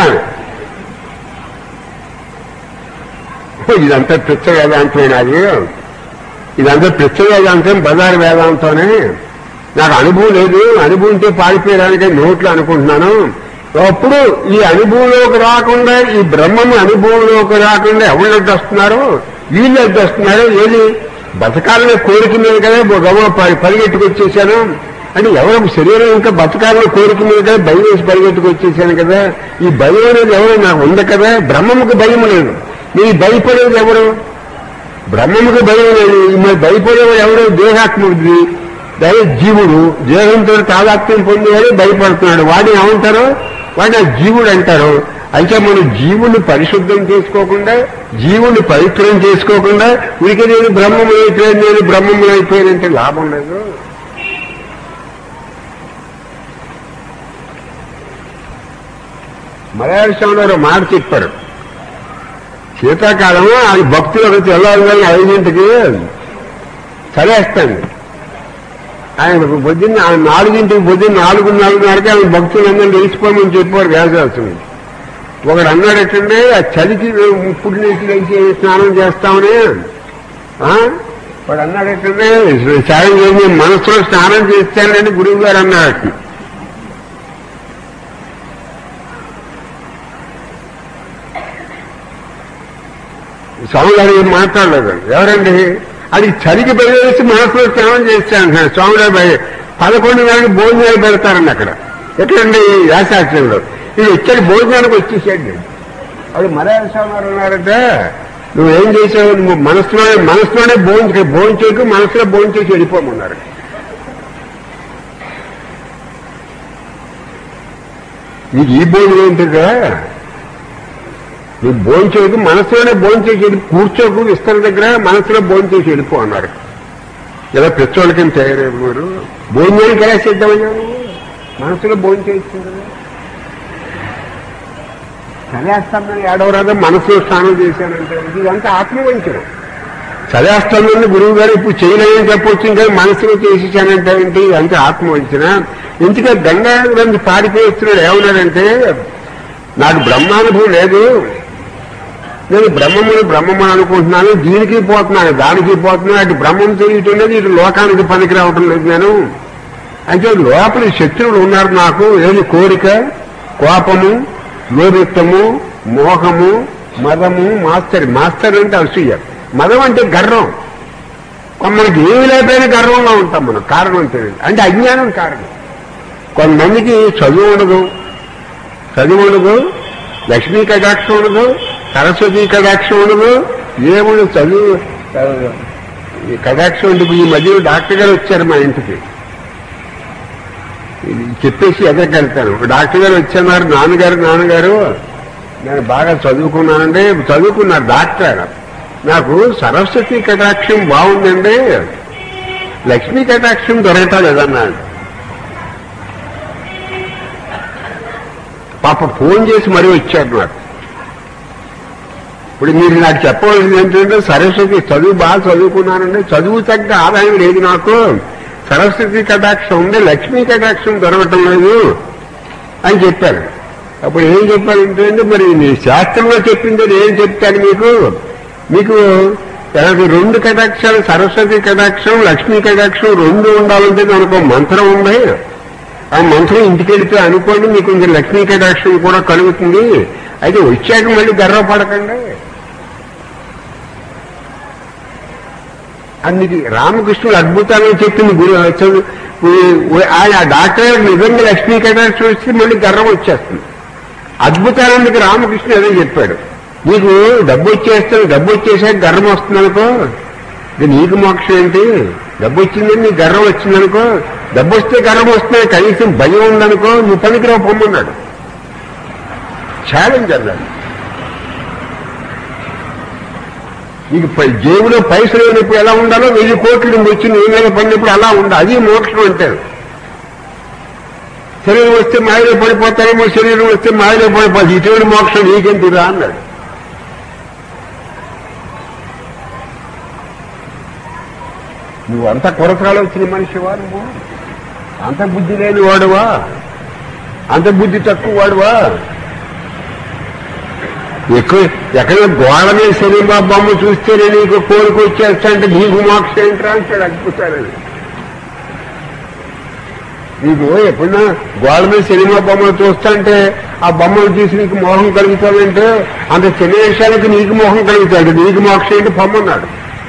ఇదంతా పిచ్చ వేదాంతమే నాది ఇదంతా పిచ్చ వేదాంతం బజారు వేదాంతోనే నాకు అనుభవం లేదు అనుభవం ఉంటే పారిపోయడానికి నోట్లు అనుకుంటున్నాను అప్పుడు ఈ అనుభవంలోకి రాకుండా ఈ బ్రహ్మము అనుభవంలోకి రాకుండా ఎవరు అడ్డొస్తున్నారు వీళ్ళు అడ్డొస్తున్నారు ఏది బతకాలనే కోరిక మీద కదా గమ పరిగెట్టుకొచ్చేసాను అంటే ఎవరు శరీరం ఇంకా బతకాలనే కోరిక మీద కదా భయం వేసి పరిగెట్టుకొచ్చేసాను కదా ఈ భయం అనేది ఎవరు నాకు ఉంది కదా బ్రహ్మముకు భయం లేదు నీ భయపడేది ఎవరు బ్రహ్మముకు భయం లేదు మరి భయపడేవాడు ఎవరు దేహాత్ముడిది దయ జీవుడు దేహంతో తాదాత్మ్యం పొందేవాడు భయపడుతున్నాడు వాడిని ఏమంటారు వాడిని ఆ జీవుడు అంటారు అయితే మనం జీవుని పరిశుద్ధం చేసుకోకుండా జీవుని పవిత్రం చేసుకోకుండా ఉనికి నేను బ్రహ్మం అయిపోయాను నేను బ్రహ్మం అయిపోయానంటే లాభం లేదు మలయాళ స్వామిలో మాట చెప్పారు శీతాకాలం ఆయన భక్తులు తెల్లవారుగానే ఐదింటికి చలేస్తాడు ఆయన పొద్దున్న ఆయన నాలుగింటికి పొద్దున్న నాలుగు నాలుగున్నరకి ఆయన భక్తులందరూ లేచిపోమని చెప్పారు వ్యాసాల్సింది ఒకడు అన్నాడు ఎట్టండి ఆ చలికి ఇప్పుడు నీటి లేచి స్నానం చేస్తామని ఆ? వాడు అన్నాడు ఎట్టండి సాయం చేసి మనసులో స్నానం చేస్తానని గురువు గారు అన్నాడు స్వామి గారు ఏం మాట్లాడలేదు ఎవరండి అది చలికి బయలుదేసి మనసులో స్నానం చేస్తాను స్వామి గారు బయ- పదకొండు గంటలకు భోజనాలు పెడతారండి అక్కడ ఎక్కడండి యాశాస్త్రంలో ఇది వచ్చాడు భోజనానికి వచ్చేసాడు అది మలయాళ స్వామి గారు ఉన్నారంటే నువ్వేం చేసావు నువ్వు మనసులోనే మనసులోనే భోజనం భోజనం చేయకు మనసులో భోజనం చేసి వెళ్ళిపోమన్నారు నీకు ఈ భోజనం ఏంటిగా నువ్వు భోంచేయకు మనసులోనే భోంచేసి వెళ్ళి కూర్చోకు విస్తర దగ్గర మనసులో భోంచేసి వెళ్ళిపో అన్నారు ఇలా పిచ్చోళ్ళకి తయారయ్యారు మీరు భోజనానికి ఎలా సిద్ధమయ్యావు నువ్వు? మనసులో భోంచేస్తుంది కదా చదివేస్తానని ఏడవరాదా మనసులో స్నానం చేశానంటే ఇదంతా ఆత్మవంచనం చదివేస్తానని గురువు గారు ఇప్పుడు చేయలేదని చెప్పొచ్చు ఇంకా మనసులో చేసేసానంటే ఏంటి ఇదంతా ఆత్మవంచన ఎందుకంటే గంగా గ్రంథి పారిపోయి వస్తున్నాడు ఏమన్నాడంటే నాకు బ్రహ్మానుభవం లేదు నేను బ్రహ్మమును బ్రహ్మము అనుకుంటున్నాను దీనికి పోతున్నాను దానికి పోతున్నాను అటు బ్రహ్మం తెలియటం లేదు ఇటు లోకానికి పనికి రావటం లేదు నేను అంటే లోపల శత్రువులు ఉన్నారు నాకు ఏది కోరిక కోపము లోభిత్వము మోహము మదము మాస్టర్ మాస్టర్ అంటే అసూయ మదం అంటే గర్వం మనకి ఏమి లేకపోయినా గర్వంగా ఉంటాం మనం కారణం తెలియదు అంటే అజ్ఞానం కారణం కొంతమందికి చదువు ఉండదు చదువు ఉండదు లక్ష్మీ కటాక్షం ఉండదు సరస్వతి కటాక్షం ఉండదు ఏముండదు చదువు ఈ కటాక్షం ఉండదు ఈ మధ్య డాక్టర్ గారు వచ్చారు మా ఇంటికి ఇది చెప్పేసి ఎదగలుగుతాను ఒక డాక్టర్ గారు వచ్చారు నాన్నగారు నాన్నగారు నేను బాగా చదువుకున్నానండి చదువుకున్నారు డాక్టర్ నాకు సరస్వతి కటాక్షం బాగుందండి లక్ష్మీ కటాక్షం దొరకటం లేదన్నాడు పాప ఫోన్ చేసి మరీ వచ్చారు నాకు ఇప్పుడు మీరు నాకు చెప్పవలసింది ఏంటంటే సరస్వతి చదువు బాగా చదువుకున్నానండి చదువు తగ్గ ఆదాయం లేదు నాకు సరస్వతి కటాక్షం ఉంది లక్ష్మీ కటాక్షం దొరకటం లేదు అని చెప్పారు అప్పుడు ఏం చెప్పారంటే మరి నీ శాస్త్రంలో చెప్పింది ఏం చెప్తాను మీకు మీకు నాకు రెండు కటాక్షాలు సరస్వతి కటాక్షం లక్ష్మీ కటాక్షం రెండు ఉండాలంటే దానికి ఒక మంత్రం ఉంది ఆ మంత్రం ఇంటికి వెళితే అనుకోండి మీకు కొంచెం లక్ష్మీ కటాక్షం కూడా కలుగుతుంది అయితే వచ్చాక మళ్ళీ గర్వపడకండి అందుకే రామకృష్ణుడు అద్భుతాలను చెప్పింది గురు చదువు ఆయన డాక్టర్ గారు నిజంగా లక్ష్మీ కటాక్షం వస్తే మళ్ళీ గర్వం వచ్చేస్తుంది అద్భుతానందుకు రామకృష్ణ అదే చెప్పాడు నీకు డబ్బు వచ్చేస్తే డబ్బు వచ్చేసాక గర్వం వస్తుంది అనుకో ఇది నీకు మోక్షం ఏంటి డబ్బు వచ్చిందని నీకు గర్వం వచ్చిందనుకో డబ్బు వస్తే గర్వం వస్తుంది కనీసం భయం ఉందనుకో నువ్వు పనికిరావు పొమ్మన్నాడు ఛాలెంజ్ అన్నాడు నీకు పై- జేబులో పైసలు లేనప్పుడు ఎలా ఉండాలో వెయ్యి కోట్లు నువ్వు వచ్చి నీ మీద పడినప్పుడు అలా ఉండాలి అది మోక్షం అంటారు శరీరం వస్తే మాయలో పడిపోతారేమో శరీరం వస్తే మాయలో పడిపోతుంది ఇటువంటి మోక్షం నీకెందుకురా అన్నాడు నువ్వు అంత కొరకాలు వచ్చిన మనిషివా నువ్వు అంత బుద్ధి లేని వాడువా అంత బుద్ధి తక్కువ వాడువా ఎక్కువ ఎక్కడ గోడ మీద సినిమా బొమ్మ చూస్తేనే నీకు కోరిక వచ్చేస్తా అంటే నీకు మోక్షం ఏంట్రా అంటాడు అద్భుతాలని నీకు ఎప్పుడన్నా గోడ మీద సినిమా బొమ్మలు చూస్తుంటే ఆ బొమ్మలు చూసి నీకు మోహం కలుగుతాడంటే అంత చిన్న విషయానికి నీకు మోహం కలుగుతాడు నీకు మోక్షం ఏంటి పొమ్మన్నాడు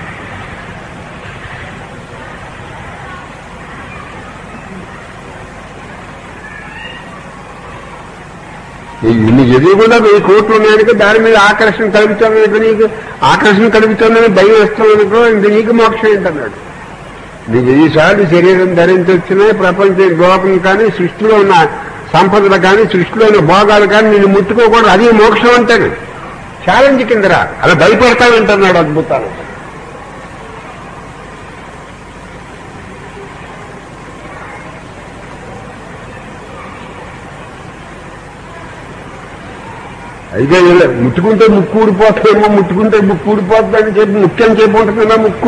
ఇన్ని ఎదుగుకుండా వెయ్యి కోట్లు ఉన్నాయనుకో దాని మీద ఆకర్షణ కలుగుతుంది నీకు ఆకర్షణ కలుగుతుందని భయం వేస్తామనుకో ఇంక నీకు మోక్షం ఏంటన్నాడు నీకు ఈసారి శరీరం ధరించొచ్చినా ప్రపంచ లోకం కానీ సృష్టిలో ఉన్న సంపదలు కానీ సృష్టిలో ఉన్న భోగాలు కానీ నిన్ను ముట్టుకోకూడదు అది మోక్షం అంటాను ఛాలెంజ్ కిందరా అలా భయపడతానంటున్నాడు అద్భుతాలు అయితే వీళ్ళ ముట్టుకుంటే ముక్కు ఊడిపోతుందేమో ముట్టుకుంటే ముక్కు ఊడిపోతుందని చెప్పి ముఖ్యం చెప్పి ఉంటుందా ముక్కు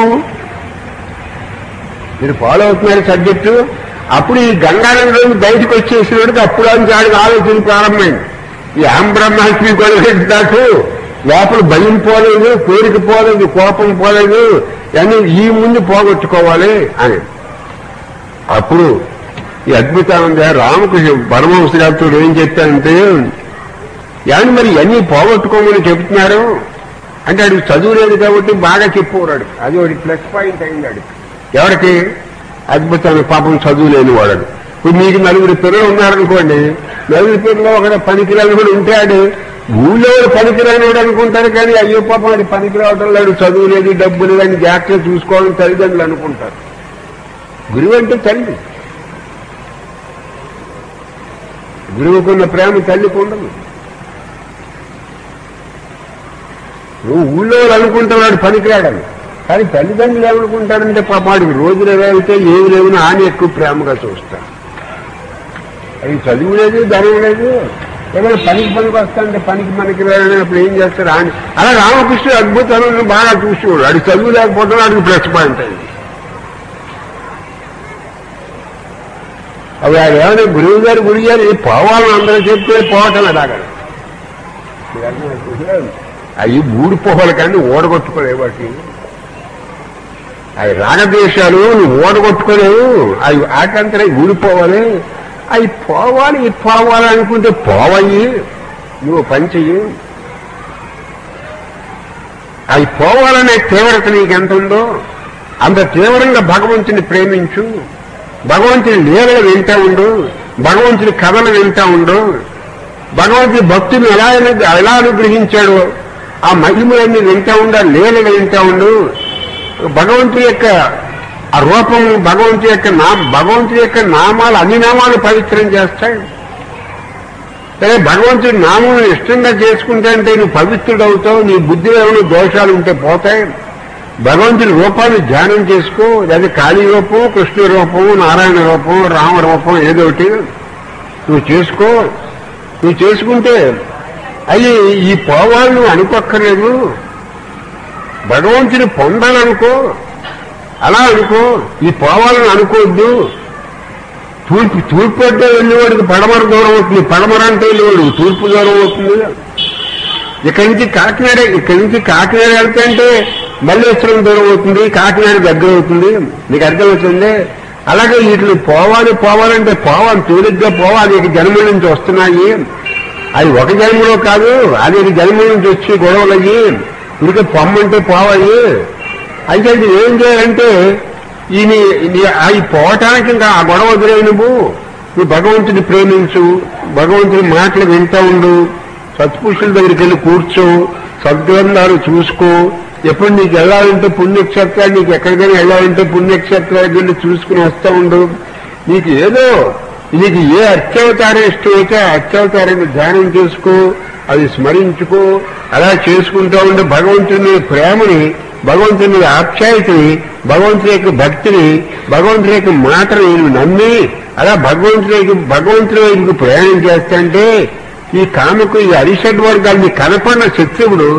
మీరు ఫాలో అవుతున్నారు సబ్జెక్టు అప్పుడు ఈ గంగానందం బయటకు వచ్చేసినప్పుడు అప్పుడు అని ఆడికి ఆలోచన ప్రారంభమైంది ఈ ఆం బ్రహ్మాస్మి కొనగట్టి దాకు లోపల భయం పోలేదు కోరిక పోలేదు కోపం పోలేదు అని ఈ ముందు పోగొట్టుకోవాలి అని అప్పుడు ఈ అద్భుతానంద రామకృష్ణ పరమహంస గారితో ఏం చెప్పారంటే ఏమని మరి ఇవన్నీ పోగొట్టుకోమని చెబుతున్నారు అంటే అడిగి చదువు లేదు కాబట్టి బాగా చెప్పేవాడు అది వాడి ప్లస్ పాయింట్ అయింది అడిగి ఎవరికి అద్భుతమైన పాపం చదువు లేని వాడు ఇప్పుడు మీకు నలుగురు పిల్లలు ఉన్నారనుకోండి నలుగురు పిల్లలు ఒక పనికిరాని కూడా ఉంటాడు ఊళ్ళో పనికిరాని వాడు అనుకుంటారు కానీ అయ్యో పాపం అది పనికి రావడం లేదు చదువు లేదు డబ్బు లేదు అని జాగ్రత్తగా చూసుకోవాలని తల్లిదండ్రులు అనుకుంటారు గురువు అంటే తల్లి గురువుకున్న ప్రేమ తల్లికి ఉండదు నువ్వు ఊళ్ళో వాళ్ళు అనుకుంటున్నాడు పనికిరాడని కానీ తల్లిదండ్రులు ఏమనుకుంటారంటే పాపాడికి రోజులు ఏవైతే ఏమి లేవు ఆని ఎక్కువ ప్రేమగా చూస్తారు అది చదువు లేదు ధనం లేదు ఏమైనా పనికి పనికి వస్తాంటే పనికి మనకి అప్పుడు ఏం చేస్తారు అని అలా రామకృష్ణ అద్భుతాలను బాగా చూసేవాడు అది చదువు లేకపోతే వాడికి ప్లస్ పాయింట్ అయింది అవి ఆయన ఏమైనా గురువు గారు గురువు గారు పోవాలని అందరూ చెప్తే పోవటం అలాగా అవి ఊడిపోవాలి కానీ ఓడగొట్టుకోలేవాటి అవి రాగదేశాలు నువ్వు ఓడగొట్టుకోలేవు అవి ఆకంతరే ఊడిపోవాలి అవి పోవాలి ఇవి పోవాలి అనుకుంటే పోవయ్యి నువ్వు పని చెయ్యి అవి పోవాలనే తీవ్రత నీకు ఎంత ఉందో అంత తీవ్రంగా భగవంతుని ప్రేమించు భగవంతుని లీలలు వింటా ఉండు భగవంతుని కథలు వింటా ఉండు భగవంతుని భక్తుని ఎలా అను- ఎలా అనుగ్రహించాడో ఆ మహిమలన్నీ వింటా ఉండు ఆ లీలలు వింటా ఉండు భగవంతుని యొక్క ఆ రూపం భగవంతుని యొక్క నా భగవంతుని యొక్క నామాలు అన్ని నామాలు పవిత్రం చేస్తాయి సరే భగవంతుడి నామం ఇష్టంగా చేసుకుంటే అంటే నువ్వు పవిత్రుడవుతావు నీ బుద్ధిలో ఏమైనా దోషాలు ఉంటే పోతాయి భగవంతుడి రూపాన్ని ధ్యానం చేసుకో లేదా కాళీ రూపం కృష్ణ రూపం నారాయణ రూపం రామ రూపం ఏదో ఒకటి నువ్వు చేసుకో నువ్వు చేసుకుంటే అయ్యి ఈ పోవాలు నువ్వు అనుకోక్కర్లేదు భగవంతుని పొందాలనుకో అలా అనుకో ఈ పోవాలని అనుకోవద్దు తూర్పు తూర్పు అంటే వెళ్ళేవాడికి పడమర దూరం అవుతుంది పడమర అంటే వెళ్ళేవాడు తూర్పు దూరం అవుతుంది ఇక్కడి నుంచి కాకినాడ ఇక్కడి నుంచి కాకినాడ వెళ్తే అంటే మల్లేశ్వరం దూరం అవుతుంది కాకినాడ దగ్గర అవుతుంది నీకు అర్థమవుతుంది అలాగే వీటిని పోవాలి పోవాలంటే పోవాలి తేలిగ్గా పోవాలి ఇక జన్మల నుంచి వస్తున్నాయి అది ఒక జన్మలో కాదు అది ఇక జన్మల నుంచి వచ్చి గొడవలయ్యి ఇక పొమ్మంటే పోవాలి అయితే ఇది ఏం చేయాలంటే ఈ నీ- నీ- అవి పోవటానికి ఇంకా ఆ గొడవ వదిలే నువ్వు నువ్వు భగవంతుని ప్రేమించు భగవంతుని మాటలు వింటా ఉండు సత్పురుషుల దగ్గరికి వెళ్ళి కూర్చో సద్గ్రంథాలు చూసుకో ఎప్పుడు నీకు వెళ్ళాలంటే పుణ్యక్షేత్రాలు నీకు ఎక్కడికైనా వెళ్ళాలంటే పుణ్యక్షేత్రాలకు వెళ్ళి చూసుకుని వస్తూ ఉండు నీకు ఏదో నీకు ఏ అత్యవతారం ఇష్టమైతే ఆ అత్యవతారాన్ని ధ్యానం చేసుకో అది స్మరించుకో అలా చేసుకుంటూ ఉండే భగవంతుని ప్రేమని భగవంతుని మీద ఆప్యాయతని భగవంతుని యొక్క భక్తిని భగవంతుని యొక్క మాటని నువ్వు నమ్మి అలా భగవంతుని యొక్క భగవంతుని వైపుకు ప్రయాణం చేస్తుంటే ఈ కామకు ఈ అరిషడ్ వర్గాలు నీకు కనపడిన శత్రువుడు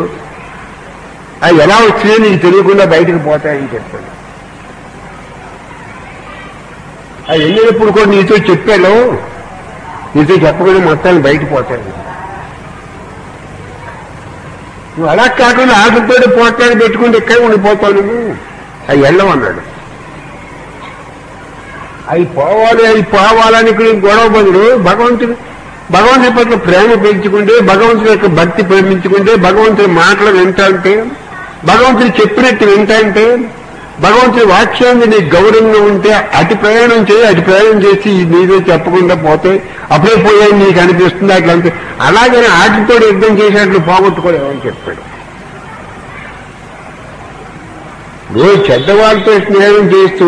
అవి ఎలా వచ్చినాయో నీకు తెలియకుండా బయటకు పోతాయని చెప్పాడు అవి వెళ్ళినప్పుడు కూడా నీతో చెప్పాను నీతో చెప్పకుండా మొత్తాన్ని బయట పోతాయి నువ్వు అలా కాకుండా ఆటలతో పోట్లాడి పెట్టుకుంటే ఇక్కడే ఉండిపోతావు నువ్వు అవి వెళ్ళమన్నాడు అవి పోవాలి అవి పోవాలని ఇక్కడ గొడవ బదులు భగవంతుడు భగవంతుని పట్ల ప్రేమ పెంచుకుంటే భగవంతుని యొక్క భక్తి ప్రేమించుకుంటే భగవంతుని మాటలు వింటాంటే భగవంతుడు చెప్పినట్టు వింటాంటే భగవంతుని వాక్యాన్ని నీకు గౌరవంగా ఉంటే అటు ప్రయాణం చేయి అటు ప్రయాణం చేసి నీదే చెప్పకుండా పోతే అప్పుడే పోయాయి నీకు అనిపిస్తుంది అట్లంతే అలాగని ఆటితో యుద్ధం చేసినట్లు పోగొట్టుకోలేమని చెప్పాడు నువ్వు చెడ్డవాళ్ళతో స్నేహం చేస్తూ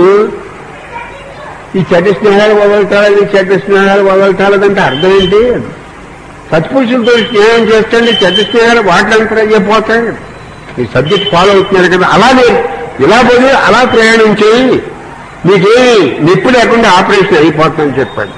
ఈ చెడ్డ స్నేహాలు వదలటాలని చెడ్డ స్నేహాలు వదలటాలంటే అర్థం ఏంటి సత్పురుషులతో స్నేహం చేస్తే చెడ్డ స్నేహాలు వాటిలంతా అయిపోతాయి ఈ సబ్జెక్ట్ ఫాలో అవుతున్నారు కదా అలానే ఇలా పోయి అలా ప్రయాణం చేయి నీకేమి నొప్పి లేకుండా ఆపరేషన్ అయిపోతుందని చెప్పాడు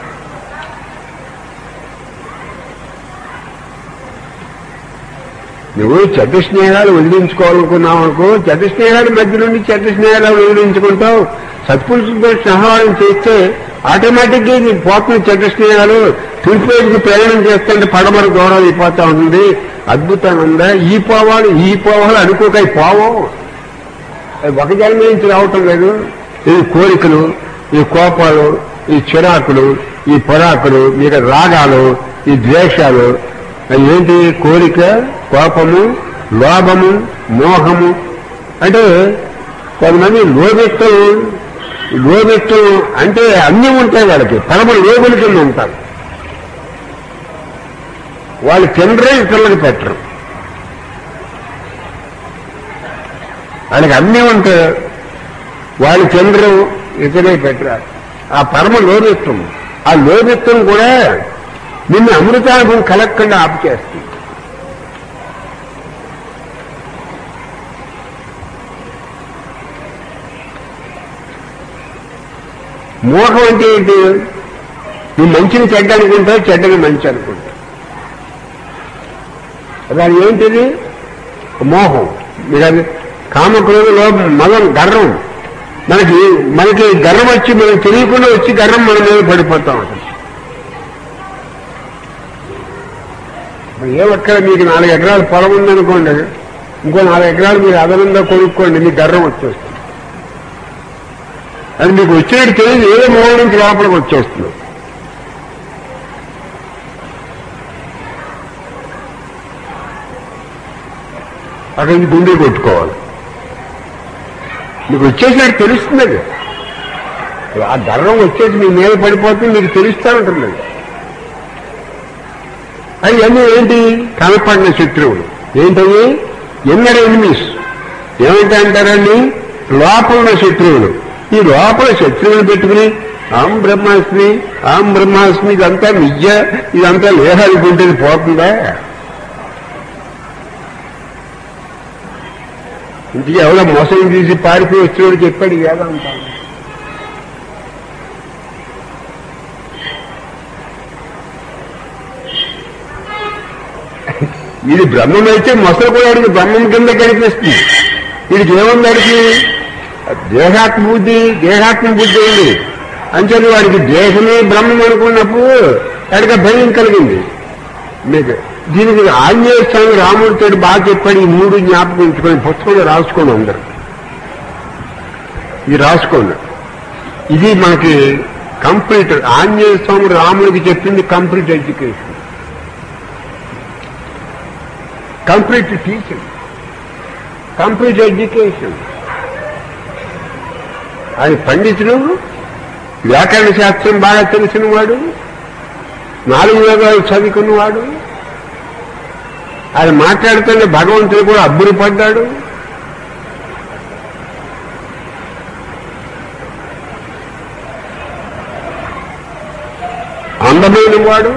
నువ్వు చెడ్డ స్నేహాలు వదిలించుకోవాలనుకున్నావు అనుకో చెడ్డ స్నేహాల మధ్య నుండి చెడ్డ స్నేహాలు వదిలించుకుంటావు సత్పురుషులతో సహాయం చేస్తే ఆటోమేటిక్ గా నీకు పోతున్న చెడ్డ స్నేహాలు తూర్పు వైపుకి ప్రయాణం చేస్తుంటే పడమర దూరం అయిపోతా ఉంటుంది అద్భుతంగా ఉందా ఈ పోవాలి ఈ పోవాలి అనుకోక ఈ పోవం అది ఒక జన్మ నుంచి రావటం లేదు ఈ కోరికలు ఈ కోపాలు ఈ చిరాకులు ఈ పొరాకులు మీకు రాగాలు ఈ ద్వేషాలు అవి ఏంటి కోరిక కోపము లోభము మోహము అంటే కొంతమంది లోభిత్వం లోభిత్వం అంటే అన్నీ ఉంటాయి వాళ్ళకి పరమ లోబుల కింద ఉంటారు వాళ్ళు తినరే ఇతరులకు పెట్టరు వాళ్ళకి అన్నీ ఉంటాయి వాళ్ళు తినరు ఇతరులకు పెట్టరు ఆ పరమ లోభిత్వం ఆ లోభిత్వం కూడా నిన్ను అమృతానుభవం కలగకుండా ఆపు చేస్తుంది మోహం అంటే ఏంటి నువ్వు మంచిని చెడ్డ అనుకుంటావు చెడ్డని మంచి అనుకుంటావు దాని ఏంటిది మోహం మీరు అది కామక్రోధలో మగం గర్వం మనకి మనకి గర్వం వచ్చి మనకు తెలియకుండా వచ్చి గర్వం మన మీద పడిపోతా ఉంటుంది మరి ఏ ఒక్కడ మీకు నాలుగు ఎకరాల పొలం ఉందనుకోండి ఇంకో నాలుగు ఎకరాలు మీరు అదనంగా కొనుక్కోండి మీకు గర్వం వచ్చేస్తుంది అది మీకు వచ్చేది తెలియదు ఏదో మూల నుంచి లోపలికి వచ్చేస్తుంది అక్కడ నుంచి గుండె కొట్టుకోవాలి మీకు వచ్చేసినట్టు తెలుస్తుంది అది ఆ గర్వం వచ్చేసి మీ మీద పడిపోతుంది మీకు తెలుస్తా ఉంటుంది అది. అవి అన్నీ ఏంటి కనపడిన శత్రువులు ఏంటవి ఎన్నర్ ఎనిమిస్ ఏమిటి అంటారండి లోపల ఉన్న శత్రువులు ఈ లోపల శత్రువులు పెట్టుకుని ఆం బ్రహ్మాస్మి ఆం బ్రహ్మాస్మి ఇదంతా నిజ ఇదంతా లేహాలనుకుంటే ఇది పోతుందా ఇంటికి ఎవరో మోసం తీసి పారిపోయి వచ్చినోడు చెప్పాడు వేదాంతం ఇది బ్రహ్మం అయితే మొసలు కూడా అడిగి బ్రహ్మం కింద కనిపిస్తుంది వీడికి ఏముంది అడిగి దేహాత్మ బుద్ధి దేహాత్మ బుద్ధి ఉంది అంచేది వాడికి దేహమే బ్రహ్మం అనుకున్నప్పుడు వాడికి ఆ భయం కలిగింది మీకు దీనికి ఆంజనేయ స్వామి రాముడితో బాగా చెప్పాడు ఈ మూడు జ్ఞాపకం ఉంచుకొని పుస్తకంలో రాసుకోండి అందరు ఇది రాసుకోండి ఇది మనకి కంప్లీట్ ఆంజనేయ స్వామి రాముడికి చెప్పింది complete education complete teaching complete education ఆయన పండితుడు వ్యాకరణ శాస్త్రం బాగా తెలిసిన వాడు నాలుగు వేదాలు చదువుకున్నవాడు ఆయన మాట్లాడుతుంటే భగవంతుడు కూడా అబ్బురిపడ్డాడు అందమైన వాడు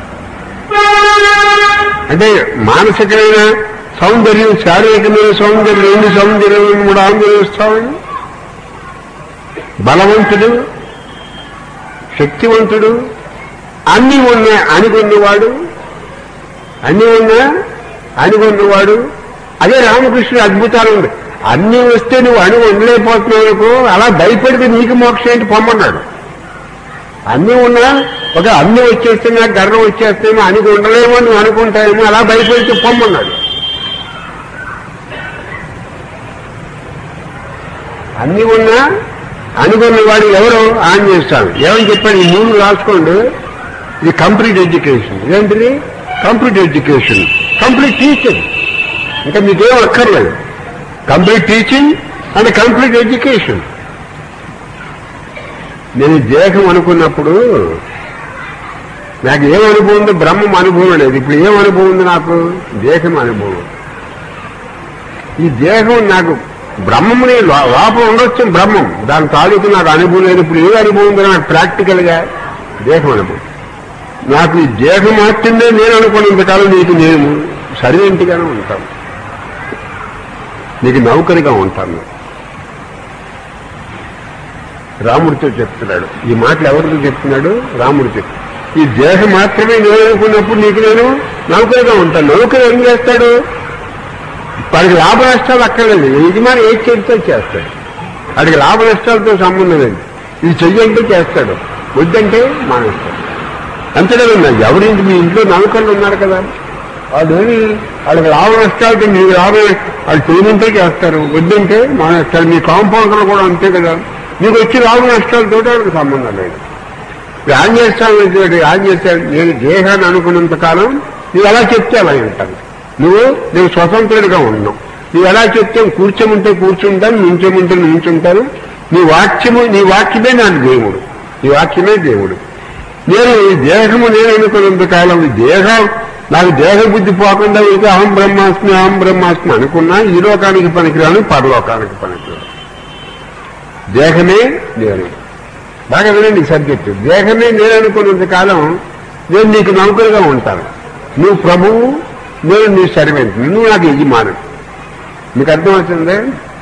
అంటే మానసికమైన సౌందర్యం శారీరకమైన సౌందర్యం రెండు సౌందర్యం మూడు ఆందోళిస్తామని బలవంతుడు శక్తివంతుడు అన్ని ఉన్న అనుకున్నవాడు అన్ని ఉన్నా అనుకున్నవాడు అదే రామకృష్ణుడు అద్భుతాలు ఉంది అన్ని వస్తే నువ్వు అణు ఉండలేకపోతున్నావు అనుకో అలా భయపడితే నీకు మోక్షం ఏంటి పొమ్మన్నాడు అన్ని ఉన్నా ఒక అన్ని వచ్చేస్తే నాకు గర్వం వచ్చేస్తేమో అనికి ఉండలేమో నువ్వు అనుకుంటావేమో అలా భయపడితే పొమ్మన్నాడు అన్ని ఉన్నా అనుకున్న వాడు ఎవరు ఆన్ చేస్తాడు ఏమని చెప్పాడు ఈ మూడు రాసుకోండి ఇది కంప్లీట్ ఎడ్యుకేషన్ ఏంటిది కంప్లీట్ ఎడ్యుకేషన్ కంప్లీట్ టీచింగ్ ఇంకా మీకేం అక్కర్లేదు complete teaching and complete education నేను ఈ దేహం అనుకున్నప్పుడు నాకు ఏం అనుభవం ఉంది బ్రహ్మం అనుభవం లేదు ఇప్పుడు ఏం అనుభవం ఉంది నాకు దేహం అనుభవం ఈ దేహం నాకు బ్రహ్మముని లో- లోపల ఉండొచ్చు బ్రహ్మం దాని తాలూకు నాకు అనుభవం లేదు ఇప్పుడు ఏ అనుభవం ఉంది నాకు ప్రాక్టికల్ గా దేహం అనుభవం నాకు ఈ దేహం మాత్రమే నేను అనుకున్నంతకాలం నీకు నేను సరైనట్టుగానే ఉంటాను నీకు నౌకరిగా ఉంటాను రాముడితో చెప్తున్నాడు ఈ మాటలు ఎవరితో చెప్తున్నాడు రాముడు చెప్తున్నాడు ఈ దేహం మాత్రమే నేను అనుకున్నప్పుడు నీకు నేను నౌకరిగా ఉంటాను నౌకరు ఏం చేస్తాడు వాడికి లాభ నష్టాలు అక్కర్లేదు యజమాని ఏది చెప్తే చేస్తాడు వాడికి లాభ నష్టాలతో సంబంధం లేదు ఇది చెయ్యంటే చేస్తాడు వద్దంటే మానేస్తాడు అంతేనా ఉన్నాయి ఎవరింటి మీ ఇంట్లో నౌకర్లు ఉన్నారు కదా వాళ్ళు ఏమి వాళ్ళకి లాభ నష్టాలతో మీకు లాభం వాళ్ళు చేయమంటే చేస్తారు వద్దంటే మానేస్తారు మీ కాంపౌండర్లు కూడా అంతే కదా మీకు వచ్చి లాభ నష్టాలతో వాళ్ళకి సంబంధం లేదు ఏం చేస్తాను ఏం చేస్తాను నేను దేహాన్ని అనుకున్నంత కాలం నువ్వు అలా చెప్తే అలా ఉంటాను నువ్వు నేను స్వతంత్రుడిగా ఉన్నావు నువ్వు ఎలా చెప్తావు కూర్చోమంటే కూర్చుంటాను నుంచోమంటే నుంచుంటాను నీ వాక్యము నీ వాక్యమే నాకు దేవుడు నీ వాక్యమే దేవుడు నేను ఈ దేహము నేను అనుకున్నంత కాలం ఈ దేహం నాకు దేహ బుద్ధి పోకుండా ఇంకా అహం బ్రహ్మాస్మి అహం బ్రహ్మాస్మి అనుకున్నా ఈ లోకానికి పనికిరాను పరలోకానికి పనికిరాను దేహమే నేను బాగా వినండి ఈ సబ్జెక్టు దేహమే నేను అనుకున్నంత కాలం నేను నీకు నౌకరుగా ఉంటాను నువ్వు ప్రభువు నేను నీ సర్వెంట్ నువ్వు నాకు యజమాను మీకు అర్థమవుతుందే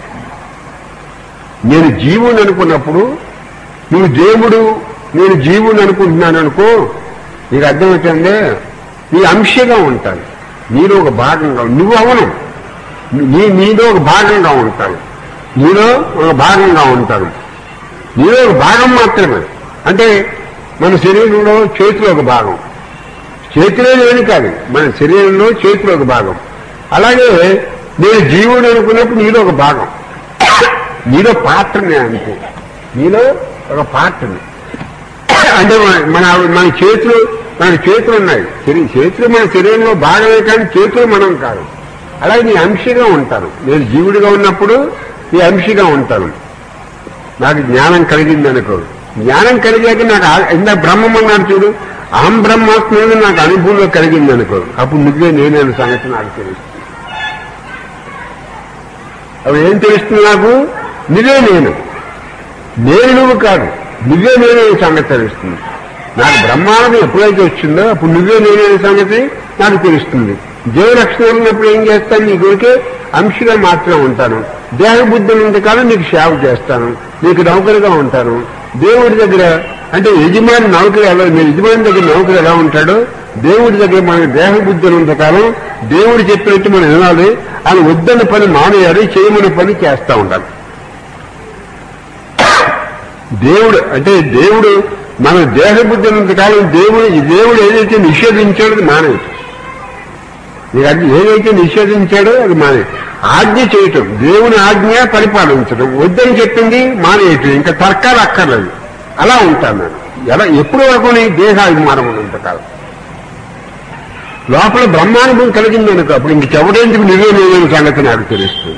నేను జీవుని అనుకున్నప్పుడు నువ్వు దేవుడు నేను జీవుని అనుకుంటున్నాను అనుకో నీకు అర్థమవుతుందే నీ అంశగా ఉంటాను నీలో ఒక భాగంగా నువ్వు అవను నీ నీలో ఒక భాగంగా ఉంటాను నీలో ఒక భాగంగా ఉంటాను నీలో ఒక భాగం మాత్రమే అంటే మన శరీరంలో చేతిలో ఒక భాగం చేతిలో లేని కాదు మన శరీరంలో చేతిలో ఒక భాగం అలాగే నేను జీవుడు అనుకున్నప్పుడు నీలో ఒక భాగం నీలో పాత్రనే అనుకో నీలో ఒక పాత్రని అంటే మన- మన మన చేతులు మన చేతులు ఉన్నాయి శరీ- చేతులు మన శరీరంలో భాగమే కానీ చేతులు మనం కాదు అలాగే నీ అంశగా ఉంటాను నేను జీవుడిగా ఉన్నప్పుడు నీ అంశగా ఉంటాను నాకు జ్ఞానం కలిగింది అనుకో జ్ఞానం కలిగాక నాకు ఆ- ఇందా బ్రహ్మం అన్నాడు చూడు అహం బ్రహ్మాస్మి అనేది నాకు అనుభవంలో కలిగింది అనుకో అప్పుడు నువ్వే నేనే అనే సంగతి నాకు తెలుస్తుంది అవి ఏం తెలుస్తుంది నాకు నువ్వే నేను నేను నువ్వు కాదు నువ్వే నేనే అనే సంగతి తెలుస్తుంది నాకు బ్రహ్మాండం ఎప్పుడైతే వచ్చిందో అప్పుడు నువ్వే నేనే అనే సంగతి నాకు తెలుస్తుంది దేవరక్షణ ఉన్నప్పుడు ఏం చేస్తాను నీ గురికే అంశగా మాత్రం ఉంటాను దేహ బుద్ధి ఉన్నంత కాలం నీకు సేవ చేస్తాను నీకు నౌకరుగా ఉంటాను దేవుడి దగ్గర అంటే యజమాని నౌకరు ఎలా మీ యజమాని దగ్గర నౌకరు ఎలా ఉంటాడో దేవుడి దగ్గర మన దేహ బుద్ధి ఉన్నంత కాలం దేవుడు చెప్పినట్టు మనం వినాలి ఆయన వద్దన్న పని మానేయాలి చేయమని పని చేస్తా ఉండాలి దేవుడు అంటే దేవుడు మన దేహ బుద్ధి ఉన్నంత కాలం దేవుడు ఈ దేవుడు ఏదైతే నిషేధించాడో అది మానేయటం నీకు అది ఏదైతే నిషేధించాడో అది మానే ఆజ్ఞ చేయటం దేవుని ఆజ్ఞ పరిపాలించడం వద్దని చెప్పింది మానేయటం ఇంకా తర్కాలు అక్కర్లేదు అలా ఉంటాను నేను ఎలా ఎప్పుడు వరకు నీ దేహాభిమానం ఉన్నంతకాలం లోపల బ్రహ్మానుభవం కలిగింది అనుకో అప్పుడు ఇంక చెవడేందుకు నువ్వే నేనే సంగతి నాకు తెలుస్తుంది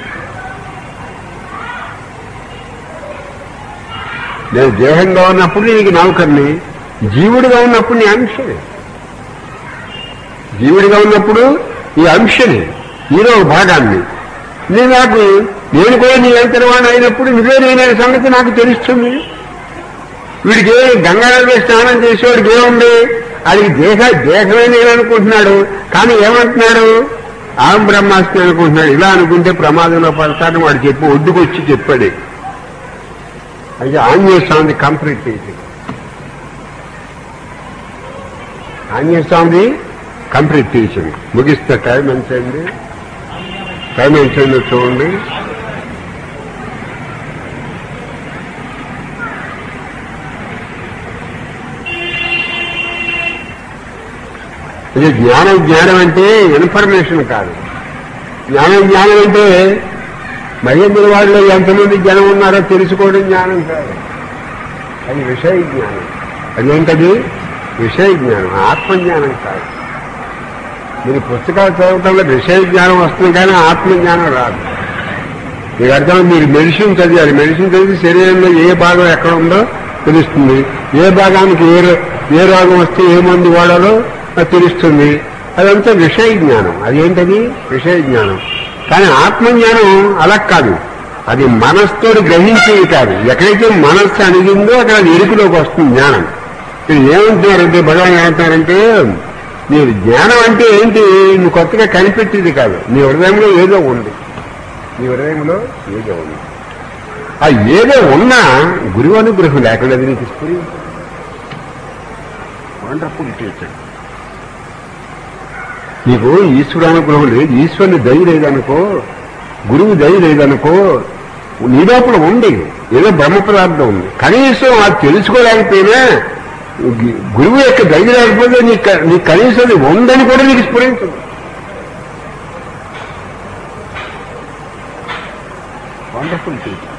నేను దేహంగా ఉన్నప్పుడు నీకు నౌకర్ని జీవుడిగా ఉన్నప్పుడు నీ అంశనే జీవుడిగా ఉన్నప్పుడు ఈ అంశని నీలో ఒక భాగాన్ని నేను నాకు నేను కూడా నీ అంతర్వాణి అయినప్పుడు నువ్వే నేనే సంగతి నాకు తెలుస్తుంది వీడికి ఏ గంగానదిలో స్నానం చేసేవాడికి ఏముంది అది దేహ దేహమే నేను అనుకుంటున్నాడు కానీ ఏమంటున్నాడు ఆం బ్రహ్మాస్మి అనుకుంటున్నాడు ఇలా అనుకుంటే ప్రమాదంలో పడతాడని వాడు చెప్పి ఒడ్డుకొచ్చి చెప్పాడు అయితే ఆంజనేయ స్వామి కంప్లీట్ చేసి ఆంజనేయ స్వామి కంప్లీట్ టీచింగ్ ముగిస్తే టైం ఎంత అయింది టైం ఎంత అయిందో చూడండి ఇది జ్ఞానం జ్ఞానం అంటే ఇన్ఫర్మేషన్ కాదు జ్ఞానం జ్ఞానం అంటే మహేంద్ర వాళ్ళలో ఎంతమంది జనం ఉన్నారో తెలుసుకోవడం జ్ఞానం కాదు అది విషయ జ్ఞానం అదేంటది విషయ జ్ఞానం ఆత్మజ్ఞానం కాదు మీరు పుస్తకాలు చదవటంలో విషయ జ్ఞానం వస్తుంది కానీ ఆత్మజ్ఞానం రాదు మీకు అర్థం మీరు మెడిసిన్ చదివాలి మెడిసిన్ చదివి శరీరంలో ఏ భాగం ఎక్కడ ఉందో తెలుస్తుంది ఏ భాగానికి ఏ రో- ఏ రోగం వస్తే ఏ మందు వాడాలో అది తెలుస్తుంది అదంతా విషయ జ్ఞానం అదేంటది విషయ జ్ఞానం కానీ ఆత్మజ్ఞానం అలా కాదు అది మనస్తో గ్రహించేది కాదు ఎక్కడైతే మనస్సు అణిగిందో అక్కడ అది ఎరుకులోకి వస్తుంది జ్ఞానం మీరు ఏమంటున్నారంటే భగవాన్ ఏమంటున్నారంటే మీరు జ్ఞానం అంటే ఏంటి నువ్వు కొత్తగా కనిపెట్టేది కాదు నీ హృదయంలో ఏదో ఉంది నీ హృదయంలో ఏదో ఉంది ఆ ఏదో ఉన్నా గురువు అనుగ్రహం లేకుండా అది నీకు స్ఫురించదు వండర్ఫుల్ టీచర్ నీకు ఈశ్వరు అనుగ్రహం లేదు ఈశ్వరుని దయ లేదనుకో గురువు దయ లేదనుకో నీ లోపల ఉంది ఏదో బ్రహ్మ పదార్థం ఉంది కనీసం అది తెలుసుకోలేకపోయినా గు- గురువు యొక్క దయ లేకపోతే నీకు క- నీకు కనీసం అది ఉందని కూడా నీకు స్ఫురించదు వండర్ఫుల్ టీచర్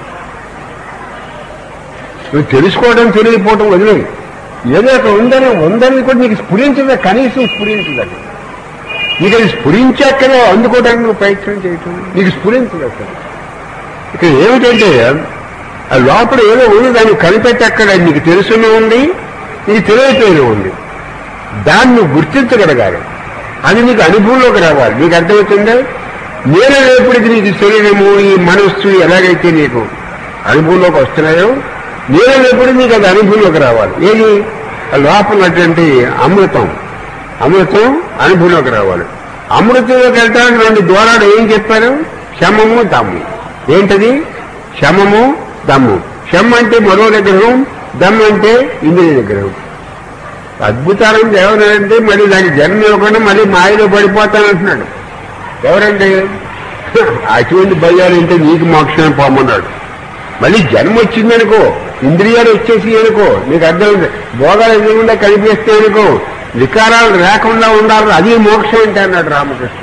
నువ్వు తెలుసుకోవడం తెలియకపోవడం వదిలేదు ఏదో ఒక ఉందని ఉందని కూడా నీకు స్ఫురించదు కనీసం స్ఫురించదు అది నీకు అది స్ఫురించాక అందుకోవడానికి నువ్వు ప్రయత్నం చేయటం నీకు స్ఫురించదు అసలు ఇక్కడ ఏమిటంటే ఆ లోపల ఏదో ఉంది దాన్ని కనిపెట్టి అక్కడ నీకు తెలుసునే ఉంది నీకు తెలియపోయిన ఉంది దాన్ని నువ్వు గుర్తించగలగాలి అది నీకు అనుభవంలోకి రావాలి నీకు అర్థమవుతుందా నేను ఎప్పుడైతే నీకు శరీరము ఈ మనస్సు ఎలాగైతే నీకు అనుభవంలోకి వస్తున్నాయో నేను ఎప్పుడు నీకు అది అనుభవంలోకి రావాలి ఏది ఆ లోపల ఉన్నటువంటి అమృతం అమృతం అనుభవంలోకి రావాలి అమృతంలోకి వెళ్ళడానికి రెండు ద్వారాలు ఏం చెప్పారు శమము దమ్ము ఏంటది శమము దమ్ము శమ్ అంటే మరో నిగ్రహం దమ్ అంటే ఇంద్రియ నిగ్రహం అద్భుతాలను ఎవరంటే మళ్ళీ దానికి జన్మ ఇవ్వకుండా మళ్ళీ మాయలో పడిపోతానంటున్నాడు ఎవరండి అటువంటి భయాలు అంటే నీకు మోక్షం పోమన్నాడు మళ్ళీ జన్మ వచ్చిందనుకో ఇంద్రియాలు వచ్చేసి అనుకో నీకు అర్థం భోగాలు ఎదురుగుండా కనిపిస్తాయి అనుకో వికారాలు లేకుండా ఉండాలి అది మోక్షం అంటే అన్నాడు రామకృష్ణుడు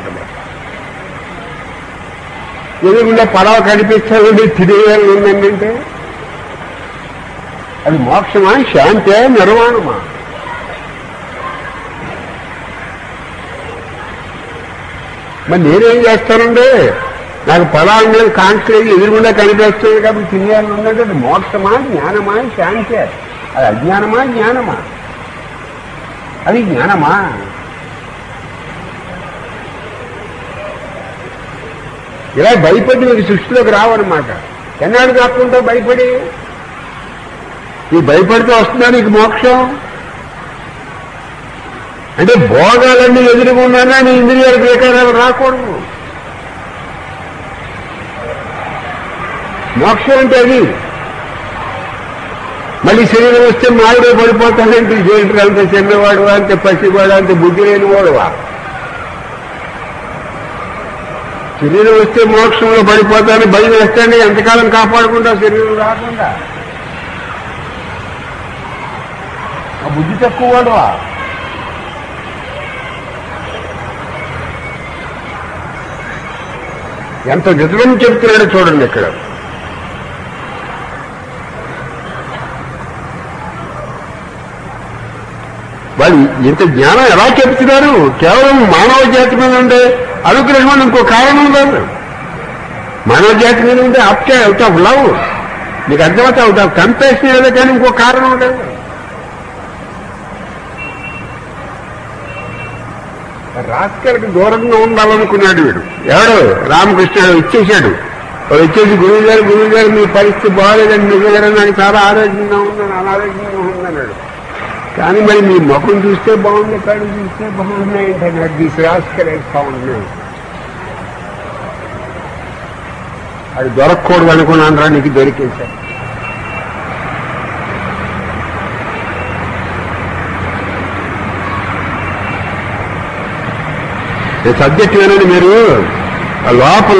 ఎదురుగుండా పడవ కనిపిస్తామండి తిరిగేయాలి ఉందంటే అది మోక్షమా శాంతే నిర్వాణమా మరి నేనేం చేస్తానండి నాకు పొలాల మీద కాంక్ష లేదు ఎదురుగుండా కనిపిస్తుంది కాబట్టి తినేయాలని ఉందంటే అది మోక్షమా జ్ఞానమా శాంతి అది అజ్ఞానమా జ్ఞానమా అది జ్ఞానమా ఇలా భయపడి నీకు సృష్టిలోకి రావన్నమాట ఎన్నాడు కాకుండా భయపడి ఈ భయపడితే వస్తుందా నీకు మోక్షం అంటే భోగాలన్నీ ఎదురుగున్నానా నీ ఇంద్రియాల వికారాలు రాకూడదు మోక్షం అంటే అది మళ్ళీ శరీరం వస్తే మాయలో పడిపోతానంటే జైలు అంత చిన్నవాడు అంత పసివాడు అంత బుద్ధి లేని వాడువా శరీరం వస్తే మోక్షంలో పడిపోతాను భయం వేస్తాండి ఎంతకాలం కాపాడుకుంటా శరీరం రాకుండా ఆ బుద్ధి తక్కువ వాడువా ఎంత నిజమం చెప్తున్నాడో చూడండి ఇక్కడ వాళ్ళు ఇంత జ్ఞానం ఎలా చెప్తున్నారు కేవలం మానవ జాతి మీద ఉండే అనుగ్రహం అని ఇంకో కారణం లేదు మానవ జాతి మీద ఉండే అప్ అవుట్ ఆఫ్ లవ్ నీకు అర్థమైతే అవుట్ ఆఫ్ కంపేషన్ ఏదో కానీ ఇంకో కారణం లేదు రాస్కర్కి దూరంగా ఉండాలనుకున్నాడు వీడు ఎవడు రామకృష్ణ ఇచ్చేశాడు వాడు వచ్చేసి గురువు గారు గురువు గారు మీ పరిస్థితి బాగాలేదండి నిజంగా నాకు చాలా ఆరోగ్యంగా ఉన్నాను అనారోగ్యంగా ఉందన్నాడు కానీ మరి మీ ముఖం చూస్తే బాగుంది కళ్ళు చూస్తే బాగున్నాయి అంటున్నాడు దిస్ రాస్కర్ బాగున్నాయి అది దొరకకూడదు అనుకున్నాను రా నీకు దొరికేశాడు సబ్జెక్ట్ ఏనండి మీరు ఆ లోపల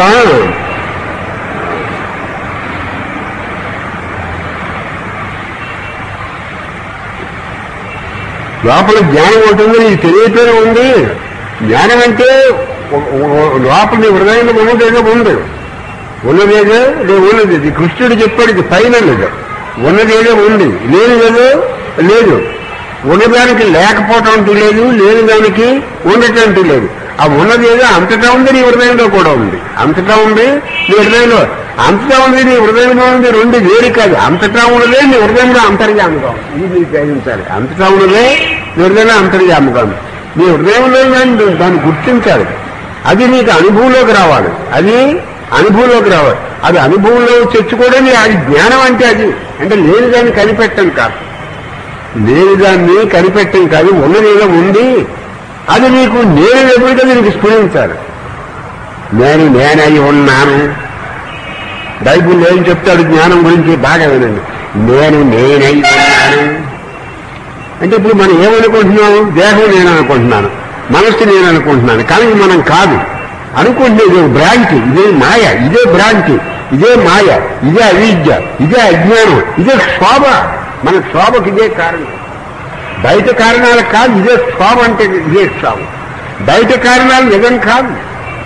లోపల జ్ఞానం ఉంటుంది నీకు తెలియటమే ఉంది జ్ఞానం అంటే ఒ- ఒ- లోపల నీ హృదయంలో ఉన్నదేదో ఉంది ఉన్నదేదో లేదు ఉన్నది ఇది కృష్ణుడు చెప్పాడు ఇది ఫైనల్ ఇది ఉన్నదేదో ఉంది లేనిదేదో లేదు ఉన్నదానికి లేకపోవటం అంటూ లేదు లేని దానికి ఉండటం అంటూ లేదు ఆ ఉన్నది ఏదో అంతటా ఉంది నీ హృదయంలో కూడా ఉంది అంతటా ఉంది నీ హృదయంలో అంతటా ఉంది నీ హృదయంలో ఉంది రెండు వేరు కాదు అంతటా ఉన్నదే నీ హృదయంలో అంతర్యాముగా ఉంది. ఇది నీకు గ్రహించాలి అంతటా ఉన్నదే నీ హృదయంలో అంతర్యాముగా ఉంది నీ హృదయంలో దాన్ని దాన్ని గుర్తించాలి అది నీకు అనుభవంలోకి రావాలి అది అనుభవంలోకి రావాలి అది అనుభవంలో తెచ్చుకోవడం అది జ్ఞానం అంటే అది అంటే లేని దాన్ని కనిపెట్టం కాదు లేని దాన్ని కనిపెట్టం కాదు ఉన్నది ఏదో ఉంది అది నీకు నేను ఎప్పుడైతే నీకు స్ఫురించాలి నేను నేనై ఉన్నాను బైబుల్ ఏం చెప్తాడు జ్ఞానం గురించి బాగా వినండి నేను నేనై ఉన్నాను అంటే ఇప్పుడు మనం ఏమనుకుంటున్నాం దేహం నేను అనుకుంటున్నాను మనస్సు నేను అనుకుంటున్నాను కానీ ఇది మనం కాదు అనుకుంటే ఇది భ్రాంతి ఇదే మాయ ఇదే భ్రాంతి ఇదే మాయ ఇదే అవిద్య ఇదే అజ్ఞానం ఇదే శోభ మన శోభకి ఇదే కారణం బయట కారణాలు కాదు ఇదే శోభ అంటే ఇదే శోభ బయట కారణాలు నిజం కాదు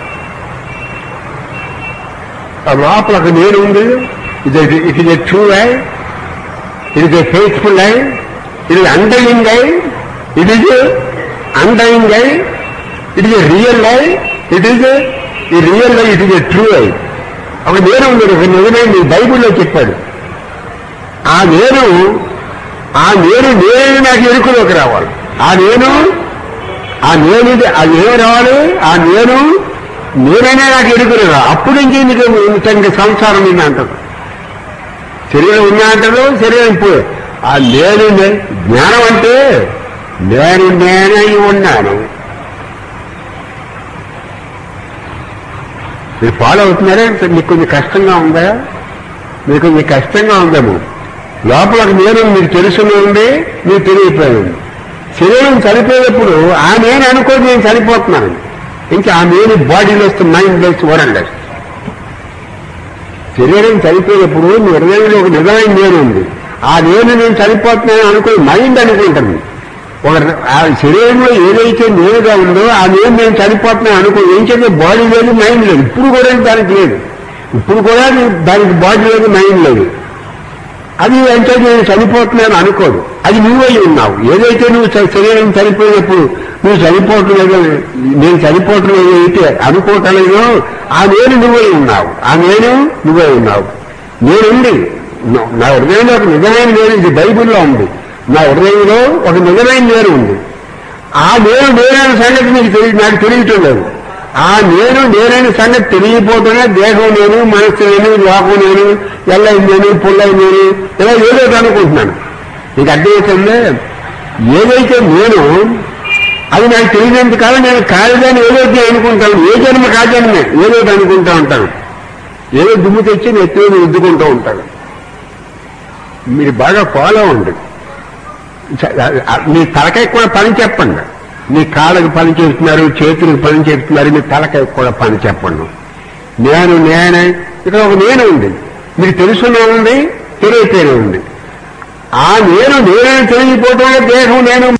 ఆ లోపల ఒక నేను ఉంది ఇది it is a true I it is a faithful I it is undying I it is undying I it is a real I it is a real I it is a true I ఒక నేను ఉంది ఒక నిజమైన బైబిల్లో చెప్పాడు ఆ నేను ఆ నేను నేను నాకు ఎరుకులోకి రావాలి ఆ నేను ఆ నేను ఆ నేను రావాలి ఆ నేను నేనైనా నాకు ఎరుకులు రా అప్పుడు నుంచి నీకు ఇంత సంసారం నిన్న అంటారు శరీరం ఉన్నా అంటారు శరీరం పోయి ఆ నేను నే- జ్ఞానం అంటే నేను నేనై ఉన్నాను మీరు ఫాలో అవుతున్నారా మీకు కొంచెం కష్టంగా ఉందా మీకు కొంచెం కష్టంగా ఉందేమో లోపల ఒక నేను మీకు తెలుసునే ఉంది మీకు తెలియపోయింది శరీరం చనిపోయేటప్పుడు ఆ నేను అనుకోని నేను చనిపోతున్నాను ఇంకా ఆ నేను బాడీలో వస్తే మైండ్ లెస్ వరల్డ్ శరీరం చనిపోయేటప్పుడు మీ హృదయంలో ఒక నిజమైన నేను ఉంది ఆ నేను నేను చనిపోతున్నాను అనుకుని మైండ్ అనుకుంటుంది ఒక ఆ శరీరంలో ఏదైతే నేనుగా ఉందో ఆ నేను నేను చనిపోతున్నాను అనుకో ఏం చేస్తే బాడీ లేదు మైండ్ లేదు ఇప్పుడు కూడా దానికి లేదు ఇప్పుడు కూడా నీ- దానికి బాడీ లేదు మైండ్ లేదు అది అంటే నేను చనిపోతున్నాను అనుకోదు అది నువ్వై ఉన్నావు ఏదైతే నువ్వు చ- శరీరం చనిపోయినప్పుడు నువ్వు చనిపోవటం లేదో నేను చనిపోవటం లేదో అయితే అనుకోవటం లేదో ఆ నేను నువ్వై ఉన్నావు ఆ నేను నువ్వై ఉన్నావు నేనుంది నా- నా హృదయంలో ఒక నిజమైన నేను ఇది బైబిల్లో ఉంది నా హృదయంలో ఒక నిజమైన నేను ఉంది ఆ నేను నేనైన సంగతి నీకు తెలియ నాకు తెలియటం లేదు ఆ నేను నేనైన సంగతి తెలియపోతేనే దేహం నేను మనస్సు నేను లోకం నేను ఎల్లై నేను పుల్లై నేను ఇలా ఏదో ఒకటి అనుకుంటున్నాను నీకు అర్థమవుతుంది ఏదైతే నేను అది నాకు తెలియనంత కాలం నేను కాలేదని ఏదో ఒకటి అనుకుంటాను ఏ జన్మ కాజన్మే ఏదో ఒకటి అనుకుంటా ఉంటాను ఏదో దుమ్ము తెచ్చి నెత్తి మీద రుద్దుకుంటూ ఉంటాను మీరు బాగా ఫాలో అవ్వండి చ- ఆ- మీ తలకాయ కూడా పని చెప్పండి మీ కాళ్ళకి పని చేస్తున్నారు చేతులకు పని చేస్తున్నారు మీ తలకాయ కూడా పని చెప్పండి నేను నేనే ఇక్కడ ఒక నేను ఉంది మీకు తెలుసునే ఉంది తెలియతేనే ఉంది ఆ నేను నేనని తెలియపోవటం దేహం నేను